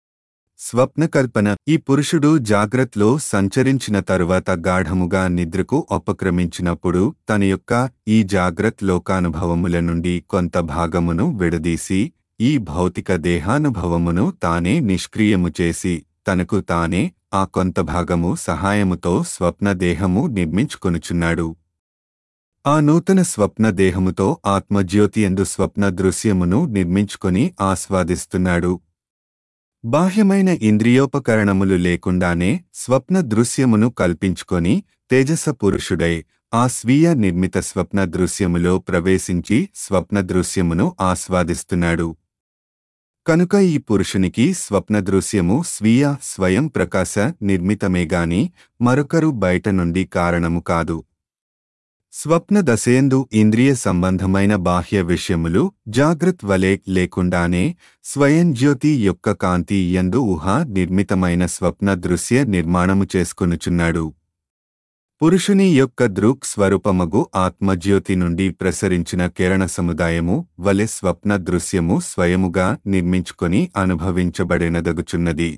స్వప్నకల్పన ఈ పురుషుడు జాగ్రత్తలో సంచరించిన తరువాత గాఢముగా నిద్రకు ఉపక్రమించినప్పుడు తన యొక్క ఈ జాగ్రత్త లోకానుభవముల నుండి కొంత భాగమును విడదీసి ఈ భౌతిక దేహానుభవమును తానే నిష్క్రియము చేసి తనకు తానే ఆ కొంత భాగము సహాయముతో స్వప్న దేహము నిర్మించుకొనుచున్నాడు ఆ నూతన స్వప్న దేహముతో ఆత్మజ్యోతి ఎందు స్వప్న దృశ్యమును నిర్మించుకొని ఆస్వాదిస్తున్నాడు బాహ్యమైన ఇంద్రియోపకరణములు లేకుండానే స్వప్న దృశ్యమును కల్పించుకొని తేజస పురుషుడై ఆ స్వీయ నిర్మిత స్వప్న దృశ్యములో ప్రవేశించి స్వప్న దృశ్యమును ఆస్వాదిస్తున్నాడు కనుక ఈ పురుషునికి స్వప్న దృశ్యము స్వీయ స్వయం ప్రకాశ నిర్మితమేగాని మరొకరు బయట నుండి కారణము కాదు స్వప్న దశయందు ఇంద్రియ సంబంధమైన బాహ్య విషయములు జాగ్రత్త వలె లేకుండానే స్వయం జ్యోతి యొక్క కాంతి యందు ఊహ నిర్మితమైన స్వప్న దృశ్య నిర్మాణము చేసుకొనుచున్నాడు పురుషుని యొక్క దృక్ స్వరూపమగు ఆత్మజ్యోతి నుండి ప్రసరించిన కిరణ సముదాయము వలె స్వప్న దృశ్యము స్వయముగా నిర్మించుకొని అనుభవించబడినదగుచున్నది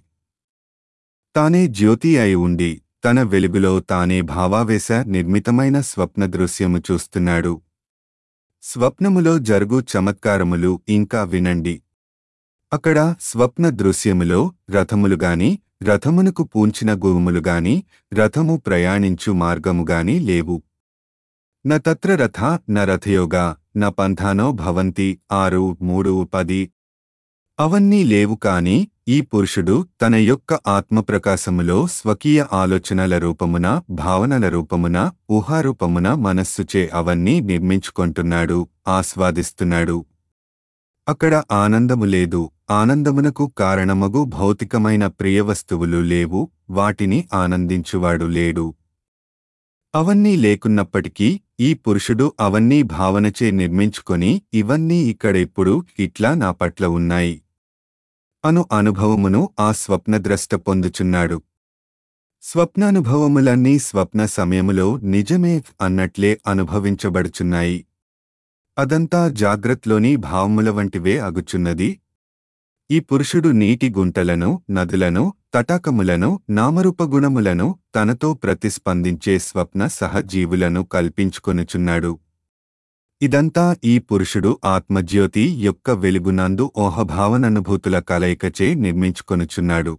తానే జ్యోతి అయి ఉండి తన వెలుగులో తానే భావావేశ నిర్మితమైన స్వప్న దృశ్యము చూస్తున్నాడు స్వప్నములో జరుగు చమత్కారములు ఇంకా వినండి అక్కడ స్వప్న దృశ్యములో రథములుగాని రథమునకు పూంచిన గువుములుగాని రథము ప్రయాణించు మార్గముగాని లేవు న తత్ర రథ న రథయోగా న పంథానో భవంతి ఆరు మూడు పది అవన్నీ లేవు కాని ఈ పురుషుడు తన యొక్క ఆత్మప్రకాశములో స్వకీయ ఆలోచనల రూపమున భావనల రూపమున ఊహారూపమున మనస్సుచే అవన్నీ నిర్మించుకొంటున్నాడు ఆస్వాదిస్తున్నాడు అక్కడ ఆనందము లేదు ఆనందమునకు కారణమగు భౌతికమైన ప్రియవస్తువులు లేవు వాటిని ఆనందించువాడు లేడు అవన్నీ లేకున్నప్పటికీ ఈ పురుషుడు అవన్నీ భావనచే నిర్మించుకొని ఇవన్నీ ఇక్కడెప్పుడు ఇట్లా నా పట్ల ఉన్నాయి అను అనుభవమును ఆ స్వప్నద్రష్ట పొందుచున్నాడు స్వప్నానుభవములన్నీ స్వప్న సమయములో నిజమే అన్నట్లే అనుభవించబడుచున్నాయి అదంతా జాగ్రత్తలోని భావముల వంటివే అగుచున్నది ఈ పురుషుడు నీటి గుంటలను నదులను తటాకములను నామరూపగుణములను తనతో ప్రతిస్పందించే స్వప్న సహజీవులను కల్పించుకొనుచున్నాడు ఇదంతా ఈ పురుషుడు ఆత్మజ్యోతి యొక్క వెలుగునందు ఓహభావననుభూతుల కలయికచే నిర్మించుకొనుచున్నాడు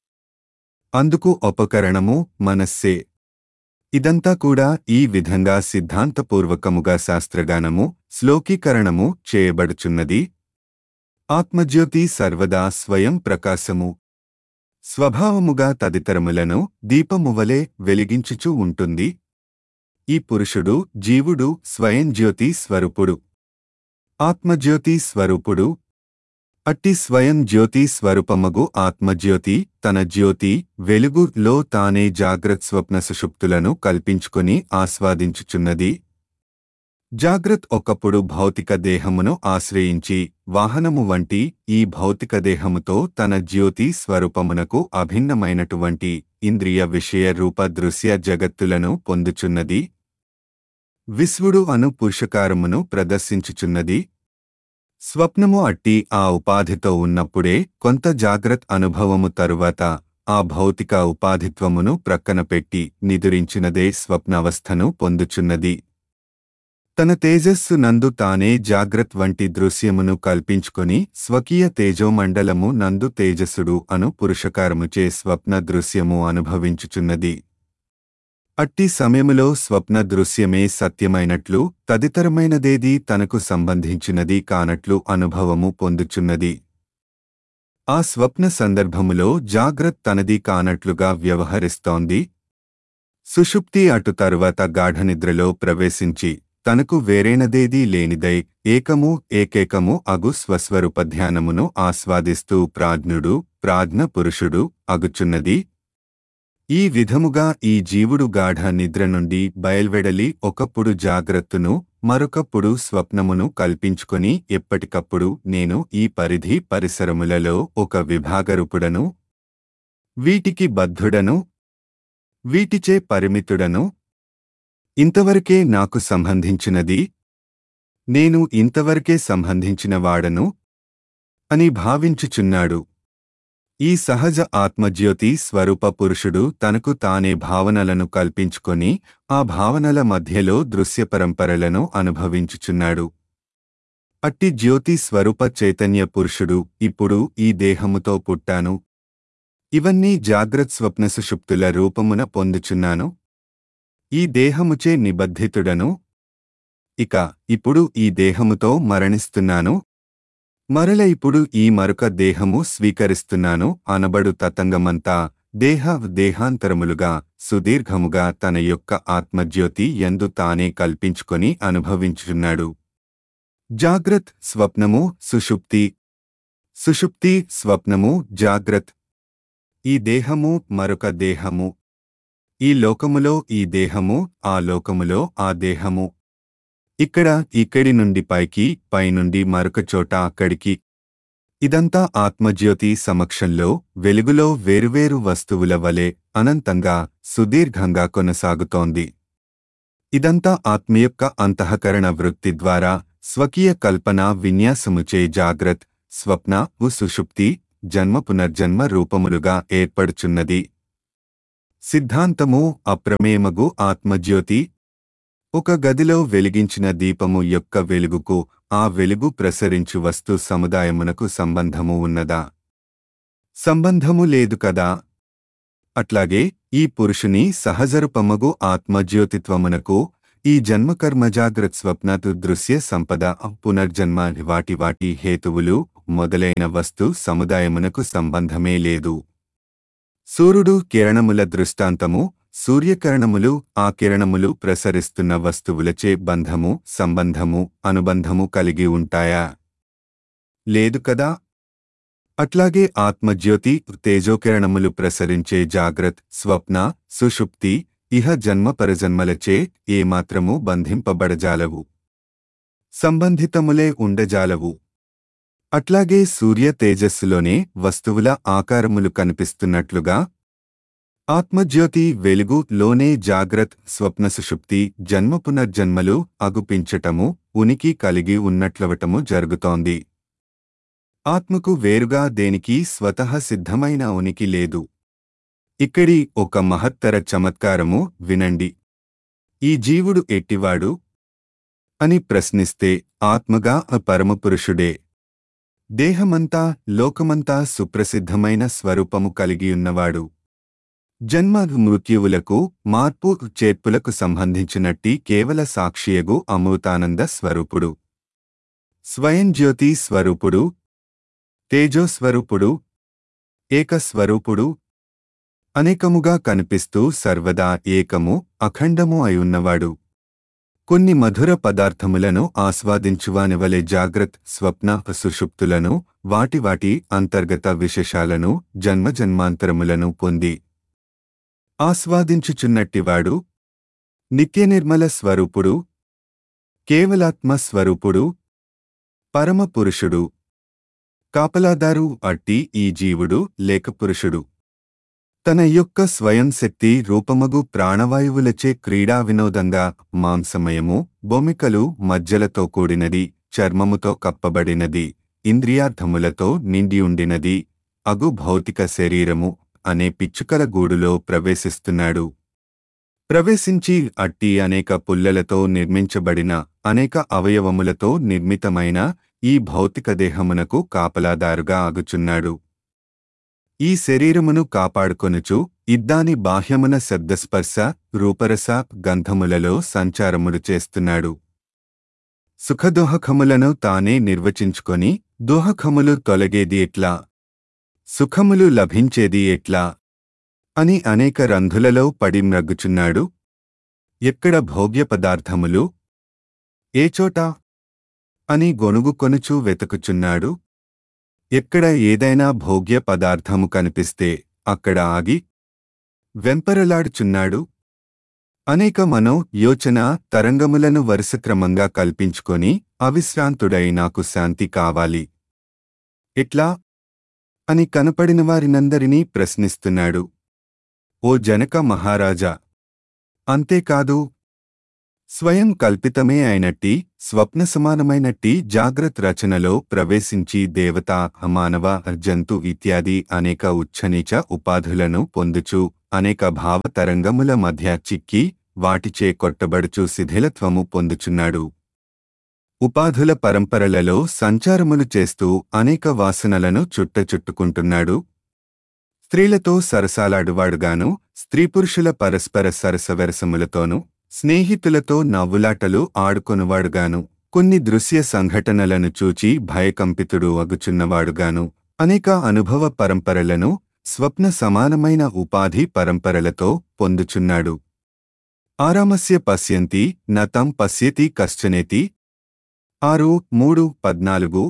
అందుకు ఉపకరణము మనస్సే ఇదంతా కూడా ఈ విధంగా సిద్ధాంతపూర్వకముగా శాస్త్రగానము శ్లోకీకరణము చేయబడుచున్నది ఆత్మజ్యోతి సర్వదా స్వయం ప్రకాశము స్వభావముగా తదితరములను దీపమువలే వెలిగించుచూ ఉంటుంది ఈ పురుషుడు జీవుడు స్వయం జ్యోతి స్వరూపుడు ఆత్మజ్యోతి స్వరూపుడు అట్టి స్వయం జ్యోతి స్వరూపమగు ఆత్మజ్యోతి తన జ్యోతి వెలుగులో తానే జాగ్రత్త స్వప్న సుషుప్తులను కల్పించుకొని ఆస్వాదించుచున్నది జాగ్రత్ ఒకప్పుడు భౌతిక దేహమును ఆశ్రయించి వాహనము వంటి ఈ భౌతిక దేహముతో తన జ్యోతి స్వరూపమునకు అభిన్నమైనటువంటి ఇంద్రియ విషయ రూప దృశ్య జగత్తులను పొందుచున్నది విశ్వుడు అను పురుషకారమును ప్రదర్శించుచున్నది స్వప్నము అట్టి ఆ ఉపాధితో ఉన్నప్పుడే కొంత జాగ్రత్త అనుభవము తరువాత ఆ భౌతిక ఉపాధిత్వమును ప్రక్కన పెట్టి నిదురించినదే స్వప్నావస్థను పొందుచున్నది తన తేజస్సు నందు తానే జాగ్రత్త వంటి దృశ్యమును కల్పించుకొని స్వకీయ తేజోమండలము నందు తేజస్సుడు అను పురుషకారముచే స్వప్న దృశ్యము అనుభవించుచున్నది అట్టి సమయములో స్వప్న దృశ్యమే సత్యమైనట్లు తదితరమైనదేది తనకు సంబంధించినది కానట్లు అనుభవము పొందుచున్నది ఆ స్వప్న సందర్భములో జాగ్రత్త తనది కానట్లుగా వ్యవహరిస్తోంది సుషుప్తి అటు తరువాత గాఢనిద్రలో ప్రవేశించి తనకు వేరేనదేదీ లేనిదై ఏకము ఏకేకము అగు స్వస్వరూప ధ్యానమును ఆస్వాదిస్తూ ప్రాజ్ఞుడు ప్రాజ్ఞ పురుషుడు అగుచున్నది ఈ విధముగా ఈ జీవుడు గాఢ నిద్ర నుండి బయల్వెడలి ఒకప్పుడు జాగ్రత్తను మరొకప్పుడు స్వప్నమును కల్పించుకొని ఎప్పటికప్పుడు నేను ఈ పరిధి పరిసరములలో ఒక విభాగరూపుడను వీటికి బద్ధుడను వీటిచే పరిమితుడను ఇంతవరకే నాకు సంబంధించినది నేను ఇంతవరకే సంబంధించిన వాడను అని భావించుచున్నాడు ఈ సహజ ఆత్మజ్యోతి స్వరూప పురుషుడు తనకు తానే భావనలను కల్పించుకొని ఆ భావనల మధ్యలో దృశ్య పరంపరలను అనుభవించుచున్నాడు అట్టి జ్యోతి స్వరూప చైతన్య పురుషుడు ఇప్పుడు ఈ దేహముతో పుట్టాను ఇవన్నీ జాగ్రత్ స్వప్న సుషుప్తుల రూపమున పొందుచున్నాను ఈ దేహముచే నిబద్ధితుడను ఇక ఇప్పుడు ఈ దేహముతో మరణిస్తున్నాను మరల ఇప్పుడు ఈ మరొక దేహము స్వీకరిస్తున్నాను అనబడు తతంగమంతా దేహ దేహాంతరములుగా సుదీర్ఘముగా తన యొక్క ఆత్మజ్యోతి ఎందు తానే కల్పించుకొని అనుభవించుచున్నాడు జాగ్రత్ స్వప్నము సుషుప్తి సుషుప్తి స్వప్నము జాగ్రత్ ఈ దేహము మరొక దేహము ఈ లోకములో ఈ దేహము ఆ లోకములో ఆ దేహము ఇక్కడ ఇక్కడి నుండి పైకి పైనుండి మరొక చోట అక్కడికి ఇదంతా ఆత్మజ్యోతి సమక్షంలో వెలుగులో వేరువేరు వస్తువుల వలె అనంతంగా సుదీర్ఘంగా కొనసాగుతోంది ఇదంతా ఆత్మ యొక్క అంతఃకరణ వృత్తి ద్వారా స్వకీయ కల్పన విన్యాసముచే జాగ్రత్ స్వప్న ఉ సుషుప్తి జన్మ పునర్జన్మ రూపములుగా ఏర్పడుచున్నది సిద్ధాంతము అప్రమేమగు ఆత్మజ్యోతి ఒక గదిలో వెలిగించిన దీపము యొక్క వెలుగుకు ఆ వెలుగు ప్రసరించు వస్తు సముదాయమునకు సంబంధము ఉన్నదా సంబంధము లేదు కదా అట్లాగే ఈ పురుషుని సహజరూపమగు ఆత్మజ్యోతిత్వమునకు ఈ జన్మకర్మజాగ్రత్ స్వప్నతు దృశ్య సంపద పునర్జన్మ వాటి వాటి హేతువులు మొదలైన వస్తు సముదాయమునకు సంబంధమే లేదు సూర్యుడు కిరణముల దృష్టాంతము సూర్యకిరణములు ఆ కిరణములు ప్రసరిస్తున్న వస్తువులచే బంధము సంబంధము అనుబంధము కలిగి ఉంటాయా లేదు కదా అట్లాగే ఆత్మజ్యోతి తేజోకిరణములు ప్రసరించే జాగ్రత్ స్వప్న సుషుప్తి ఇహ జన్మ పరజన్మలచే ఏమాత్రము బంధింపబడజాలవు సంబంధితములే ఉండజాలవు అట్లాగే సూర్య తేజస్సులోనే వస్తువుల ఆకారములు కనిపిస్తున్నట్లుగా ఆత్మజ్యోతి వెలుగు లోనే జాగ్రత్ స్వప్న సుషుప్తి జన్మ పునర్జన్మలు అగుపించటము ఉనికి కలిగి ఉన్నట్లవటము జరుగుతోంది ఆత్మకు వేరుగా దేనికి స్వతః సిద్ధమైన ఉనికి లేదు ఇక్కడి ఒక మహత్తర చమత్కారము వినండి ఈ జీవుడు ఎట్టివాడు అని ప్రశ్నిస్తే ఆత్మగా ఆ పరమపురుషుడే దేహమంతా లోకమంతా సుప్రసిద్ధమైన స్వరూపము కలిగియున్నవాడు జన్మ మృత్యువులకు మార్పు చేర్పులకు సంబంధించినట్టి కేవల సాక్షియగు అమృతానంద స్వరూపుడు స్వయం జ్యోతి స్వరూపుడు తేజోస్వరూపుడు ఏకస్వరూపుడు అనేకముగా కనిపిస్తూ సర్వదా ఏకము అఖండము అయున్నవాడు కొన్ని మధుర పదార్థములను ఆస్వాదించువానివలె జాగ్రత్ స్వప్న సుషుప్తులను వాటి వాటి అంతర్గత విశేషాలను జన్మజన్మాంతరములను పొంది ఆస్వాదించుచున్నట్టివాడు నిత్యనిర్మల స్వరూపుడు కేవలాత్మ స్వరూపుడు పరమ పురుషుడు కాపలాదారు అట్టి ఈ జీవుడు లేక పురుషుడు తన యొక్క స్వయం శక్తి రూపమగు ప్రాణవాయువులచే క్రీడా వినోదంగా మాంసమయము బొమికలు మజ్జలతో కూడినది చర్మముతో కప్పబడినది ఇంద్రియార్థములతో నిండియుండినది అగు భౌతిక శరీరము అనే పిచ్చుకల గూడులో ప్రవేశిస్తున్నాడు ప్రవేశించి అట్టి అనేక పుల్లలతో నిర్మించబడిన అనేక అవయవములతో నిర్మితమైన ఈ భౌతిక దేహమునకు కాపలాదారుగా ఆగుచున్నాడు ఈ శరీరమును కాపాడుకొనుచు ఇద్దాని బాహ్యమున శబ్దస్పర్శ రూపరస గంధములలో సంచారములు చేస్తున్నాడు సుఖదోహకములను తానే నిర్వచించుకొని దోహకములు తొలగేది ఎట్లా సుఖములు లభించేది ఎట్లా అని అనేక రంధులలో పడి మ్రగ్గుచున్నాడు ఎక్కడ భోగ్య పదార్థములు ఏచోట అని గొనుగు కొనుచూ వెతుకుచున్నాడు ఎక్కడ ఏదైనా భోగ్య పదార్థము కనిపిస్తే అక్కడ ఆగి వెంపరలాడుచున్నాడు అనేక మనో యోచన తరంగములను వరుసక్రమంగా కల్పించుకొని అవిశ్రాంతుడై నాకు శాంతి కావాలి ఎట్లా అని కనపడిన వారినందరినీ ప్రశ్నిస్తున్నాడు ఓ జనక మహారాజా అంతేకాదు స్వయం కల్పితమే అయినట్టి స్వప్న సమానమైనట్టి జాగ్రత్త రచనలో ప్రవేశించి దేవత మానవ జంతు ఇత్యాది అనేక ఉచ్చనీచ ఉపాధులను పొందుచు అనేక భావతరంగముల మధ్య చిక్కి వాటిచే కొట్టబడుచు శిథిలత్వము పొందుచున్నాడు ఉపాధుల పరంపరలలో సంచారములు చేస్తూ అనేక వాసనలను చుట్టచుట్టుకుంటున్నాడు స్త్రీలతో సరసాలాడువాడుగాను స్త్రీపురుషుల పరస్పర సరసవెరసములతోనూ స్నేహితులతో నవ్వులాటలు ఆడుకొనువాడుగాను కొన్ని దృశ్య సంఘటనలను చూచి భయకంపితుడు అగుచున్నవాడుగాను అనేక అనుభవ పరంపరలను స్వప్న సమానమైన ఉపాధి పరంపరలతో పొందుచున్నాడు ఆరామస్య పశ్యంతి నతం పశ్యతి కశ్చనేతి ఆరు మూడు పద్నాలుగు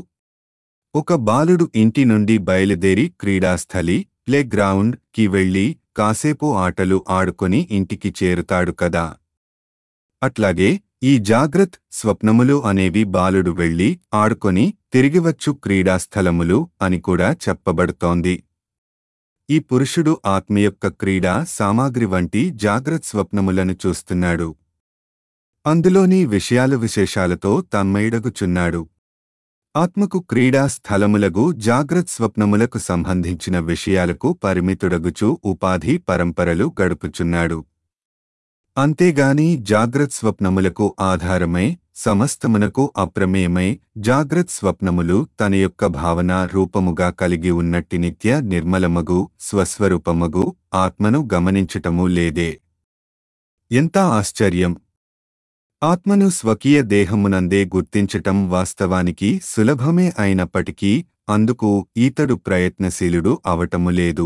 ఒక బాలుడు ఇంటి నుండి బయలుదేరి క్రీడాస్థలి ప్లే గ్రౌండ్ కి వెళ్లి కాసేపు ఆటలు ఆడుకొని ఇంటికి చేరుతాడు కదా అట్లాగే ఈ జాగ్రత్ స్వప్నములు అనేవి బాలుడు వెళ్లి ఆడుకొని తిరిగివచ్చు క్రీడాస్థలములు అని కూడా చెప్పబడుతోంది ఈ పురుషుడు ఆత్మ యొక్క క్రీడా సామాగ్రి వంటి జాగ్రత్త స్వప్నములను చూస్తున్నాడు అందులోని విషయాలు విశేషాలతో తన్మయుడగుచున్నాడు ఆత్మకు క్రీడా స్థలములగు జాగ్రత్త స్వప్నములకు సంబంధించిన విషయాలకు పరిమితుడగుచు ఉపాధి పరంపరలు గడుపుచున్నాడు అంతేగాని జాగ్రత్త స్వప్నములకు ఆధారమై సమస్తమునకు అప్రమేయమై జాగ్రత్త స్వప్నములు తన యొక్క భావన రూపముగా కలిగి ఉన్నట్టి నిత్య నిర్మలమగు స్వస్వరూపమగు ఆత్మను గమనించటము లేదే ఎంత ఆశ్చర్యం ఆత్మను స్వకీయ దేహమునందే గుర్తించటం వాస్తవానికి సులభమే అయినప్పటికీ అందుకు ఈతడు ప్రయత్నశీలుడు అవటము లేదు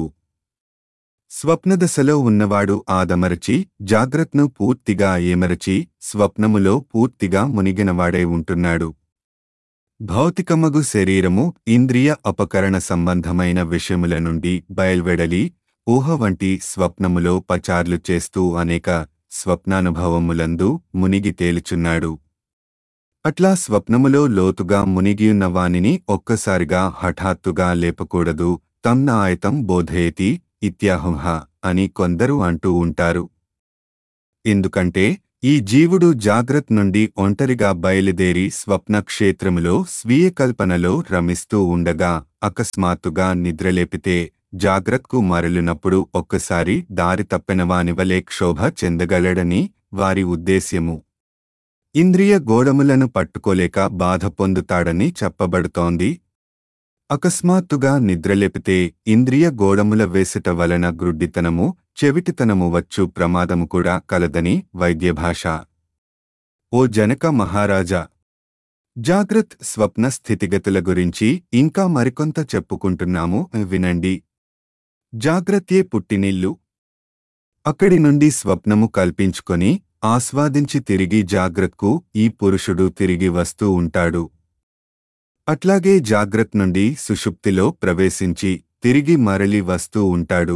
స్వప్నదశలో ఉన్నవాడు ఆదమరచి జాగ్రత్తను పూర్తిగా ఏమరచి స్వప్నములో పూర్తిగా మునిగినవాడై ఉంటున్నాడు భౌతికమగు శరీరము ఇంద్రియ అపకరణ సంబంధమైన విషయముల నుండి బయల్వెడలి ఊహ వంటి స్వప్నములో పచార్లు చేస్తూ అనేక స్వప్నానుభవములందు మునిగి తేలుచున్నాడు అట్లా స్వప్నములో లోతుగా మునిగియున్న వానిని ఒక్కసారిగా హఠాత్తుగా లేపకూడదు తమ్న ఆయతం బోధయతి ఇత్యాహుహ అని కొందరు అంటూ ఉంటారు ఎందుకంటే ఈ జీవుడు జాగ్రత్త నుండి ఒంటరిగా బయలుదేరి స్వప్న క్షేత్రములో స్వీయ కల్పనలో రమిస్తూ ఉండగా అకస్మాత్తుగా నిద్రలేపితే జాగ్రత్తకు మరలినప్పుడు ఒక్కసారి దారి తప్పినవానివలే క్షోభ చెందగలడని వారి ఉద్దేశ్యము ఇంద్రియ గోడములను పట్టుకోలేక బాధ పొందుతాడని చెప్పబడుతోంది అకస్మాత్తుగా నిద్రలేపితే ఇంద్రియ గోడముల వేసట వలన గ్రుడ్డితనము చెవిటితనము వచ్చు ప్రమాదము కూడా కలదని వైద్యభాష ఓ జనక మహారాజా జాగ్రత్ స్వప్న స్థితిగతుల గురించి ఇంకా మరికొంత చెప్పుకుంటున్నాము వినండి జాగ్రత్తే పుట్టినిల్లు అక్కడి నుండి స్వప్నము కల్పించుకొని ఆస్వాదించి తిరిగి జాగ్రత్కు ఈ పురుషుడు తిరిగి వస్తూ ఉంటాడు అట్లాగే జాగ్రత్త నుండి సుషుప్తిలో ప్రవేశించి తిరిగి మరలి వస్తూ ఉంటాడు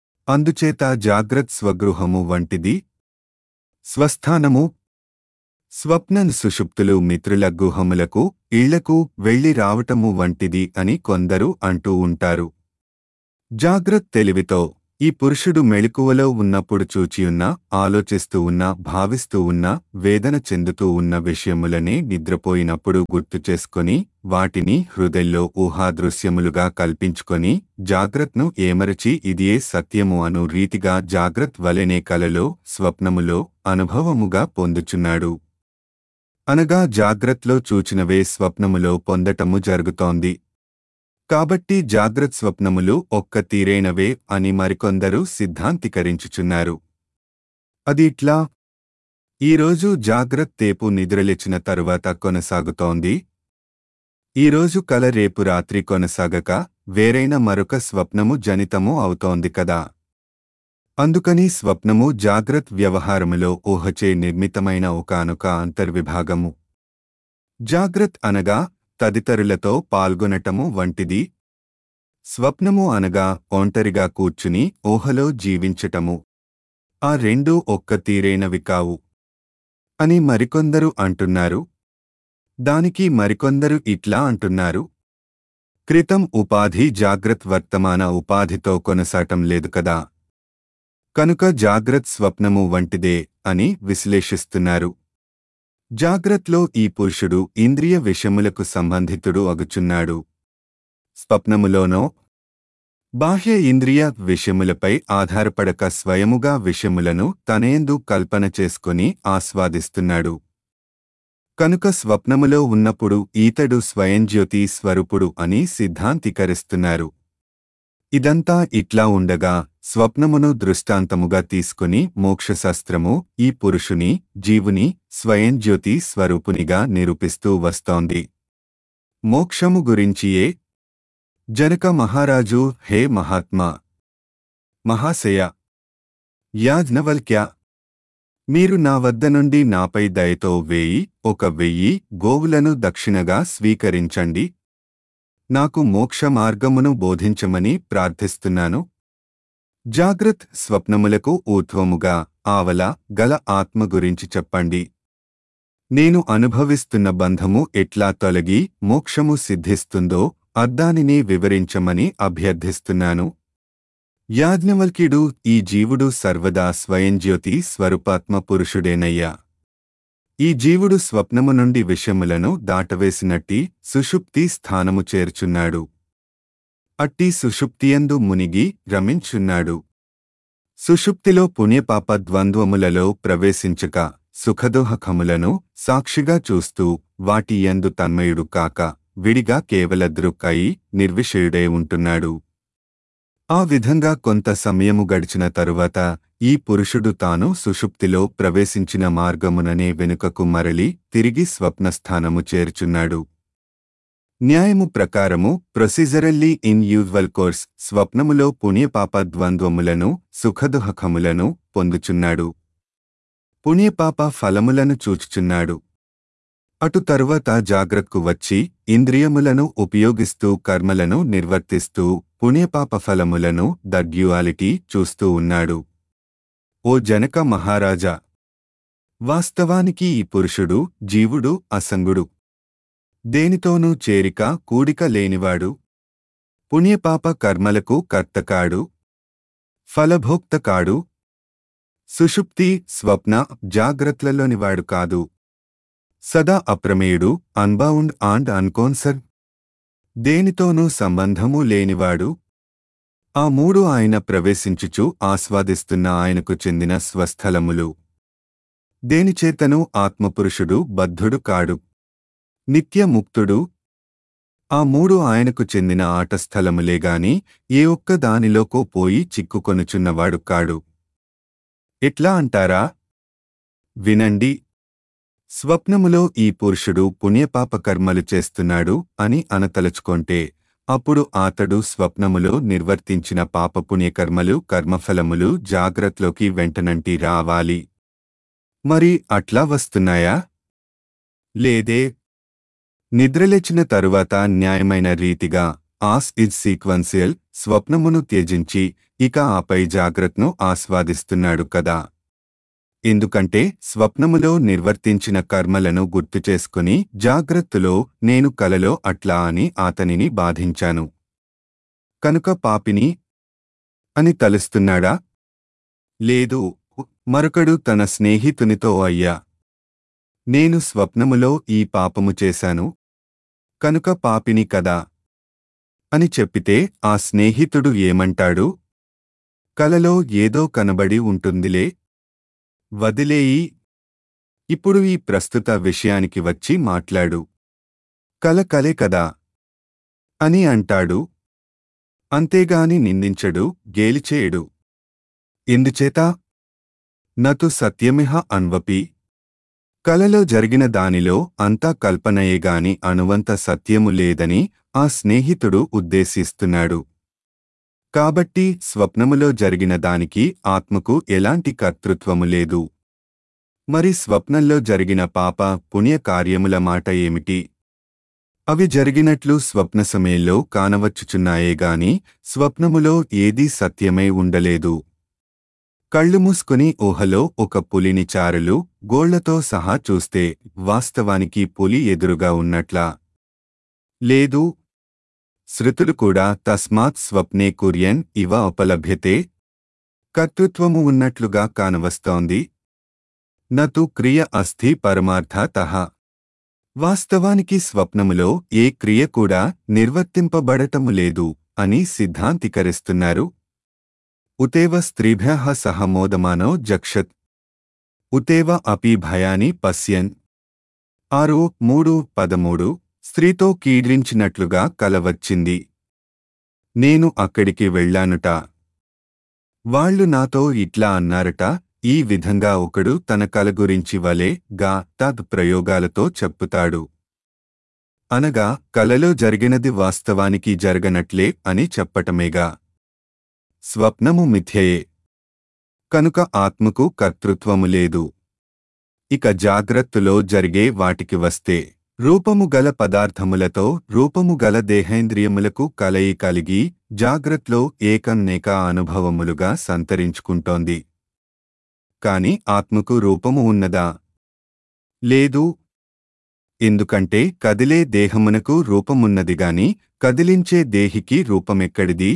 అందుచేత జాగ్రత్ స్వగృహము వంటిది స్వస్థానము స్వప్నం సుషుప్తులు మిత్రుల గుహములకు ఇళ్లకు వెళ్లి రావటము వంటిది అని కొందరు అంటూ ఉంటారు జాగ్రత్త తెలివితో ఈ పురుషుడు మెళుకువలో ఉన్నప్పుడు చూచియున్న ఆలోచిస్తూ ఉన్న భావిస్తూ ఉన్న వేదన చెందుతూ ఉన్న విషయములనే నిద్రపోయినప్పుడు గుర్తు చేసుకొని వాటిని హృదయంలో ఊహాదృశ్యములుగా కల్పించుకొని జాగ్రత్తను ఏమరచి ఇదియే సత్యము అను రీతిగా జాగ్రత్త వలెనే కలలో స్వప్నములో అనుభవముగా పొందుచున్నాడు అనగా జాగ్రత్తలో చూచినవే స్వప్నములో పొందటము జరుగుతోంది కాబట్టి జాగ్రత్త స్వప్నములు ఒక్క తీరైనవే అని మరికొందరు సిద్ధాంతీకరించుచున్నారు అది ఇట్లా ఈరోజు జాగ్రత్త తేపు నిద్రలేచిన తరువాత కొనసాగుతోంది ఈరోజు కల రేపు రాత్రి కొనసాగక వేరైన మరొక స్వప్నము జనితము అవుతోంది కదా అందుకని స్వప్నము జాగ్రత్త వ్యవహారములో ఊహచే నిర్మితమైన ఒకానొక అంతర్విభాగము జాగ్రత్త అనగా తదితరులతో పాల్గొనటము వంటిది స్వప్నము అనగా ఒంటరిగా కూర్చుని ఊహలో జీవించటము ఆ రెండూ ఒక్క తీరైనవి కావు అని మరికొందరు అంటున్నారు దానికి మరికొందరు ఇట్లా అంటున్నారు క్రితం ఉపాధి జాగ్రత్త వర్తమాన ఉపాధితో కొనసాటం లేదు కదా కనుక జాగ్రత్త స్వప్నము వంటిదే అని విశ్లేషిస్తున్నారు జాగ్రత్లో ఈ పురుషుడు ఇంద్రియ విషయములకు సంబంధితుడు అగుచున్నాడు స్వప్నములోనో బాహ్య ఇంద్రియ విషయములపై ఆధారపడక స్వయముగా విషయములను తనేందు కల్పన చేసుకొని ఆస్వాదిస్తున్నాడు కనుక స్వప్నములో ఉన్నప్పుడు ఈతడు స్వయంజ్యోతి స్వరూపుడు అని సిద్ధాంతీకరిస్తున్నారు ఇదంతా ఇట్లా ఉండగా స్వప్నమును దృష్టాంతముగా తీసుకుని మోక్షశాస్త్రము ఈ పురుషుని జీవుని స్వయంజ్యోతి స్వరూపునిగా నిరూపిస్తూ వస్తోంది మోక్షము గురించియే జనక మహారాజు హే మహాత్మా మహాశయ యాజ్ఞవల్క్య మీరు నా వద్ద నుండి నాపై దయతో వేయి ఒక వెయ్యి గోవులను దక్షిణగా స్వీకరించండి నాకు మోక్ష మార్గమును బోధించమని ప్రార్థిస్తున్నాను జాగ్రత్ స్వప్నములకు ఊర్ధ్వముగా ఆవల గల ఆత్మ గురించి చెప్పండి నేను అనుభవిస్తున్న బంధము ఎట్లా తొలగి మోక్షము సిద్ధిస్తుందో అర్ధానినే వివరించమని అభ్యర్థిస్తున్నాను యాజ్ఞవల్క్యుడు ఈ జీవుడు సర్వదా స్వయంజ్యోతి స్వరూపాత్మ పురుషుడేనయ్యా ఈ జీవుడు స్వప్నము నుండి విషయములను దాటవేసినట్టి సుషుప్తి స్థానము చేర్చున్నాడు అట్టి సుషుప్తియందు మునిగి రమించున్నాడు సుషుప్తిలో పుణ్యపాప ద్వంద్వములలో ప్రవేశించక సుఖదోహకములను సాక్షిగా చూస్తూ వాటి యందు తన్మయుడు కాక విడిగా కేవల దృక్కయి నిర్విషయుడై ఉంటున్నాడు ఆ విధంగా కొంత సమయము గడిచిన తరువాత ఈ పురుషుడు తాను సుషుప్తిలో ప్రవేశించిన మార్గముననే వెనుకకు మరలి తిరిగి స్వప్నస్థానము చేర్చున్నాడు న్యాయము ప్రకారము ప్రొసీజరల్లీ ఇన్ యూజువల్ కోర్స్ స్వప్నములో పుణ్యపాప ద్వంద్వములను సుఖదుహకములను పొందుచున్నాడు పుణ్యపాప ఫలములను చూచుచున్నాడు అటు తరువాత జాగ్రత్తకు వచ్చి ఇంద్రియములను ఉపయోగిస్తూ కర్మలను నిర్వర్తిస్తూ పుణ్యపాప ఫలములను ద డ్యుయాలిటీ చూస్తూ ఉన్నాడు ఓ జనక మహారాజా వాస్తవానికి ఈ పురుషుడు జీవుడు అసంగుడు దేనితోనూ చేరిక కూడిక లేనివాడు పుణ్యపాప కర్మలకు కర్తకాడు ఫలభోక్త కాడు సుషుప్తి స్వప్న జాగ్రత్తలలోనివాడు కాదు సదా అప్రమేయుడు అన్బౌండ్ అండ్ అన్కోన్సర్ దేనితోనూ సంబంధము లేనివాడు ఆ మూడు ఆయన ప్రవేశించుచు ఆస్వాదిస్తున్న ఆయనకు చెందిన స్వస్థలములు దేనిచేతను ఆత్మపురుషుడు బద్ధుడు కాడు నిత్యముక్తుడు ఆ మూడు ఆయనకు చెందిన ఆటస్థలములేగాని ఏ ఒక్క దానిలోకో పోయి చిక్కుకొనుచున్నవాడు కాడు ఎట్లా అంటారా వినండి స్వప్నములో ఈ పురుషుడు పుణ్యపాప కర్మలు చేస్తున్నాడు అని అనతలుచుకొంటే అప్పుడు అతడు స్వప్నములో నిర్వర్తించిన పాపపుణ్యకర్మలు కర్మఫలములు జాగ్రత్తలోకి వెంటనంటి రావాలి మరి అట్లా వస్తున్నాయా లేదే నిద్రలేచిన తరువాత న్యాయమైన రీతిగా ఆస్ ఇజ్ సీక్వెన్సియల్ స్వప్నమును త్యజించి ఇక ఆపై జాగ్రత్తను ఆస్వాదిస్తున్నాడు కదా ఎందుకంటే స్వప్నములో నిర్వర్తించిన కర్మలను గుర్తుచేసుకుని జాగ్రత్తలో నేను కలలో అట్లా అని అతనిని బాధించాను కనుక పాపిని అని తలుస్తున్నాడా లేదు మరొకడు తన స్నేహితునితో అయ్యా నేను స్వప్నములో ఈ పాపము చేశాను కనుక పాపిని కదా అని చెప్పితే ఆ స్నేహితుడు ఏమంటాడు కలలో ఏదో కనబడి ఉంటుందిలే వదిలేయి ఇప్పుడు ఈ ప్రస్తుత విషయానికి వచ్చి మాట్లాడు కల కలే కదా అని అంటాడు అంతేగాని నిందించడు గేలిచేయడు ఎందుచేత నతు సత్యమిహ అన్వపి కలలో జరిగిన దానిలో అంతా కల్పనయేగాని అణువంత సత్యము లేదని ఆ స్నేహితుడు ఉద్దేశిస్తున్నాడు కాబట్టి స్వప్నములో జరిగిన దానికి ఆత్మకు ఎలాంటి కర్తృత్వము లేదు మరి స్వప్నంలో జరిగిన పాప పుణ్య కార్యముల మాట ఏమిటి అవి జరిగినట్లు స్వప్న సమయంలో కానవచ్చుచున్నాయే గాని స్వప్నములో ఏదీ సత్యమై ఉండలేదు కళ్ళు మూసుకుని ఊహలో ఒక పులిని చారులు గోళ్లతో సహా చూస్తే వాస్తవానికి పులి ఎదురుగా ఉన్నట్లా లేదు శృతులు కూడా తస్మాత్ స్వప్నే కుర్యన్ ఇవ ఉపలభ్యతే కర్తృత్వము ఉన్నట్లుగా కానవస్తోంది నతు క్రియ అస్థి పరమార్థతః వాస్తవానికి స్వప్నములో ఏ క్రియ కూడా నిర్వర్తింపబడటము లేదు అని సిద్ధాంతికరిస్తున్నారు ఉతేవ స్త్రీభ్య సహ మోదమానో జక్షత్ ఉతేవ అపి భయాని పశ్యన్ ఆరు మూడు పదమూడు స్త్రీతో కీడ్రించినట్లుగా కలవచ్చింది నేను అక్కడికి వెళ్ళానుట వాళ్ళు నాతో ఇట్లా అన్నారట ఈ విధంగా ఒకడు తన కల గురించి వలె గా తద్ ప్రయోగాలతో చెప్పుతాడు అనగా కలలో జరిగినది వాస్తవానికి జరగనట్లే అని చెప్పటమేగా స్వప్నము మిథ్యయే కనుక ఆత్మకు కర్తృత్వము లేదు ఇక జాగ్రత్తలో జరిగే వాటికి వస్తే రూపము గల పదార్థములతో రూపము గల దేహేంద్రియములకు కలయి కలిగి జాగ్రత్తలో ఏకన్నేక అనుభవములుగా సంతరించుకుంటోంది కాని ఆత్మకు రూపము ఉన్నదా లేదు ఎందుకంటే కదిలే దేహమునకు రూపమున్నదిగాని కదిలించే దేహికి రూపమెక్కడిది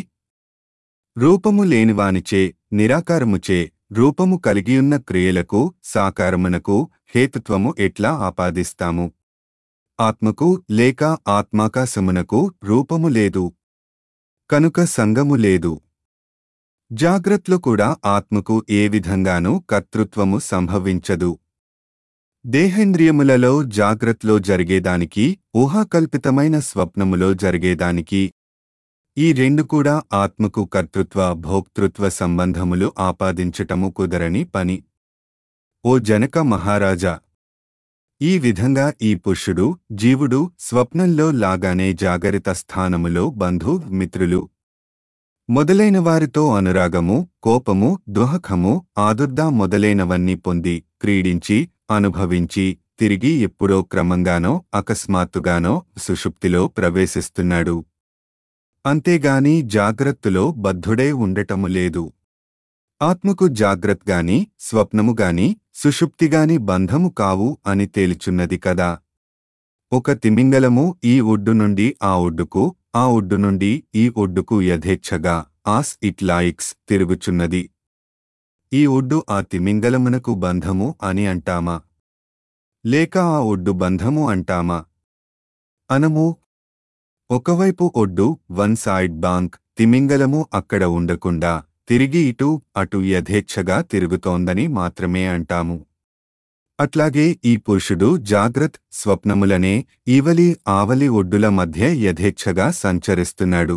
రూపము లేనివానిచే నిరాకారముచే రూపము కలిగియున్న క్రియలకు సాకారమునకు హేతుత్వము ఎట్లా ఆపాదిస్తాము ఆత్మకు లేక ఆత్మాకాశమునకు రూపము లేదు కనుక సంగము లేదు జాగ్రత్తలో కూడా ఆత్మకు ఏ విధంగానూ కర్తృత్వము సంభవించదు దేహేంద్రియములలో జాగ్రత్తలో జరిగేదానికి ఊహాకల్పితమైన స్వప్నములో జరిగేదానికి ఈ రెండు కూడా ఆత్మకు కర్తృత్వ భోక్తృత్వ సంబంధములు ఆపాదించటము కుదరని పని ఓ జనక మహారాజా ఈ విధంగా ఈ పురుషుడు జీవుడు స్వప్నంలో లాగానే జాగరిత స్థానములో బంధు మిత్రులు మొదలైన వారితో అనురాగము కోపము దుహకము ఆదుర్దా మొదలైనవన్నీ పొంది క్రీడించి అనుభవించి తిరిగి ఎప్పుడో క్రమంగానో అకస్మాత్తుగానో సుషుప్తిలో ప్రవేశిస్తున్నాడు అంతేగాని జాగ్రత్తలో బద్ధుడై ఉండటము లేదు ఆత్మకు జాగ్రత్తగాని స్వప్నముగాని సుషుప్తిగాని బంధము కావు అని తేల్చున్నది కదా ఒక తిమింగలము ఈ ఒడ్డు నుండి ఆ ఒడ్డుకు ఆ ఒడ్డు నుండి ఈ ఒడ్డుకు యథేచ్ఛగా ఆస్ ఇట్లాయిక్స్ తిరుగుచున్నది ఈ ఒడ్డు ఆ తిమింగలమునకు బంధము అని అంటామా లేక ఆ ఒడ్డు బంధము అంటామా అనము ఒకవైపు ఒడ్డు వన్ సైడ్ బాంక్ తిమింగలము అక్కడ ఉండకుండా తిరిగి ఇటు అటు యథేచ్ఛగా తిరుగుతోందని మాత్రమే అంటాము అట్లాగే ఈ పురుషుడు జాగ్రత్ స్వప్నములనే ఈవలి ఆవలి ఒడ్డుల మధ్య యథేచ్ఛగా సంచరిస్తున్నాడు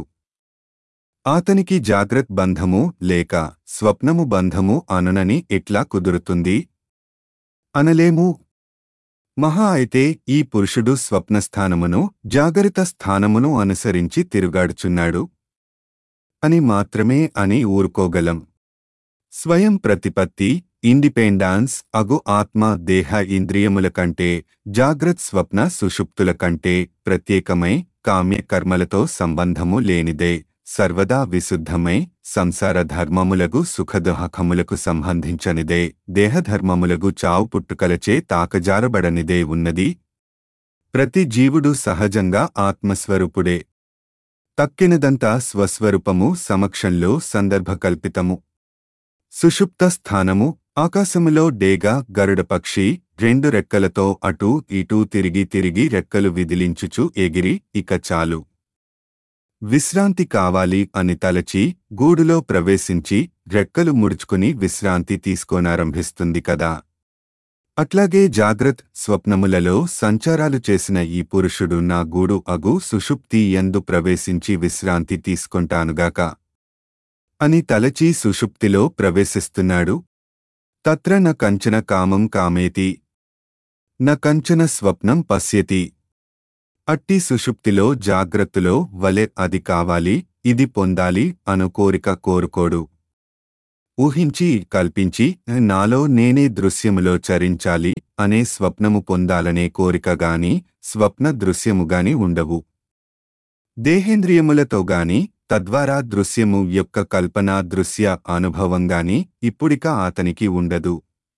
ఆతనికి జాగ్రత్ బంధము లేక స్వప్నము బంధము అనునని ఎట్లా కుదురుతుంది అనలేము మహా అయితే ఈ పురుషుడు స్వప్నస్థానమును జాగరిత స్థానమును అనుసరించి తిరుగాడుచున్నాడు అని మాత్రమే అని ఊరుకోగలం స్వయం ప్రతిపత్తి ఇండిపెండాన్స్ అగు ఆత్మ దేహ ఇంద్రియముల కంటే జాగ్రత్ స్వప్న సుషుప్తుల కంటే ప్రత్యేకమై కామ్య కర్మలతో సంబంధము లేనిదే సర్వదా విశుద్ధమై సంసార ధర్మములగు సుఖదుహకములకు సంబంధించనిదే దేహధర్మములగు చావు పుట్టుకలచే తాకజారబడనిదే ఉన్నది ప్రతి జీవుడు సహజంగా ఆత్మస్వరూపుడే తక్కినదంతా స్వస్వరూపము సమక్షంలో సందర్భకల్పితము సుషుప్త స్థానము ఆకాశములో డేగా గరుడ పక్షి రెండు రెక్కలతో అటూ ఇటూ తిరిగి తిరిగి రెక్కలు విదిలించుచు ఎగిరి ఇక చాలు విశ్రాంతి కావాలి అని తలచి గూడులో ప్రవేశించి రెక్కలు ముడుచుకుని విశ్రాంతి తీసుకోనారంభిస్తుంది కదా అట్లాగే జాగ్రత్ స్వప్నములలో సంచారాలు చేసిన ఈ పురుషుడు నా గూడు అగు సుషుప్తి ఎందు ప్రవేశించి విశ్రాంతి తీసుకొంటానుగాక అని తలచి సుషుప్తిలో ప్రవేశిస్తున్నాడు తత్ర న కంచన కామం కామేతి న కంచన స్వప్నం పశ్యతి అట్టి సుషుప్తిలో జాగ్రత్తలో వలె అది కావాలి ఇది పొందాలి అను కోరిక కోరుకోడు ఊహించి కల్పించి నాలో నేనే దృశ్యములో చరించాలి అనే స్వప్నము పొందాలనే కోరిక గాని స్వప్న దృశ్యముగాని ఉండవు దేహేంద్రియములతో గాని తద్వారా దృశ్యము యొక్క కల్పనా దృశ్య అనుభవంగాని ఇప్పుడిక అతనికి ఉండదు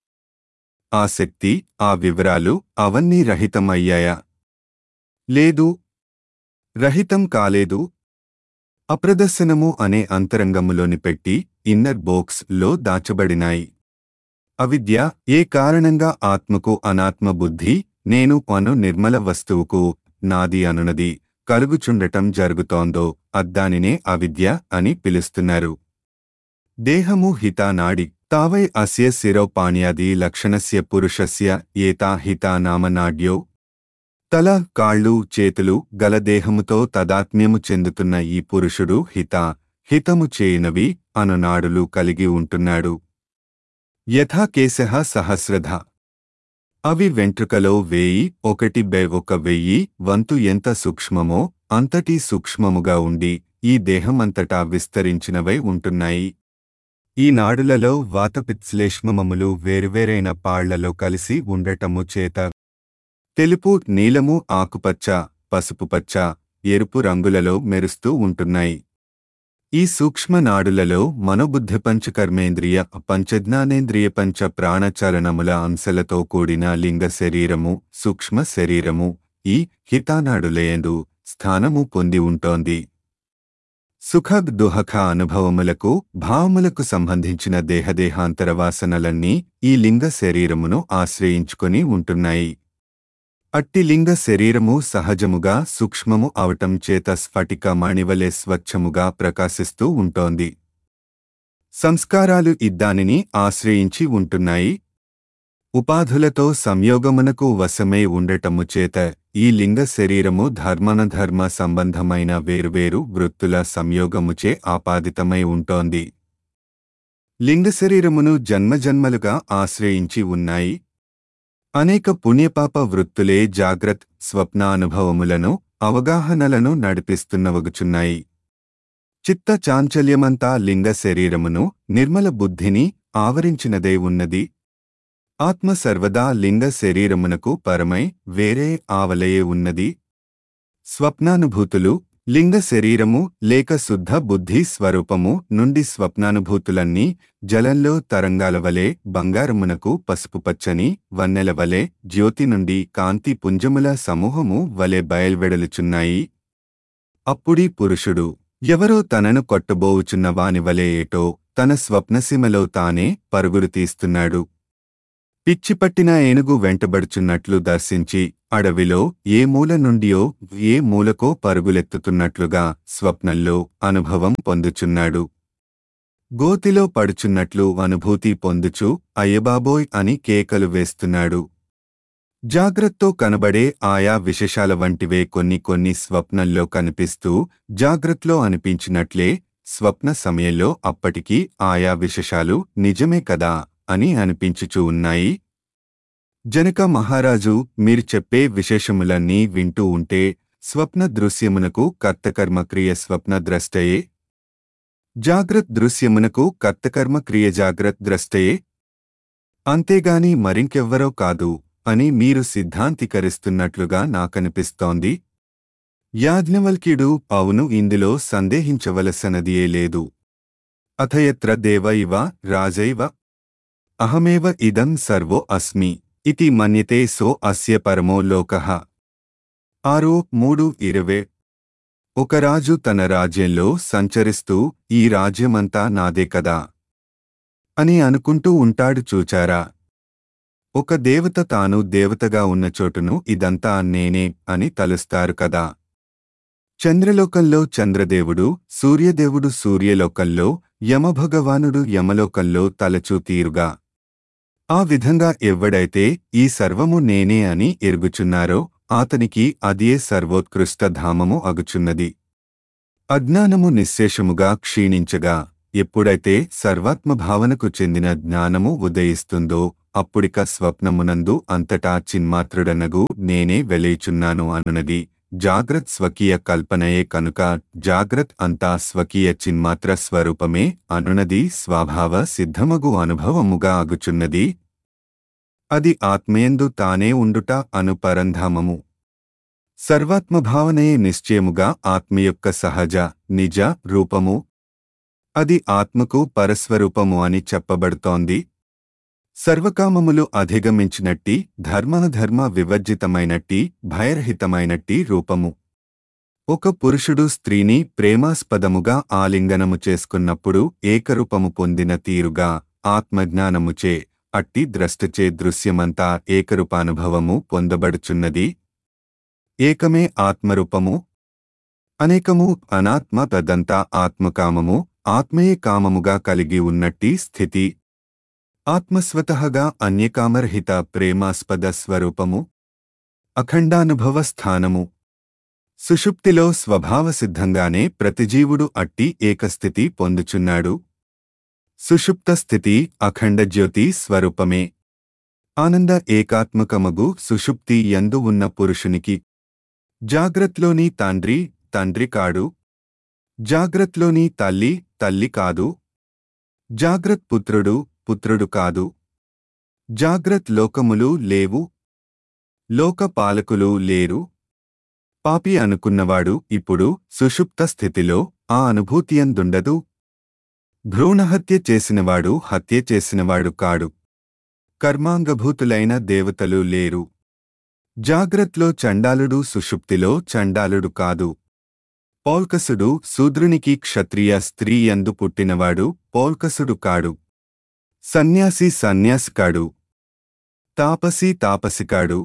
ఆ శక్తి ఆ వివరాలు అవన్నీ రహితమయ్యాయా లేదు రహితం కాలేదు అప్రదర్శనము అనే అంతరంగములోని పెట్టి ఇన్నర్ బోక్స్ లో దాచబడినాయి అవిద్య ఏ కారణంగా ఆత్మకు అనాత్మ బుద్ధి నేను అను నిర్మల వస్తువుకు నాది అనునది కలుగుచుండటం జరుగుతోందో అద్దానినే అవిద్య అని పిలుస్తున్నారు దేహము హితానాడి తావై అస్య శిరోపాణ్యాది లక్షణస్య పురుషస్య ఏతా హితానామనాడ్యో తల కాళ్ళు చేతులు గల దేహముతో తదాత్మ్యము చెందుతున్న ఈ పురుషుడు హిత హితము చేయనవి అనునాడులు కలిగి ఉంటున్నాడు యథా కేశః సహస్రధ అవి వెంట్రుకలో వేయి ఒకటి బె ఒక వెయ్యి వంతు ఎంత సూక్ష్మమో అంతటి సూక్ష్మముగా ఉండి ఈ దేహమంతటా విస్తరించినవై ఉంటున్నాయి ఈ నాడులలో వాతపిత్శ్లేష్మములు వేరువేరైన పాళ్లలో కలిసి ఉండటము చేత తెలుపు నీలము ఆకుపచ్చ పసుపుపచ్చ ఎరుపు రంగులలో మెరుస్తూ ఉంటున్నాయి ఈ సూక్ష్మ నాడులలో మనోబుద్ధి పంచకర్మేంద్రియ పంచజ్ఞానేంద్రియ పంచ ప్రాణచలనముల అంశలతో కూడిన లింగ శరీరము సూక్ష్మ శరీరము ఈ హితానాడులయందు స్థానము పొంది ఉంటోంది సుఖ దుహఖ అనుభవములకు భావములకు సంబంధించిన దేహదేహాంతర వాసనలన్నీ ఈ లింగ శరీరమును ఆశ్రయించుకొని ఉంటున్నాయి అట్టి లింగ శరీరము సహజముగా సూక్ష్మము అవటం చేత స్ఫటిక మణివలే స్వచ్ఛముగా ప్రకాశిస్తూ ఉంటోంది సంస్కారాలు ఇద్దానిని ఆశ్రయించి ఉంటున్నాయి ఉపాధులతో సంయోగమునకు వశమై ఉండటము చేత ఈ లింగ శరీరము ధర్మనధర్మ సంబంధమైన వేర్వేరు వృత్తుల సంయోగముచే ఆపాదితమై ఉంటోంది లింగ శరీరమును జన్మజన్మలుగా ఆశ్రయించి ఉన్నాయి అనేక పుణ్యపాప వృత్తులే జాగ్రత్ స్వప్నానుభవములను అవగాహనలను నడిపిస్తున్నవగుచున్నాయి చిత్త చాంచల్యమంతా లింగ శరీరమును నిర్మల బుద్ధిని ఆవరించినదే ఉన్నది ఆత్మ సర్వదా లింగ శరీరమునకు పరమై వేరే ఆవలయే ఉన్నది స్వప్నానుభూతులు లింగ శరీరము లేక శుద్ధ బుద్ధి స్వరూపము నుండి స్వప్నానుభూతులన్నీ జలంలో తరంగాల వలె బంగారమునకు పసుపు పచ్చని వన్నెల వలె జ్యోతి నుండి కాంతి పుంజముల సమూహము వలె బయల్వెడలుచున్నాయి అప్పుడీ పురుషుడు ఎవరో తనను కొట్టబోవుచున్న వాని వలె ఏటో తన స్వప్నసీమలో తానే పరుగులు తీస్తున్నాడు పిచ్చిపట్టిన ఏనుగు వెంటబడుచున్నట్లు దర్శించి అడవిలో ఏ మూల నుండియో ఏ మూలకో పరుగులెత్తుతున్నట్లుగా స్వప్నంలో అనుభవం పొందుచున్నాడు గోతిలో పడుచున్నట్లు అనుభూతి పొందుచు అయ్యబాబోయ్ అని కేకలు వేస్తున్నాడు జాగ్రత్తో కనబడే ఆయా విశేషాల వంటివే కొన్ని కొన్ని స్వప్నంలో కనిపిస్తూ జాగ్రత్తలో అనిపించినట్లే స్వప్న సమయంలో అప్పటికీ ఆయా విశేషాలు నిజమే కదా అని అనిపించుచూ ఉన్నాయి జనక మహారాజు మీరు చెప్పే విశేషములన్నీ వింటూ ఉంటే స్వప్న దృశ్యమునకు కర్తకర్మ క్రియ స్వప్న ద్రష్టయే జాగ్రత్ దృశ్యమునకు కర్తకర్మ క్రియ జాగ్రత్ ద్రష్టయే అంతేగాని మరింకెవ్వరో కాదు అని మీరు సిద్ధాంతీకరిస్తున్నట్లుగా నాకనిపిస్తోంది యాజ్ఞవల్క్యుడు అవును ఇందులో సందేహించవలసనదియే లేదు అథయత్ర దేవ ఇవ రాజైవ అహమేవ ఇదం సర్వో అస్మి ఇతి మన్యతే సో అస్య పరమో లోకః ఆరు మూడు ఇరవై ఒక రాజు తన రాజ్యంలో సంచరిస్తూ ఈ రాజ్యమంతా నాదే కదా అని అనుకుంటూ ఉంటాడు చూచారా ఒక దేవత తాను దేవతగా ఉన్న చోటును ఇదంతా నేనే అని తలుస్తారు కదా చంద్రలోకంలో చంద్రదేవుడు సూర్యదేవుడు సూర్యలోకంలో యమభగవానుడు యమలోకంలో తలచూ తీరుగా ఆ విధంగా ఎవ్వడైతే ఈ సర్వము నేనే అని ఎరుగుచున్నారో ఆతనికి అదియే సర్వోత్కృష్ట ధామము అగుచున్నది అజ్ఞానము నిశ్శేషముగా క్షీణించగా ఎప్పుడైతే సర్వాత్మభావనకు చెందిన జ్ఞానము ఉదయిస్తుందో అప్పుడిక స్వప్నమునందు అంతటా చిన్మాత్రుడనగు నేనే వెలేచున్నాను అనునది జాగ్రత్ స్వకీయ కల్పనయే కనుక జాగ్రత్ అంతా స్వకీయ చిన్మాత్ర స్వరూపమే అనునది స్వభావ సిద్ధమగు అనుభవముగా అగుచున్నది అది ఆత్మయందు తానే ఉండుట అను పరంధామము సర్వాత్మభావనయే నిశ్చయముగా ఆత్మ యొక్క సహజ నిజ రూపము అది ఆత్మకు పరస్వరూపము అని చెప్పబడుతోంది సర్వకామములు అధిగమించినట్టి ధర్మధర్మ వివర్జితమైనట్టి భయరహితమైనట్టి రూపము ఒక పురుషుడు స్త్రీని ప్రేమాస్పదముగా ఆలింగనము చేసుకున్నప్పుడు ఏకరూపము పొందిన తీరుగా ఆత్మజ్ఞానముచే అట్టి ద్రష్టచే దృశ్యమంతా ఏకరూపానుభవము పొందబడుచున్నది ఏకమే ఆత్మరూపము అనేకము అనాత్మ తదంతా ఆత్మకామము ఆత్మయే కామముగా కలిగి ఉన్నట్టి స్థితి ఆత్మస్వతహగా అన్యకామరహిత ప్రేమాస్పద స్వరూపము అఖండానుభవ స్థానము సుషుప్తిలో స్వభావసిద్ధంగానే ప్రతిజీవుడు అట్టి ఏకస్థితి పొందుచున్నాడు సుషుప్త స్థితి అఖండ జ్యోతి స్వరూపమే ఆనంద ఏకాత్మకమగు సుషుప్తి యందు ఉన్న పురుషునికి జాగ్రత్లోని తండ్రి తండ్రి కాడు జాగ్రత్లోని తల్లి తల్లి కాదు జాగ్రత్ పుత్రుడు పుత్రుడు కాదు జాగ్రత్ లోకములు లేవు లోక పాలకులు లేరు పాపి అనుకున్నవాడు ఇప్పుడు సుషుప్త స్థితిలో ఆ అనుభూతియందుండదు భ్రూణహత్య చేసినవాడు హత్య చేసినవాడు కాడు కర్మాంగభూతులైన దేవతలు లేరు జాగ్రత్లో చండాలుడు సుషుప్తిలో చండాలుడు కాదు పౌల్కసుడు శూద్రునికి క్షత్రియ స్త్రీ యందు పుట్టినవాడు పౌల్కసుడు కాడు సన్యాసి సన్యాసికాడు తాపసి తాపసికాడు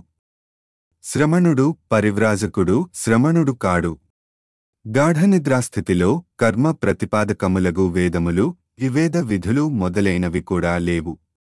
శ్రమణుడు పరివ్రాజకుడు శ్రమణుడు కాడు గాఢనిద్రాస్థితిలో కర్మ ప్రతిపాదకములగు వేదములు వివేద విధులు మొదలైనవి కూడా లేవు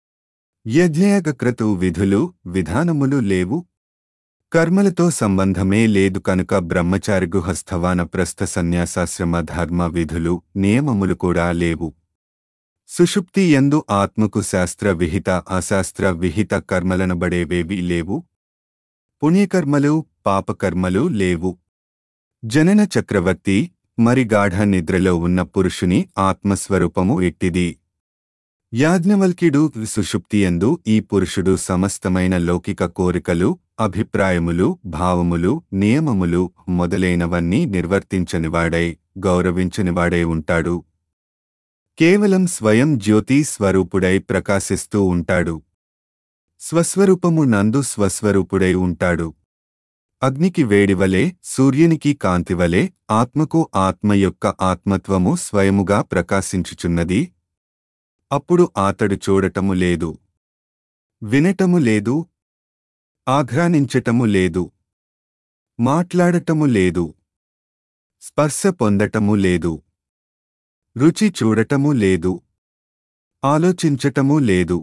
యజ్ఞయగక్రతు విధులు విధానములు లేవు కర్మలతో సంబంధమే లేదు కనుక బ్రహ్మచారి గుహస్థవాన ప్రస్థ సన్యాసాశ్రమ ధర్మ విధులు నియమములు కూడా లేవు సుషుప్తి ఎందు ఆత్మకు శాస్త్ర విహిత అశాస్త్ర విహిత కర్మలనబడేవేవీ లేవు పుణ్యకర్మలు పాపకర్మలు లేవు జనన చక్రవర్తి మరి గాఢ నిద్రలో ఉన్న పురుషుని ఆత్మస్వరూపము ఎట్టిది యాజ్ఞవల్క్యుడు సుషుప్తియందు ఈ పురుషుడు సమస్తమైన లౌకిక కోరికలు అభిప్రాయములు భావములు నియమములు మొదలైనవన్నీ నిర్వర్తించనివాడై గౌరవించనివాడై ఉంటాడు కేవలం స్వయం జ్యోతి స్వరూపుడై ప్రకాశిస్తూ ఉంటాడు స్వస్వరూపము నందు స్వస్వరూపుడై ఉంటాడు అగ్నికి వేడివలే సూర్యునికి కాంతివలే ఆత్మకు ఆత్మ యొక్క ఆత్మత్వము స్వయముగా ప్రకాశించుచున్నది అప్పుడు ఆతడు చూడటము లేదు వినటము లేదు ఆఘ్రానించటము లేదు మాట్లాడటము లేదు స్పర్శ పొందటము లేదు రుచి చూడటము లేదు ఆలోచించటము లేదు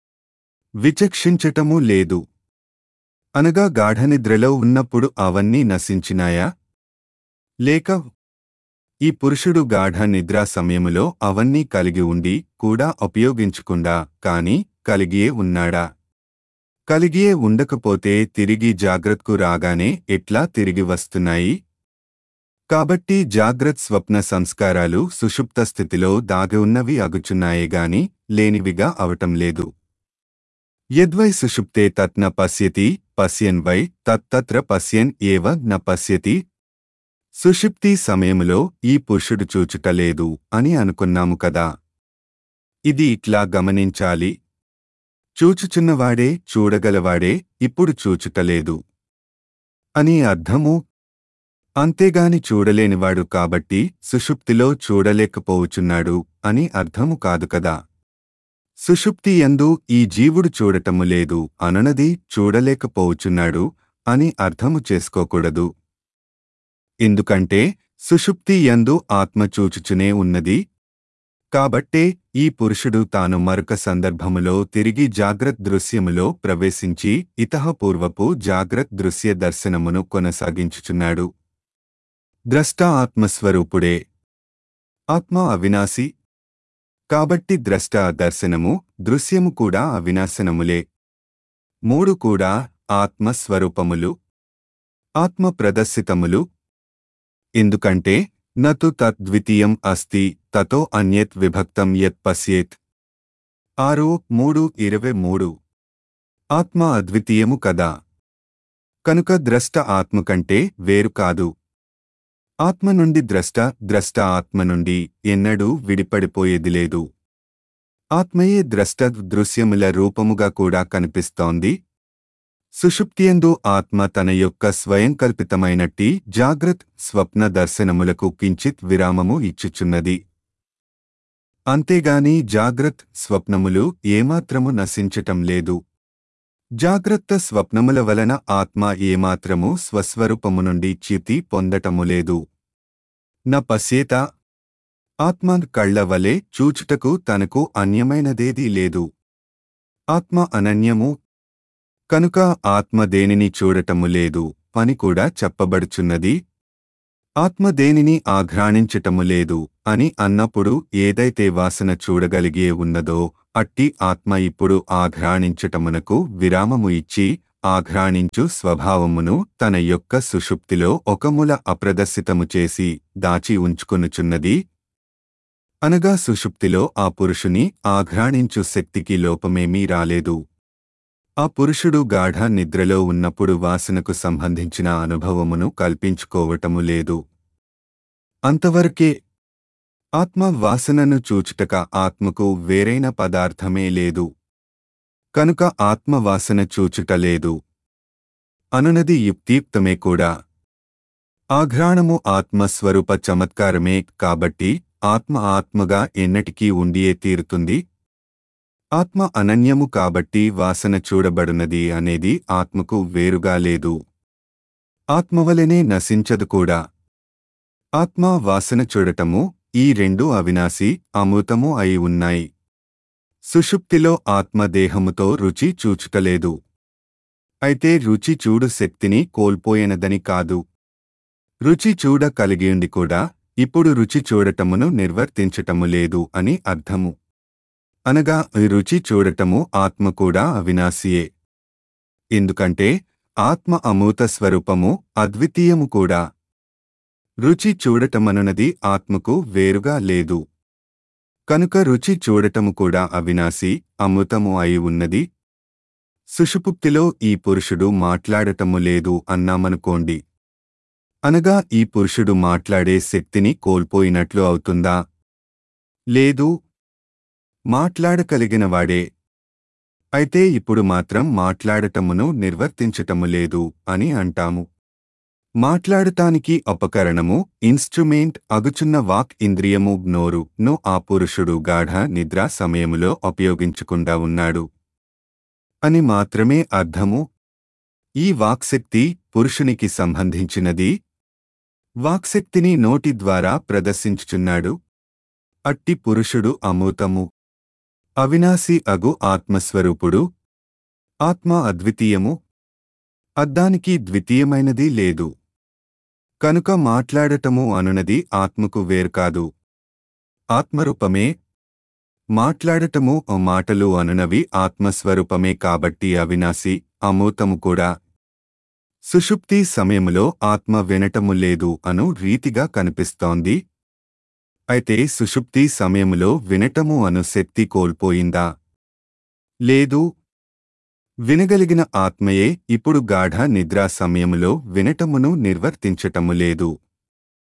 విచక్షించటము లేదు అనగా గాఢనిద్రలో ఉన్నప్పుడు అవన్నీ నశించినాయా లేక ఈ పురుషుడు గాఢ నిద్రా సమయములో అవన్నీ కలిగి ఉండి కూడా ఉపయోగించకుండా కాని కలిగియే ఉన్నాడా కలిగియే ఉండకపోతే తిరిగి జాగ్రత్తకు రాగానే ఎట్లా తిరిగి వస్తున్నాయి కాబట్టి జాగ్రత్ స్వప్న సంస్కారాలు సుషుప్త స్థితిలో దాగి ఉన్నవి అగుచున్నాయే గాని లేనివిగా అవటం లేదు యద్వై సుషుప్తే తత్ న పశ్యతి పశ్యన్ వై తత్తత్ర పశ్యన్ ఏవ న పశ్యతి సుషుప్తి సమయములో ఈ పురుషుడు చూచుటలేదు అని అనుకున్నాము కదా ఇది ఇట్లా గమనించాలి చూచుచున్నవాడే చూడగలవాడే ఇప్పుడు చూచుటలేదు అని అర్థము అంతేగాని చూడలేనివాడు కాబట్టి సుషుప్తిలో చూడలేకపోవచున్నాడు అని అర్థము కాదు కదా సుషుప్తి యందు ఈ జీవుడు చూడటము లేదు అనునది చూడలేకపోవచున్నాడు అని అర్థము చేసుకోకూడదు ఎందుకంటే సుషుప్తి యందు ఆత్మ చూచుచునే ఉన్నది కాబట్టే ఈ పురుషుడు తాను మరొక సందర్భములో తిరిగి జాగ్రత్ దృశ్యములో ప్రవేశించి ఇతహపూర్వపు జాగ్రత్ దృశ్య దర్శనమును కొనసాగించుచున్నాడు ద్రష్ట ఆత్మస్వరూపుడే ఆత్మ అవినాశి కాబట్టి ద్రష్ట దర్శనము దృశ్యము కూడా అవినాశనములే మూడు కూడా ఆత్మస్వరూపములు ఆత్మ ప్రదర్శితములు ఎందుకంటే నతు తద్వితీయం అస్తి తతో అన్యత్ విభక్తం యత్ పశ్యేత్ ఆరు మూడు ఇరవై మూడు ఆత్మ అద్వితీయము కదా కనుక ద్రష్ట ఆత్మ కంటే వేరు కాదు ఆత్మ నుండి ద్రష్ట ద్రష్ట ఆత్మ నుండి ఎన్నడూ విడిపడిపోయేది లేదు ఆత్మయే ద్రష్ట దృశ్యముల రూపముగా కూడా కనిపిస్తోంది సుషుప్తియందు ఆత్మ తన యొక్క స్వయంకల్పితమైనట్టి జాగ్రత్ స్వప్న దర్శనములకు కించిత్ విరామము ఇచ్చుచున్నది అంతేగాని జాగ్రత్ స్వప్నములు ఏమాత్రము నశించటం లేదు జాగ్రత్త స్వప్నముల వలన ఆత్మ ఏమాత్రము స్వస్వరూపము నుండి చ్యుతి పొందటము లేదు న పశ్యేత ఆత్మ కళ్ల వలె చూచుటకు తనకు అన్యమైనదేదీ లేదు ఆత్మ అనన్యము కనుక ఆత్మ దేనిని చూడటము లేదు పని కూడా చెప్పబడుచున్నది ఆత్మ దేనిని ఆఘ్రాణించటము లేదు అని అన్నప్పుడు ఏదైతే వాసన చూడగలిగే ఉన్నదో అట్టి ఆత్మ ఇప్పుడు ఆఘ్రాణించటమునకు విరామము ఇచ్చి ఆఘ్రాణించు స్వభావమును తన యొక్క సుషుప్తిలో ఒకముల అప్రదర్శితము చేసి దాచి ఉంచుకొనుచున్నది అనగా సుషుప్తిలో ఆ పురుషుని ఆఘ్రాణించు శక్తికి లోపమేమీ రాలేదు ఆ పురుషుడు గాఢ నిద్రలో ఉన్నప్పుడు వాసనకు సంబంధించిన అనుభవమును కల్పించుకోవటము లేదు అంతవరకే ఆత్మ వాసనను చూచుటక ఆత్మకు వేరైన పదార్థమే లేదు కనుక ఆత్మ వాసన చూచుట లేదు అనునది యుక్తియుక్తమే కూడా ఆఘ్రాణము ఆత్మస్వరూప చమత్కారమే కాబట్టి ఆత్మ ఆత్మగా ఎన్నటికీ ఉండియే తీరుతుంది ఆత్మ అనన్యము కాబట్టి వాసన చూడబడునది అనేది ఆత్మకు వేరుగా లేదు ఆత్మవలనే నశించదు కూడా ఆత్మ వాసన చూడటము ఈ రెండు అవినాశి అమృతము అయి ఉన్నాయి సుషుప్తిలో ఆత్మ దేహముతో రుచి చూచుటలేదు అయితే రుచి చూడు శక్తిని కోల్పోయినదని కాదు రుచి చూడ కలిగియుండి కూడా ఇప్పుడు రుచి చూడటమును నిర్వర్తించటము లేదు అని అర్థము అనగా రుచి చూడటము ఆత్మ కూడా అవినాశియే ఎందుకంటే ఆత్మ అమూత స్వరూపము అద్వితీయము కూడా రుచి చూడటమనునది ఆత్మకు వేరుగా లేదు కనుక రుచి చూడటము కూడా అవినాశి అమృతము అయి ఉన్నది సుషుపుప్తిలో ఈ పురుషుడు మాట్లాడటము లేదు అన్నామనుకోండి అనగా ఈ పురుషుడు మాట్లాడే శక్తిని కోల్పోయినట్లు అవుతుందా లేదు మాట్లాడగలిగినవాడే అయితే ఇప్పుడు మాత్రం మాట్లాడటమును నిర్వర్తించటము లేదు అని అంటాము మాట్లాడటానికి ఉపకరణము ఇన్స్ట్రుమెంట్ అగుచున్న వాక్ ఇంద్రియము నోరు ను ఆ పురుషుడు గాఢ నిద్ర సమయములో ఉపయోగించకుండా ఉన్నాడు అని మాత్రమే అర్థము ఈ వాక్శక్తి పురుషునికి సంబంధించినది వాక్శక్తిని నోటి ద్వారా ప్రదర్శించుచున్నాడు అట్టి పురుషుడు అమూతము అవినాశి అగు ఆత్మస్వరూపుడు ఆత్మ అద్వితీయము అద్దానికి ద్వితీయమైనది లేదు కనుక మాట్లాడటము అనునది ఆత్మకు వేరుకాదు ఆత్మరూపమే మాట్లాడటము ఓ మాటలు అనునవి ఆత్మస్వరూపమే కాబట్టి అవినాశి అమూతము కూడా సుషుప్తి సమయములో ఆత్మ వినటము లేదు అను రీతిగా కనిపిస్తోంది అయితే సుషుప్తి సమయములో వినటము అను శక్తి కోల్పోయిందా లేదు వినగలిగిన ఆత్మయే ఇప్పుడు గాఢ నిద్రా సమయములో వినటమును నిర్వర్తించటము లేదు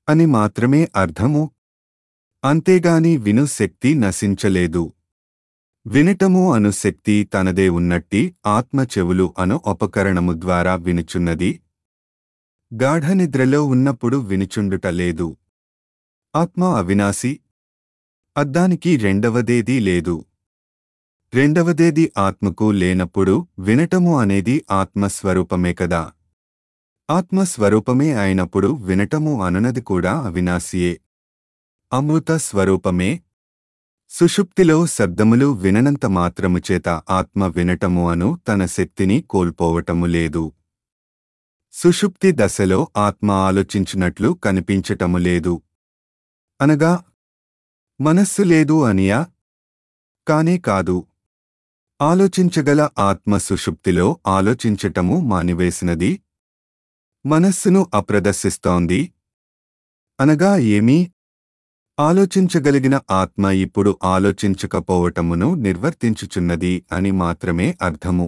అని మాత్రమే అర్థము అంతేగాని విను శక్తి నశించలేదు వినటము అను శక్తి తనదే ఉన్నట్టి ఆత్మ చెవులు అను ఉపకరణము ద్వారా వినుచున్నది గాఢనిద్రలో ఉన్నప్పుడు వినుచుండుట లేదు ఆత్మ అవినాశి అద్దానికి రెండవదేదీ లేదు రెండవదేది ఆత్మకు లేనప్పుడు వినటము అనేది ఆత్మస్వరూపమే కదా ఆత్మస్వరూపమే అయినప్పుడు వినటము అనునది కూడా అవినాశియే అమృత స్వరూపమే సుషుప్తిలో శబ్దములు విననంత మాత్రము చేత ఆత్మ వినటము అను తన శక్తిని కోల్పోవటము లేదు సుషుప్తి దశలో ఆత్మ ఆలోచించినట్లు కనిపించటము లేదు అనగా మనస్సు లేదు అనియా కానే కాదు ఆలోచించగల ఆత్మ సుషుప్తిలో ఆలోచించటము మానివేసినది మనస్సును అప్రదర్శిస్తోంది అనగా ఏమీ ఆలోచించగలిగిన ఆత్మ ఇప్పుడు ఆలోచించకపోవటమును నిర్వర్తించుచున్నది అని మాత్రమే అర్థము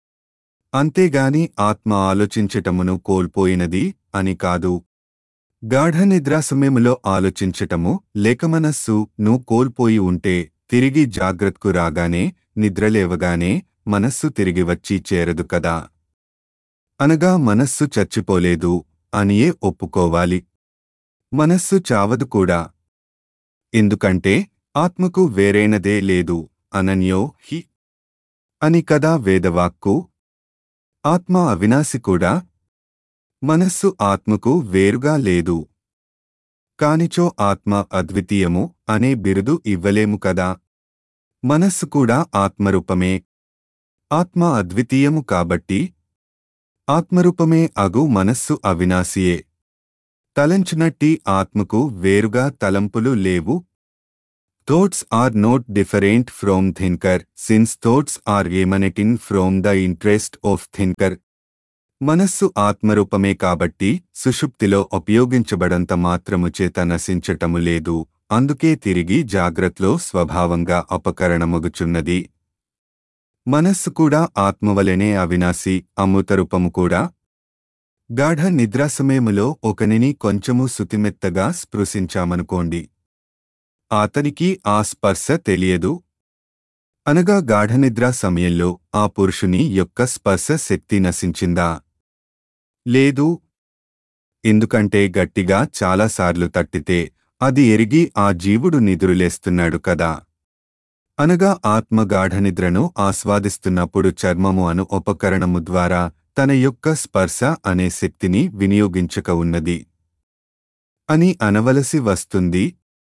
అంతేగాని ఆత్మ ఆలోచించటమును కోల్పోయినది అని కాదు గాఢ నిద్రా సమయములో ఆలోచించటము లేక మనస్సు ను కోల్పోయి ఉంటే తిరిగి జాగ్రత్తకు రాగానే నిద్రలేవగానే మనస్సు తిరిగి వచ్చి చేరదు కదా అనగా మనస్సు చచ్చిపోలేదు అనియే ఒప్పుకోవాలి మనస్సు చావదు కూడా ఎందుకంటే ఆత్మకు వేరైనదే లేదు అనన్యో హి అని కదా వేదవాక్కు ఆత్మ అవినాశి కూడా మనస్సు ఆత్మకు వేరుగా లేదు కానిచో ఆత్మ అద్వితీయము అనే బిరుదు ఇవ్వలేము కదా మనస్సు కూడా ఆత్మరూపమే ఆత్మ అద్వితీయము కాబట్టి ఆత్మరూపమే అగు మనస్సు అవినాశియే తలంచునట్టి ఆత్మకు వేరుగా తలంపులు లేవు thoughts are not different from thinker since thoughts are emanating from the interest of thinker మనస్సు ఆత్మరూపమే కాబట్టి సుషుప్తిలో ఉపయోగించబడంత మాత్రము చేత నశించటము లేదు అందుకే తిరిగి జాగ్రత్తలో స్వభావంగా అపకరణమగుచున్నది మనస్సు కూడా ఆత్మవలనే అవినాశి అమృతరూపము కూడా గాఢ నిద్రా సమయములో ఒకనిని కొంచెము సుతిమెత్తగా స్పృశించామనుకోండి అతనికి ఆ స్పర్శ తెలియదు అనగా గాఢనిద్రా సమయంలో ఆ పురుషుని యొక్క స్పర్శ శక్తి నశించిందా లేదు ఎందుకంటే గట్టిగా చాలాసార్లు తట్టితే అది ఎరిగి ఆ జీవుడు నిదురులేస్తున్నాడు కదా అనగా ఆత్మ గాఢనిద్రను ఆస్వాదిస్తున్నప్పుడు చర్మము అను ఉపకరణము ద్వారా తన యొక్క స్పర్శ అనే శక్తిని వినియోగించక ఉన్నది అని అనవలసి వస్తుంది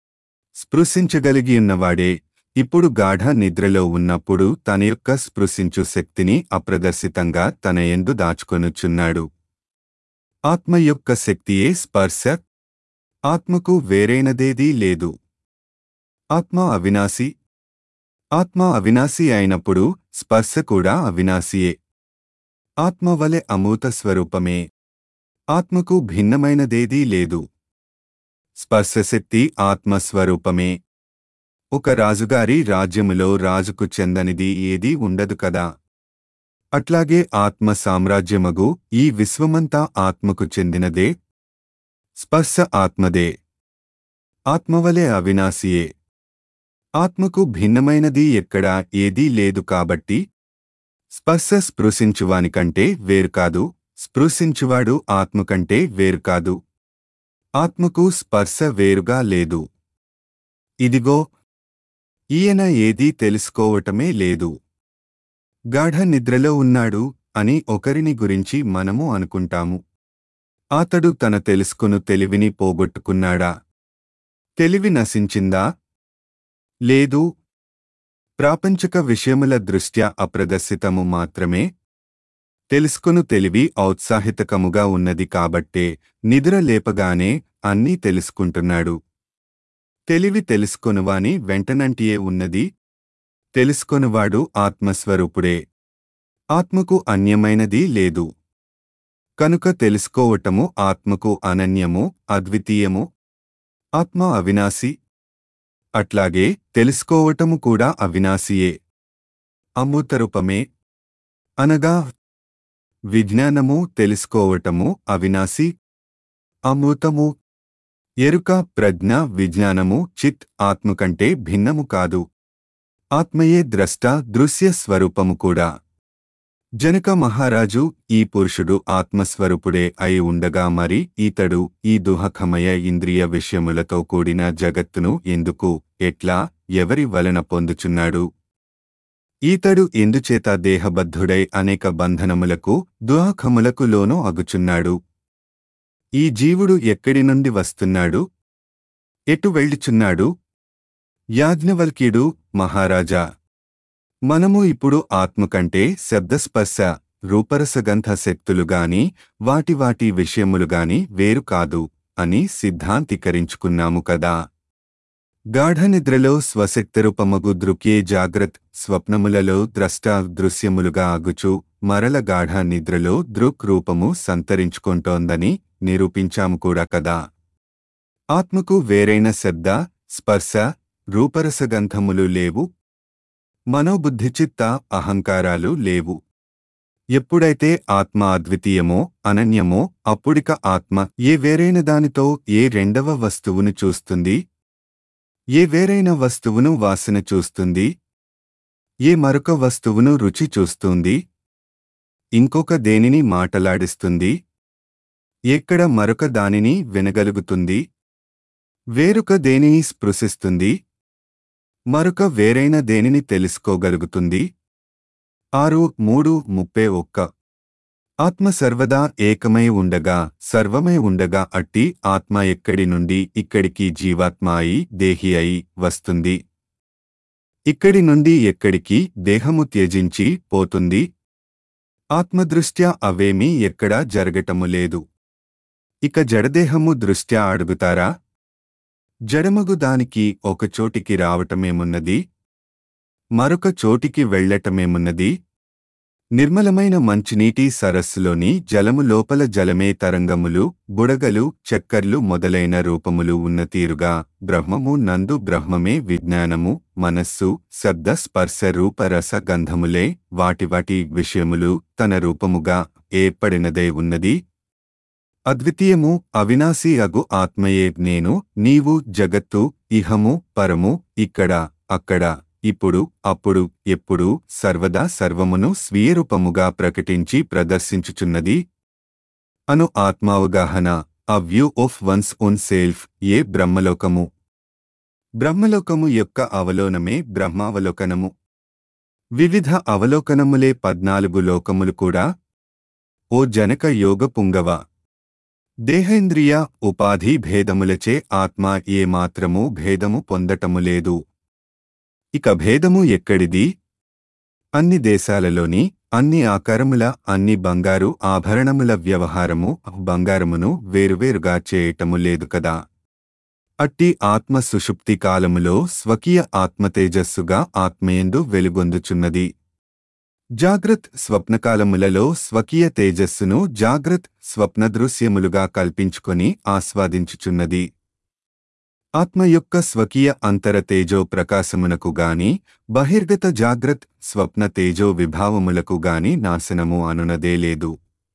స్పృశించగలిగియున్నవాడే ఇప్పుడు గాఢ నిద్రలో ఉన్నప్పుడు తన యొక్క స్పృశించు శక్తిని అప్రదర్శితంగా తన ఎందు దాచుకొనుచున్నాడు ఆత్మ యొక్క శక్తియే స్పర్శ ఆత్మకు వేరైనదేదీ లేదు ఆత్మ అవినాశి ఆత్మ అవినాశి అయినప్పుడు స్పర్శ కూడా అవినాశియే ఆత్మ వలె అమూత స్వరూపమే ఆత్మకు భిన్నమైనదేదీ లేదు స్పర్శశక్తి ఆత్మస్వరూపమే ఒక రాజుగారి రాజ్యములో రాజుకు చెందనిది ఏదీ ఉండదు కదా అట్లాగే ఆత్మ సామ్రాజ్యమగు ఈ విశ్వమంతా ఆత్మకు చెందినదే స్పర్శ ఆత్మదే ఆత్మవలే అవినాశియే ఆత్మకు భిన్నమైనది ఎక్కడా ఏదీ లేదు కాబట్టి స్పర్శ స్పృశించువానికంటే వేరు కాదు స్పృశించువాడు ఆత్మ కంటే వేరు కాదు ఆత్మకు స్పర్శ వేరుగా లేదు ఇదిగో ఈయన ఏదీ తెలుసుకోవటమే లేదు గాఢ నిద్రలో ఉన్నాడు అని ఒకరిని గురించి మనము అనుకుంటాము అతడు తన తెలుసుకును తెలివిని పోగొట్టుకున్నాడా తెలివి నశించిందా లేదు ప్రాపంచక విషయముల దృష్ట్యా అప్రదర్శితము మాత్రమే తెలుసుకును తెలివి ఔత్సాహితకముగా ఉన్నది కాబట్టే నిద్ర లేపగానే అన్నీ తెలుసుకుంటున్నాడు తెలివి తెలుసుకొనువాని వెంటనంటియే ఉన్నది తెలుసుకొనువాడు ఆత్మస్వరూపుడే ఆత్మకు అన్యమైనది లేదు కనుక తెలుసుకోవటము ఆత్మకు అనన్యము అద్వితీయము ఆత్మ అవినాశి అట్లాగే తెలుసుకోవటము కూడా అవినాశియే అమృతరూపమే అనగా విజ్ఞానము తెలుసుకోవటము అవినాశి అమృతము ఎరుక ప్రజ్ఞ విజ్ఞానము చిత్ ఆత్మ కంటే భిన్నము కాదు ఆత్మయే ద్రష్ట దృశ్య స్వరూపము కూడా జనక మహారాజు ఈ పురుషుడు ఆత్మస్వరూపుడే అయి ఉండగా మరి ఈతడు ఈ దుహకమయ ఇంద్రియ విషయములతో కూడిన జగత్తును ఎందుకు ఎట్లా ఎవరి వలన పొందుచున్నాడు ఈతడు ఎందుచేత దేహబద్ధుడై అనేక బంధనములకు దుహకములకు లోనూ అగుచున్నాడు ఈ జీవుడు ఎక్కడి నుండి వస్తున్నాడు ఎటు వెళ్ళుచున్నాడు యాజ్ఞవల్క్యుడు మహారాజా మనము ఇప్పుడు ఆత్మ కంటే శబ్దస్పర్శ రూపరసగంధ శక్తులుగాని వాటి వాటి విషయములుగాని వేరు కాదు అని సిద్ధాంతీకరించుకున్నాము కదా గాఢనిద్రలో స్వశక్తిరూపమగు దృక్యే జాగ్రత్ స్వప్నములలో ద్రష్ట దృశ్యములుగా అగుచు మరల గాఢ నిద్రలో దృక్ రూపము సంతరించుకుంటోందని నిరూపించాము కూడా కదా ఆత్మకు వేరైన శబ్ద స్పర్శ రూపరసగంధములు లేవు మనోబుద్ధిచిత్త అహంకారాలు లేవు ఎప్పుడైతే ఆత్మ అద్వితీయమో అనన్యమో అప్పుడిక ఆత్మ ఏ వేరైన దానితో ఏ రెండవ వస్తువును చూస్తుంది ఏ వేరైన వస్తువును వాసన చూస్తుంది ఏ మరొక వస్తువును రుచి చూస్తుంది ఇంకొక దేనిని మాటలాడిస్తుంది ఎక్కడ మరొక దానిని వినగలుగుతుంది వేరొక దేనిని స్పృశిస్తుంది మరొక వేరైన దేనిని తెలుసుకోగలుగుతుంది ఆరు మూడు ముప్పై ఒక్క ఆత్మ సర్వదా ఏకమై ఉండగా సర్వమై ఉండగా అట్టి ఆత్మ ఎక్కడి నుండి ఇక్కడికి జీవాత్మ అయి దేహి అయి వస్తుంది ఇక్కడి నుండి ఎక్కడికి దేహము త్యజించి పోతుంది ఆత్మదృష్ట్యా అవేమీ ఎక్కడా జరగటము లేదు ఇక జడదేహము దృష్ట్యా అడుగుతారా జడమగు దానికి ఒక చోటికి రావటమేమున్నది మరొక చోటికి వెళ్లటమేమున్నది నిర్మలమైన మంచినీటి సరస్సులోని జలము లోపల జలమే తరంగములు బుడగలు చక్కర్లు మొదలైన రూపములు ఉన్న తీరుగా బ్రహ్మము నందు బ్రహ్మమే విజ్ఞానము మనస్సు శబ్ద స్పర్శ రూపరస గంధములే వాటి వాటి విషయములు తన రూపముగా ఏర్పడినదే ఉన్నది అద్వితీయము అవినాశి అగు ఆత్మయే నేను నీవు జగత్తు ఇహము పరము ఇక్కడ అక్కడ ఇప్పుడు అప్పుడు ఎప్పుడు సర్వదా సర్వమును స్వీయరూపముగా ప్రకటించి ప్రదర్శించుచున్నది అను ఆత్మావగాహన a view of one's own self ఏ బ్రహ్మలోకము బ్రహ్మలోకము యొక్క అవలోనమే బ్రహ్మావలోకనము వివిధ అవలోకనములే పద్నాలుగు లోకములు కూడా ఓ జనక యోగ పుంగవ దేహేంద్రియ ఉపాధి భేదములచే ఆత్మ ఏమాత్రమూ భేదము పొందటము లేదు ఇక భేదము ఎక్కడిది అన్ని దేశాలలోని అన్ని ఆకారముల అన్ని బంగారు ఆభరణముల వ్యవహారము బంగారమును వేరువేరుగా చేయటము లేదు కదా అట్టి ఆత్మ సుషుప్తి కాలములో స్వకీయ ఆత్మతేజస్సుగా ఆత్మయందు వెలుగొందుచున్నది జాగ్రత్ స్వప్నకాలములలో స్వకీయ తేజస్సును జాగ్రత్ స్వప్నదృశ్యములుగా కల్పించుకొని ఆస్వాదించుచున్నది ఆత్మ యొక్క స్వకీయ అంతర తేజో ప్రకాశమునకు గాని బహిర్గత జాగ్రత్ స్వప్న తేజో విభావములకు గాని నాశనము అనునదే లేదు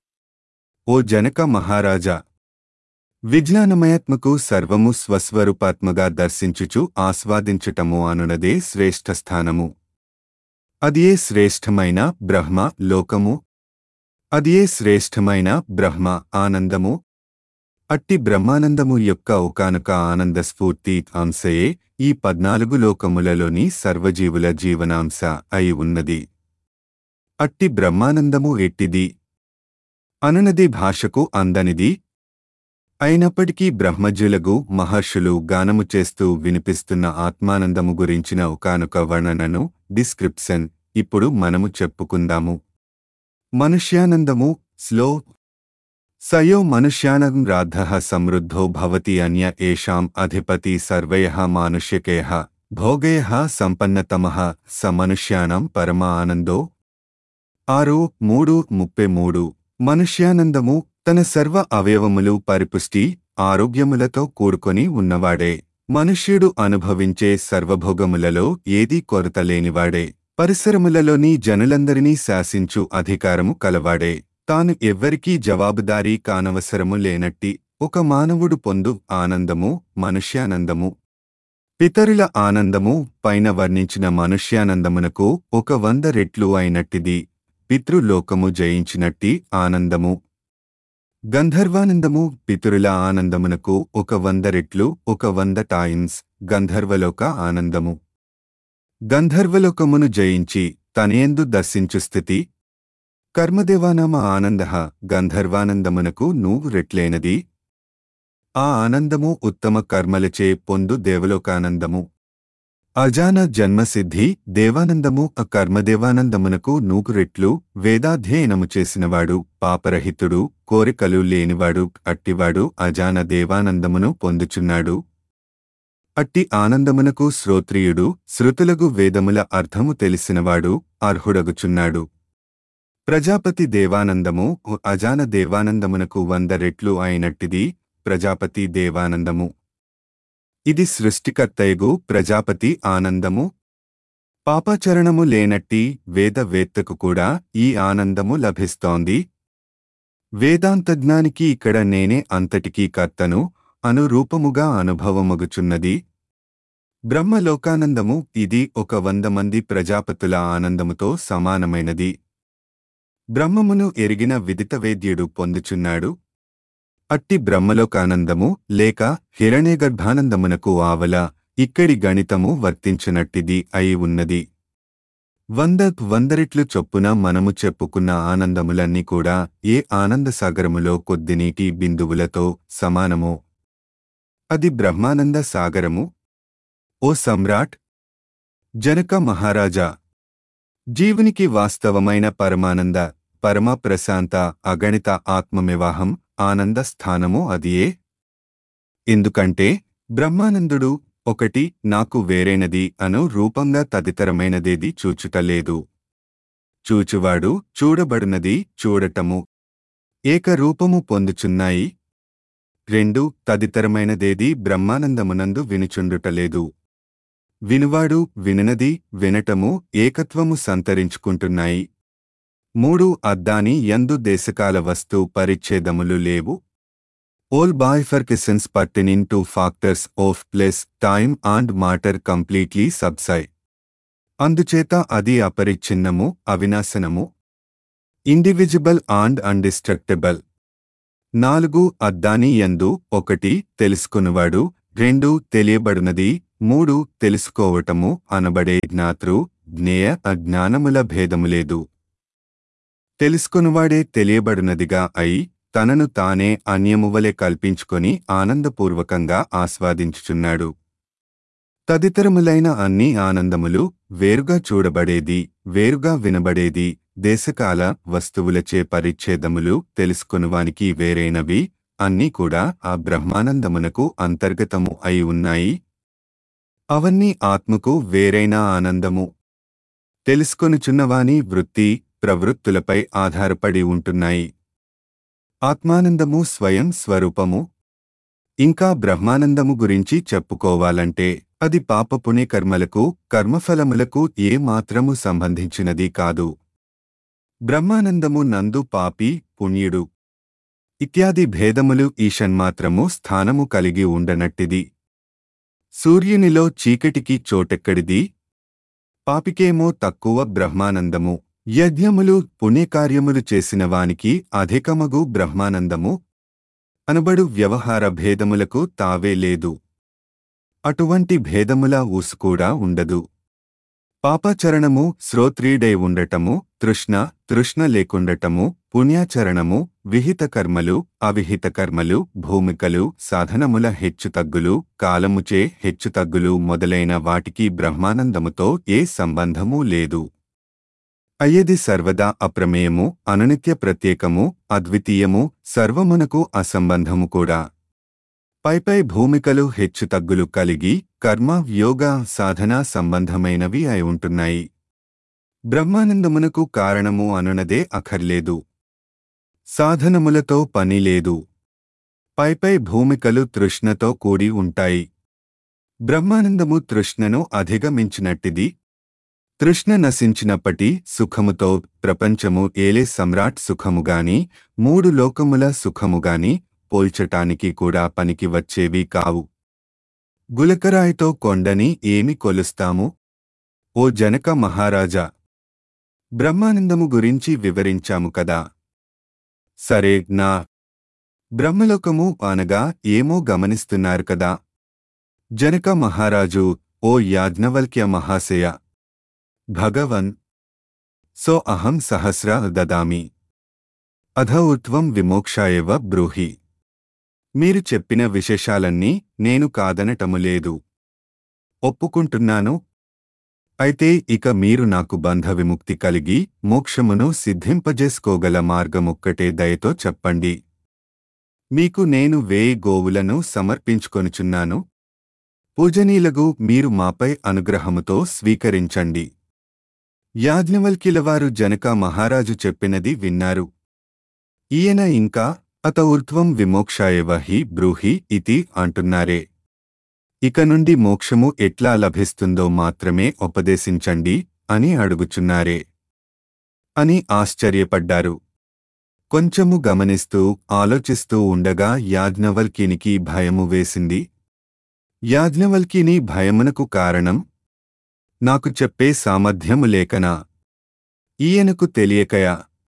ఓ జనక మహారాజా విజ్ఞానమయాత్మకు సర్వము స్వస్వరూపాత్మగా దర్శించుచు ఆస్వాదించుటము అనునదే శ్రేష్ఠస్థానము అదియే శ్రేష్ఠమైన బ్రహ్మ లోకము అదియే శ్రేష్ఠమైన బ్రహ్మ ఆనందము అట్టి బ్రహ్మానందము యొక్క ఒకానొక ఆనంద స్ఫూర్తి అంశయే ఈ పద్నాలుగు లోకములలోని సర్వజీవుల జీవనాంశ అయి ఉన్నది అట్టి బ్రహ్మానందము ఎట్టిది అనునది భాషకు అందనిది అయినప్పటికీ బ్రహ్మజ్యులగు మహర్షులు గానము చేస్తూ వినిపిస్తున్న ఆత్మానందము గురించిన ఒకానొక వర్ణనను డిస్క్రిప్షన్ ఇప్పుడు మనము చెప్పుకుందాము మనుష్యానందము స్లో సయో మనుష్యానం రాధ సమృద్ధో భవతి అన్య ఏషాం అధిపతి సర్వయ మానుష్యకేయ భోగయ సంపన్నతమ స మనుష్యానం పరమ ఆనందో ఆరు మూడు ముప్పై మూడు మనుష్యానందము తన సర్వ అవయవములు పరిపుష్టి ఆరోగ్యములతో కూడుకొని ఉన్నవాడే మనుష్యుడు అనుభవించే సర్వభోగములలో ఏదీ కొరత లేనివాడే పరిసరములలోని జనులందరినీ శాసించు అధికారము కలవాడే తాను ఎవ్వరికీ జవాబుదారీ కానవసరము లేనట్టి ఒక మానవుడు పొందు ఆనందము మనుష్యానందము పితరుల ఆనందము పైన వర్ణించిన మనుష్యానందమునకు ఒక వంద రెట్లు అయినట్టిది పితృలోకము జయించినట్టి ఆనందము గంధర్వానందము పితరుల ఆనందమునకు ఒక వంద రెట్లు ఒక వంద టైమ్స్ గంధర్వలోక ఆనందము గంధర్వలోకమును జయించి తనేందు దర్శించు స్థితి కర్మదేవానామ ఆనంద గంధర్వానందమునకు నూవు రెట్లైనది ఆ ఆనందము ఉత్తమ కర్మలచే పొందు దేవలోకానందము అజాన జన్మసిద్ధి దేవానందము ఆ కర్మదేవానందమునకు నూగు రెట్లు వేదాధ్యయనము చేసినవాడు పాపరహితుడు కోరికలు లేనివాడు అట్టివాడు అజాన దేవానందమును పొందుచున్నాడు అట్టి ఆనందమునకు శ్రోత్రియుడు శృతులగు వేదముల అర్థము తెలిసినవాడు అర్హుడగుచున్నాడు ప్రజాపతి దేవానందము అజాన దేవానందమునకు వంద రెట్లు అయినట్టిది ప్రజాపతి దేవానందము ఇది సృష్టికర్తయగు ప్రజాపతి ఆనందము పాపాచరణము లేనట్టి వేదవేత్తకు కూడా ఈ ఆనందము లభిస్తోంది వేదాంతజ్ఞానికి ఇక్కడ నేనే అంతటికీ కర్తను అనురూపముగా అనుభవమగుచున్నది బ్రహ్మలోకానందము ఇది ఒక వంద మంది ప్రజాపతుల ఆనందముతో సమానమైనది బ్రహ్మమును ఎరిగిన విదితవేద్యుడు పొందుచున్నాడు అట్టి బ్రహ్మలోకానందము లేక హిరణ్యగర్భానందమునకు ఆవల ఇక్కడి గణితము వర్తించినట్టిది అయి ఉన్నది వంద వందరెట్లు చొప్పున మనము చెప్పుకున్న ఆనందములన్నీ కూడా ఏ ఆనందసాగరములో కొద్ది నీటి బిందువులతో సమానమో అది బ్రహ్మానంద సాగరము ఓ సమ్రాట్ జనక మహారాజా జీవునికి వాస్తవమైన పరమానంద పరమ ప్రశాంత అగణిత ఆత్మమివాహం ఆనంద స్థానము అదియే ఎందుకంటే బ్రహ్మానందుడు ఒకటి నాకు వేరైనది అను రూపంగా తదితరమైనదేది చూచుటలేదు చూచువాడు చూడబడునది చూడటము ఏకరూపము పొందుచున్నాయి రెండు తదితరమైనదేది బ్రహ్మానందమునందు వినుచుండుటలేదు వినువాడు విననది వినటము ఏకత్వము సంతరించుకుంటున్నాయి మూడు అద్దాని యందు దేశకాల వస్తు పరిచ్ఛేదములు లేవు All bifurcations pertaining to factors of place, time and matter completely subside. అందుచేత అది అపరిచ్ఛిన్నము అవినాశనము ఇండివిజిబుల్ అండ్ అన్డిస్ట్రక్టబుల్ నాలుగు అద్దాని యందు ఒకటి తెలుసుకునివాడు రెండు తెలియబడినది మూడు తెలుసుకోవటము అనబడే జ్ఞాతృ జ్ఞేయ అజ్ఞానముల భేదములేదు తెలుసుకునివాడే తెలియబడినదిగా అయి తనను తానే అన్యమువలె కల్పించుకొని ఆనందపూర్వకంగా ఆస్వాదించుచున్నాడు తదితరములైన అన్ని ఆనందములు వేరుగా చూడబడేది వేరుగా వినబడేది దేశకాల వస్తువులచే పరిచ్ఛేదములు తెలుసుకునివానికి వేరైనవి అన్నీ కూడా ఆ బ్రహ్మానందమునకు అంతర్గతము అయి ఉన్నాయి అవన్నీ ఆత్మకు వేరైన ఆనందము తెలుసుకొనుచున్నవాని వృత్తి ప్రవృత్తులపై ఆధారపడి ఉంటున్నాయి ఆత్మానందము స్వయం స్వరూపము ఇంకా బ్రహ్మానందము గురించి చెప్పుకోవాలంటే అది పాపపుణ్యకర్మలకు కర్మఫలములకు ఏ మాత్రము సంబంధించినది కాదు బ్రహ్మానందము నందు పాపి పుణ్యుడు ఇత్యాది భేదములు ఈషన్మాత్రము స్థానము కలిగి ఉండనట్టిది సూర్యునిలో చీకటికి చోటెక్కడిది పాపికేమో తక్కువ బ్రహ్మానందము యజ్ఞములు పుణ్యకార్యములు చేసిన వానికి అధికమగు బ్రహ్మానందము అనబడు వ్యవహార భేదములకు తావే లేదు అటువంటి భేదముల ఊసు కూడా ఉండదు పాపాచరణము శ్రోత్రీడై ఉండటము తృష్ణ తృష్ణ లేకుండటము పుణ్యాచరణము విహిత కర్మలు అవిహిత కర్మలు భూమికలు సాధనముల హెచ్చుతగ్గులు కాలముచే హెచ్చుతగ్గులు మొదలైన వాటికి బ్రహ్మానందముతో ఏ సంబంధమూ లేదు అయ్యది సర్వదా అప్రమేయము అననిత్య ప్రత్యేకము అద్వితీయము సర్వమునకు అసంబంధము కూడా పైపై భూమికలు హెచ్చుతగ్గులు కలిగి కర్మ యోగ సాధన సంబంధమైనవి అయి ఉంటున్నాయి బ్రహ్మానందమునకు కారణము అనునదే అఖర్లేదు సాధనములతో పని లేదు పైపై భూమికలు తృష్ణతో కూడి ఉంటాయి బ్రహ్మానందము తృష్ణను అధిగమించినట్టిది తృష్ణ నశించినప్పటి సుఖముతో ప్రపంచము ఏలే సమ్రాట్ సుఖముగాని మూడు లోకముల సుఖముగాని పోల్చటానికి కూడా పనికి వచ్చేవి కావు గులకరాయితో కొండని ఏమి కొలుస్తాము ఓ జనక మహారాజా బ్రహ్మానందము గురించి వివరించాము కదా సరే నా బ్రహ్మలోకము అనగా ఏమో గమనిస్తున్నారు కదా జనక మహారాజు ఓ యాజ్ఞవల్క్య మహాశయ భగవన్ సో అహం సహస్ర దదామి అధ ఊర్ధ్వం విమోక్షాయవ బ్రూహి మీరు చెప్పిన విశేషాలన్నీ నేను కాదనటము లేదు ఒప్పుకుంటున్నాను అయితే ఇక మీరు నాకు బంధ విముక్తి కలిగి మోక్షమును సిద్ధింపజేసుకోగల మార్గమొక్కటే దయతో చెప్పండి మీకు నేను వేయి గోవులను సమర్పించుకొనుచున్నాను పూజనీలగు మీరు మాపై అనుగ్రహముతో స్వీకరించండి యాజ్ఞవల్కిలవారు జనక మహారాజు చెప్పినది విన్నారు ఈయన ఇంకా అత ఊర్ధ్వం విమోక్షాయవ హి బ్రూహి ఇతి అంటున్నారే ఇక నుండి మోక్షము ఎట్లా లభిస్తుందో మాత్రమే ఉపదేశించండి అని అడుగుచున్నారే అని ఆశ్చర్యపడ్డారు కొంచెము గమనిస్తూ ఆలోచిస్తూ ఉండగా యాజ్ఞవల్కినికి భయము వేసింది యాజ్ఞవల్కిని భయమునకు కారణం నాకు చెప్పే సామర్థ్యము లేకనా ఈయనకు తెలియకయా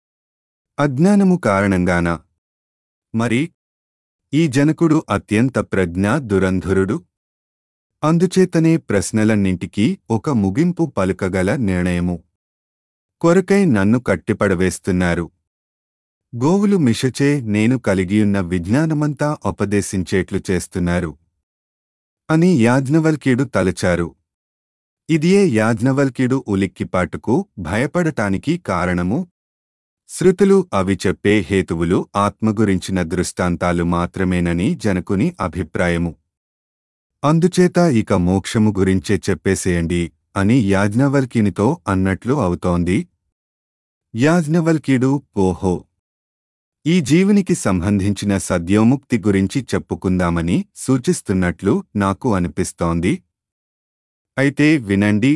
అజ్ఞానము కారణంగానా మరి ఈ జనకుడు అత్యంత ప్రజ్ఞా దురంధరుడు అందుచేతనే ప్రశ్నలన్నింటికీ ఒక ముగింపు పలుకగల నిర్ణయము కొరకై నన్ను కట్టిపడవేస్తున్నారు గోవులు మిషచే నేను కలిగియున్న విజ్ఞానమంతా ఉపదేశించేట్లు చేస్తున్నారు అని యాజ్ఞవల్క్యుడు తలచారు ఇదియే యాజ్ఞవల్క్యుడు ఉలిక్కిపాటుకు భయపడటానికి కారణము శృతులు అవి చెప్పే హేతువులు ఆత్మ గురించిన దృష్టాంతాలు మాత్రమేనని జనకుని అభిప్రాయము అందుచేత ఇక మోక్షము గురించే చెప్పేసేయండి అని యాజ్ఞవల్కినితో అన్నట్లు అవుతోంది యాజ్ఞవల్క్యుడు ఓహో ఈ జీవునికి సంబంధించిన సద్యోముక్తి గురించి చెప్పుకుందామని సూచిస్తున్నట్లు నాకు అనిపిస్తోంది అయితే వినండి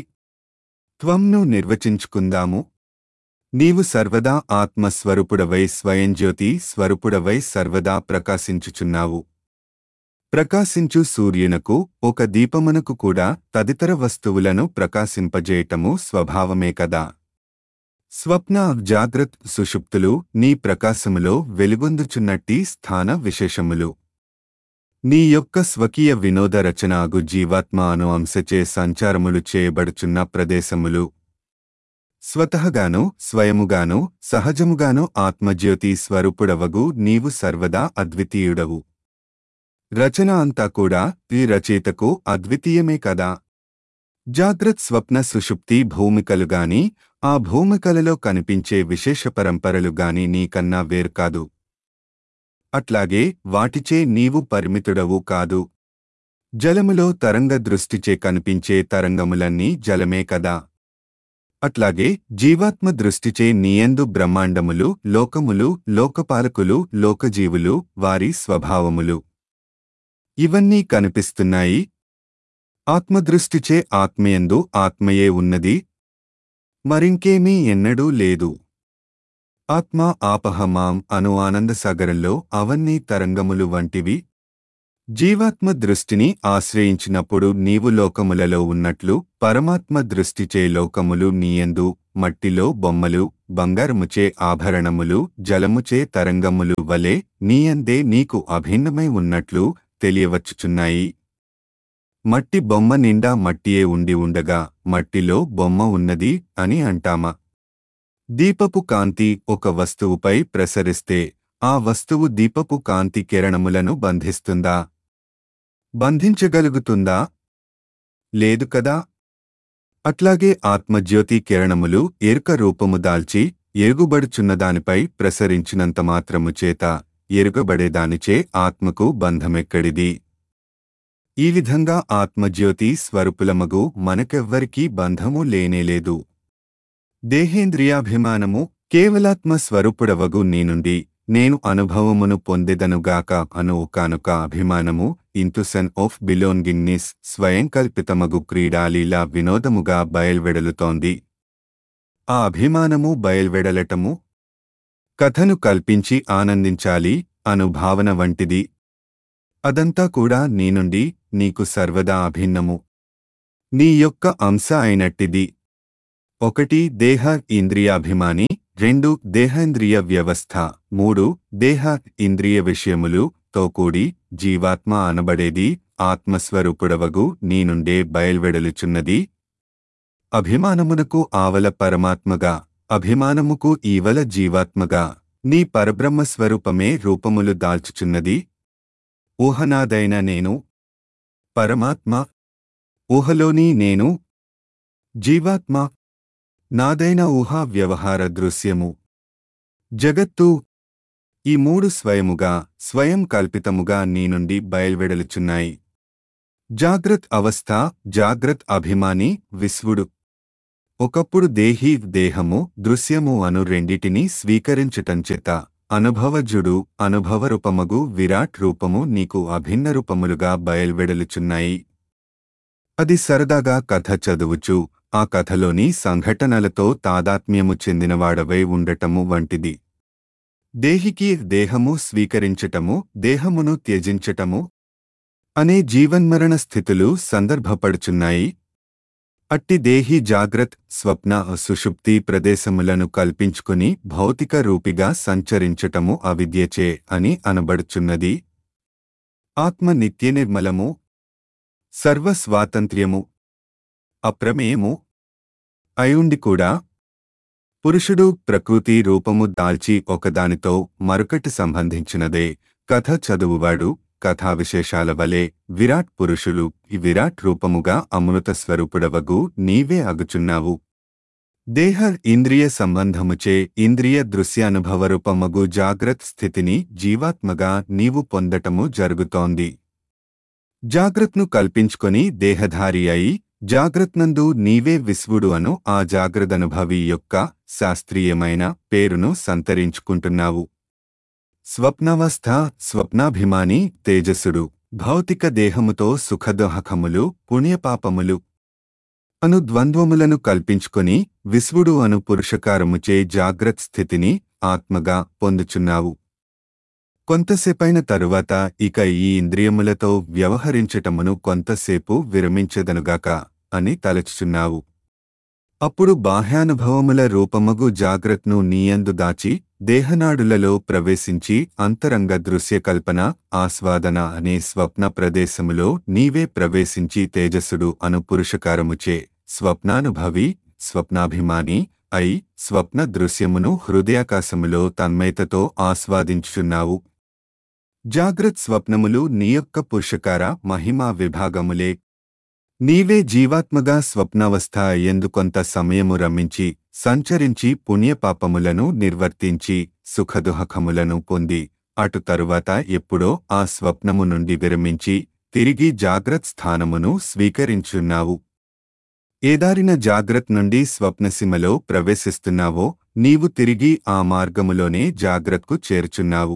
త్వంను నిర్వచించుకుందాము నీవు సర్వదా ఆత్మస్వరూపుడవై స్వయంజ్యోతి స్వరూపుడవై సర్వదా ప్రకాశించుచున్నావు ప్రకాశించు సూర్యునకు ఒక దీపమునకు కూడా తదితర వస్తువులను ప్రకాశింపజేయటము స్వభావమే కదా స్వప్న జాగ్రత్ సుషుప్తులు నీ ప్రకాశములో వెలుగొందుచున్నట్టి స్థాన విశేషములు నీ యొక్క స్వకీయ వినోద రచనాగు జీవాత్మ అను అంశచే సంచారములు చేయబడుచున్న ప్రదేశములు స్వతహగాను స్వయముగాను సహజముగాను ఆత్మజ్యోతి స్వరూపుడవగు నీవు సర్వదా అద్వితీయుడవు రచన అంతా కూడా ఈ రచయితకు అద్వితీయమే కదా జాగ్రత్ స్వప్న సుషుప్తి భూమికలుగాని ఆ భూమికలలో కనిపించే విశేష పరంపరలు గాని నీకన్నా వేరు కాదు అట్లాగే వాటిచే నీవు పరిమితుడవు కాదు జలములో తరంగ దృష్టిచే కనిపించే తరంగములన్నీ జలమే కదా అట్లాగే జీవాత్మ దృష్టిచే నీయందు బ్రహ్మాండములు లోకములు లోకపాలకులు లోకజీవులు వారి స్వభావములు ఇవన్నీ కనిపిస్తున్నాయి ఆత్మదృష్టిచే ఆత్మయందు ఆత్మయే ఉన్నది మరింకేమీ ఎన్నడూ లేదు ఆత్మ ఆపహమాం అను ఆనందసాగరంలో అవన్నీ తరంగములు వంటివి జీవాత్మ దృష్టిని ఆశ్రయించినప్పుడు నీవు లోకములలో ఉన్నట్లు పరమాత్మ దృష్టిచే లోకములు నీయందు మట్టిలో బొమ్మలు బంగారముచే ఆభరణములు జలముచే తరంగములు వలె నీయందే నీకు అభిన్నమై ఉన్నట్లు తెలియవచ్చుచున్నాయి మట్టి బొమ్మ నిండా మట్టియే ఉండి ఉండగా మట్టిలో బొమ్మ ఉన్నది అని అంటామా దీపపు కాంతి ఒక వస్తువుపై ప్రసరిస్తే ఆ వస్తువు దీపపు కాంతి కిరణములను బంధిస్తుందా బంధించగలుగుతుందా లేదు కదా అట్లాగే ఆత్మజ్యోతి కిరణములు ఎరుక రూపము దాల్చి ఎరుగుబడుచున్నదానిపై ప్రసరించినంత మాత్రము చేత ఎరుగబడేదానిచే ఆత్మకు బంధమెక్కడిది ఈ విధంగా ఆత్మజ్యోతి స్వరూపులమగు మనకెవ్వరికీ బంధము లేనేలేదు దేహేంద్రియాభిమానము కేవలాత్మ స్వరూపుడవగు నీ నుండి నేను అనుభవమును పొందెదనుగాక అను ఒకనొక అభిమానము ఇంతుసన్ ఆఫ్ బిలోంగింగ్నిస్ స్వయంకల్పితమగు క్రీడాలీలా వినోదముగా బయల్వెడలుతోంది ఆ అభిమానము బయల్వెడలటము కథను కల్పించి ఆనందించాలి అనుభావన వంటిది అదంతా కూడా నీ నుండి నీకు సర్వదా అభిన్నము నీ యొక్క అంశ అయినట్టిది ఒకటి దేహ ఇంద్రియాభిమాని రెండు దేహేంద్రియ వ్యవస్థ మూడు దేహ ఇంద్రియ విషయములు తో కూడి జీవాత్మ అనబడేది ఆత్మస్వరూపుడవగు నీ నుండే బయల్వెడలుచున్నది అభిమానమునకు ఆవల పరమాత్మగా అభిమానముకు ఈవల జీవాత్మగా నీ పరబ్రహ్మస్వరూపమే రూపములు దాల్చుచున్నది ఊహనాదైన నేను పరమాత్మ ఊహలోని నేను జీవాత్మ నాదైన ఊహా వ్యవహార దృశ్యము జగత్తు ఈ మూడు స్వయముగా స్వయం కల్పితముగా నీ నుండి బయల్వెడలుచున్నాయి జాగ్రత్ అవస్థ జాగ్రత్ అభిమాని విశ్వుడు ఒకప్పుడు దేహీ దేహము దృశ్యము అను రెండిటిని స్వీకరించటంచేత అనుభవజుడు అనుభవరూపమగు విరాట్ రూపము నీకు అభిన్న రూపములుగా బయల్వెడలుచున్నాయి అది సరదాగా కథ చదువుచు ఆ కథలోని సంఘటనలతో తాదాత్మ్యము చెందినవాడవై ఉండటము వంటిది దేహికి దేహము స్వీకరించటము దేహమును త్యజించటము అనే జీవన్మరణ స్థితులు సందర్భపడుచున్నాయి అట్టి దేహి జాగ్రత్ స్వప్న సుషుప్తి ప్రదేశములను కల్పించుకుని భౌతిక రూపిగా సంచరించటము అవిద్యచే అని అనబడుచున్నది ఆత్మ నిత్యనిర్మలము సర్వస్వాతంత్ర్యము అప్రమేయము అయుండి కూడా పురుషుడు ప్రకృతి రూపము దాల్చి ఒకదానితో మరొకటి సంబంధించినదే కథ చదువువాడు కథా విశేషాల వలె విరాట్ పురుషులు ఈ విరాట్ రూపముగా అమృత స్వరూపుడవగు నీవే అగుచున్నావు దేహ ఇంద్రియ సంబంధముచే ఇంద్రియ దృశ్యానుభవ రూపమగు జాగ్రత్ స్థితిని జీవాత్మగా నీవు పొందటము జరుగుతోంది జాగ్రత్ను కల్పించుకొని దేహధారి అయి జాగ్రత్నందు నీవే విశ్వుడు అను ఆ జాగ్రదనుభవి యొక్క శాస్త్రీయమైన పేరును సంతరించుకుంటున్నావు స్వప్నావస్థ స్వప్నాభిమాని తేజస్సుడు భౌతిక దేహముతో సుఖదోహకములు పుణ్యపాపములు అను ద్వంద్వములను కల్పించుకొని విశ్వుడు అను పురుషకారముచే జాగ్రత్ స్థితిని ఆత్మగా పొందుచున్నావు కొంతసేపైన తరువాత ఇక ఈ ఇంద్రియములతో వ్యవహరించటమును కొంతసేపు విరమించెదనుగాక అని తలచుచున్నావు అప్పుడు బాహ్యానుభవముల రూపమగు జాగ్రత్ను నీయందు దాచి దేహనాడులలో ప్రవేశించి అంతరంగ దృశ్యకల్పన ఆస్వాదన అనే స్వప్న ప్రదేశములో నీవే ప్రవేశించి తేజస్సుడు అను పురుషకారముచే స్వప్నానుభవి స్వప్నాభిమాని అయి స్వప్న దృశ్యమును హృదయాకాశములో తన్మయతతో ఆస్వాదించుచున్నావు జాగ్రత్ స్వప్నములు నీ యొక్క పురుషకార మహిమా విభాగములే నీవే జీవాత్మగా స్వప్నావస్థ ఎందు కొంత సమయము రమించి సంచరించి పుణ్యపాపములను నిర్వర్తించి సుఖదుహకములను పొంది అటు తరువాత ఎప్పుడో ఆ స్వప్నము నుండి విరమించి తిరిగి జాగ్రత్ స్థానమును స్వీకరించున్నావు ఏదారిన జాగ్రత్ నుండి స్వప్నసీమలో ప్రవేశిస్తున్నావో నీవు తిరిగి ఆ మార్గములోనే జాగ్రత్కు చేర్చున్నావు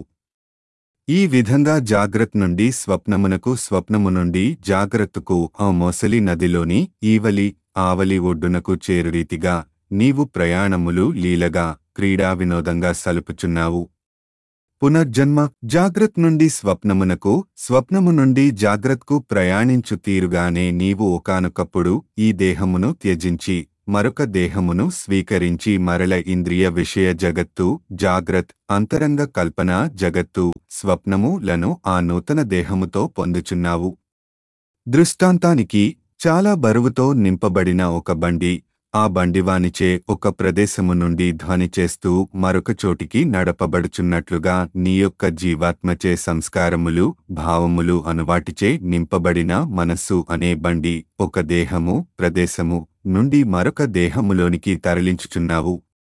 ఈ విధంగా జాగ్రత్త నుండి స్వప్నమునకు స్వప్నము నుండి జాగ్రత్తకు ఆ మొసలి నదిలోని ఈవలి ఆవలి ఒడ్డునకు చేరురీతిగా నీవు ప్రయాణములు లీలగా క్రీడా వినోదంగా సలుపుచున్నావు పునర్జన్మ జాగ్రత్త నుండి స్వప్నమునకు స్వప్నము నుండి జాగ్రత్తకు ప్రయాణించు తీరుగానే నీవు ఒకానొకప్పుడు ఈ దేహమును త్యజించి మరొక దేహమును స్వీకరించి మరల ఇంద్రియ విషయ జగత్తు జాగ్రత్ అంతరంగ కల్పన జగత్తు స్వప్నము లను ఆ నూతన దేహముతో పొందుచున్నావు దృష్టాంతానికి చాలా బరువుతో నింపబడిన ఒక బండి ఆ బండివానిచే ఒక ప్రదేశము నుండి ధ్వని చేస్తూ మరొక చోటికి నడపబడుచున్నట్లుగా నీ యొక్క జీవాత్మచే సంస్కారములు భావములు అనువాటిచే నింపబడిన మనస్సు అనే బండి ఒక దేహము ప్రదేశము నుండి మరొక దేహములోనికి తరలించుచున్నావు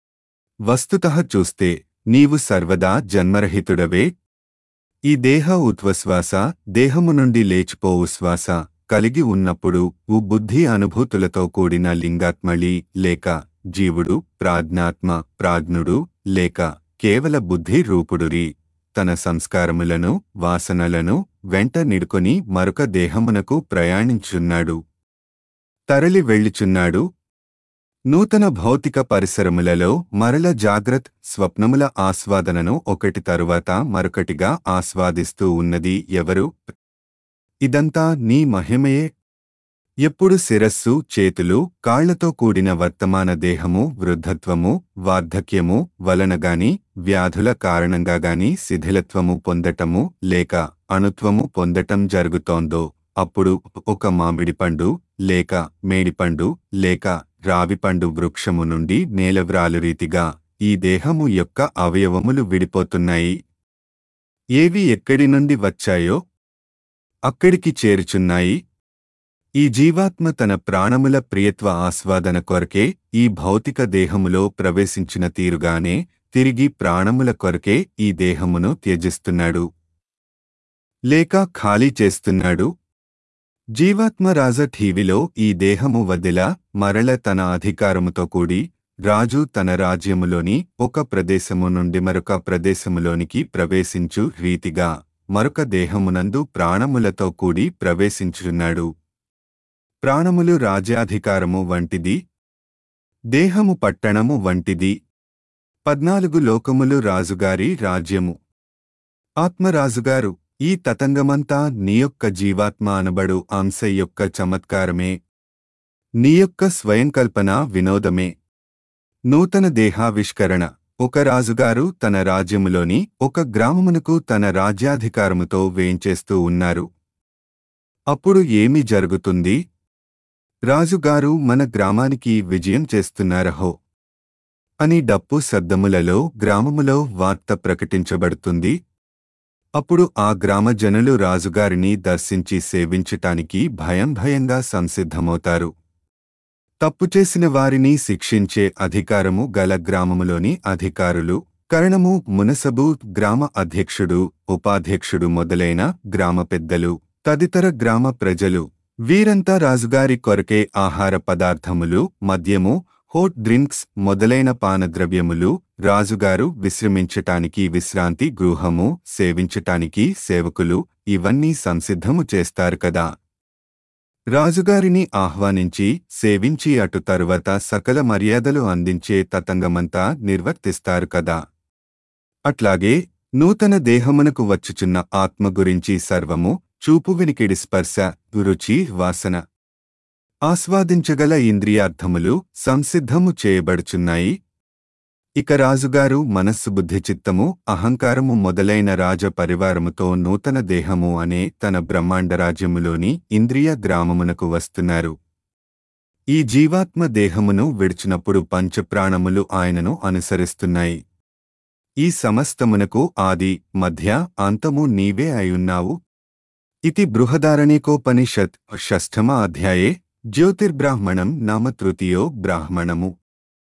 వస్తుతః చూస్తే నీవు సర్వదా జన్మరహితుడవే ఈ దేహ ఉత్వశ్వాస దేహము నుండి లేచిపోవు శ్వాస కలిగి ఉన్నప్పుడు ఉ బుద్ధి అనుభూతులతో కూడిన లింగాత్మళి లేక జీవుడు ప్రాజ్ఞాత్మ ప్రాజ్ఞుడు లేక కేవల బుద్ధి రూపుడురి తన సంస్కారములను వాసనలను వెంట నిడుకొని మరొక దేహమునకు ప్రయాణించున్నాడు తరలి వెళ్ళుచున్నాడు నూతన భౌతిక పరిసరములలో మరల జాగ్రత్ స్వప్నముల ఆస్వాదనను ఒకటి తరువాత మరొకటిగా ఆస్వాదిస్తూ ఉన్నది ఎవరు ఇదంతా నీ మహిమయే ఎప్పుడు శిరస్సు చేతులు కాళ్లతో కూడిన వర్తమాన దేహము వృద్ధత్వము వార్ధక్యము వలనగాని వ్యాధుల కారణంగా గాని శిథిలత్వము పొందటము లేక అణుత్వము పొందటం జరుగుతోందో అప్పుడు ఒక మామిడి పండు లేక మేడిపండు లేక రావిపండు వృక్షము నుండి నేలవ్రాలు రీతిగా ఈ దేహము యొక్క అవయవములు విడిపోతున్నాయి ఏవి ఎక్కడి నుండి వచ్చాయో అక్కడికి చేరుచున్నాయి ఈ జీవాత్మ తన ప్రాణముల ప్రియత్వ ఆస్వాదన కొరకే ఈ భౌతిక దేహములో ప్రవేశించిన తీరుగానే తిరిగి ప్రాణముల కొరకే ఈ దేహమును త్యజిస్తున్నాడు లేక ఖాళీ చేస్తున్నాడు జీవాత్మ రాజ ఠీవిలో ఈ దేహము వదిలా మరల తన అధికారముతో కూడి రాజు తన రాజ్యములోని ఒక ప్రదేశము నుండి మరొక ప్రదేశములోనికి ప్రవేశించు రీతిగా మరొక దేహమునందు ప్రాణములతో కూడి ప్రవేశించున్నాడు ప్రాణములు రాజ్యాధికారము వంటిది దేహము పట్టణము వంటిది పద్నాలుగు లోకములు రాజుగారి రాజ్యము ఆత్మరాజుగారు ఈ తతంగమంతా నీ యొక్క జీవాత్మ అనబడు అంశ యొక్క చమత్కారమే నీ యొక్క స్వయంకల్పన వినోదమే నూతన దేహావిష్కరణ ఒక రాజుగారు తన రాజ్యములోని ఒక గ్రామమునకు తన రాజ్యాధికారముతో వేంచేస్తూ ఉన్నారు అప్పుడు ఏమి జరుగుతుంది రాజుగారు మన గ్రామానికి విజయం చేస్తున్నారహో అని డప్పు శబ్దములలో గ్రామములో వార్త ప్రకటించబడుతుంది అప్పుడు ఆ గ్రామ జనులు రాజుగారిని దర్శించి సేవించటానికి భయం భయంగా సంసిద్ధమవుతారు తప్పు చేసిన వారిని శిక్షించే అధికారము గల గ్రామములోని అధికారులు కరణము మునసబు గ్రామ అధ్యక్షుడు ఉపాధ్యక్షుడు మొదలైన గ్రామ పెద్దలు తదితర గ్రామ ప్రజలు వీరంతా రాజుగారి కొరకే ఆహార పదార్థములు మద్యము హోట్ డ్రింక్స్ మొదలైన పానద్రవ్యములు రాజుగారు విశ్రమించటానికి విశ్రాంతి గృహము సేవించటానికి సేవకులు ఇవన్నీ సంసిద్ధము చేస్తారు కదా రాజుగారిని ఆహ్వానించి సేవించి అటు తరువాత సకల మర్యాదలు అందించే తతంగమంతా నిర్వర్తిస్తారు కదా అట్లాగే నూతన దేహమునకు వచ్చుచున్న ఆత్మ గురించి సర్వము చూపు వినికిడి స్పర్శ రుచి వాసన ఆస్వాదించగల ఇంద్రియార్థములు సంసిద్ధము చేయబడుచున్నాయి ఇక రాజుగారు మనస్సు బుద్ధి చిత్తము అహంకారము మొదలైన రాజ పరివారముతో నూతన దేహము అనే తన బ్రహ్మాండ రాజ్యములోని ఇంద్రియ గ్రామమునకు వస్తున్నారు ఈ జీవాత్మ దేహమును విడిచినప్పుడు పంచప్రాణములు ఆయనను అనుసరిస్తున్నాయి ఈ సమస్తమునకు ఆది మధ్య అంతము నీవే అయున్నావు ఇతి బృహదారణికోపనిషత్ షష్ఠమ అధ్యాయే జ్యోతిర్బ్రాహ్మణం నామ తృతీయో బ్రాహ్మణము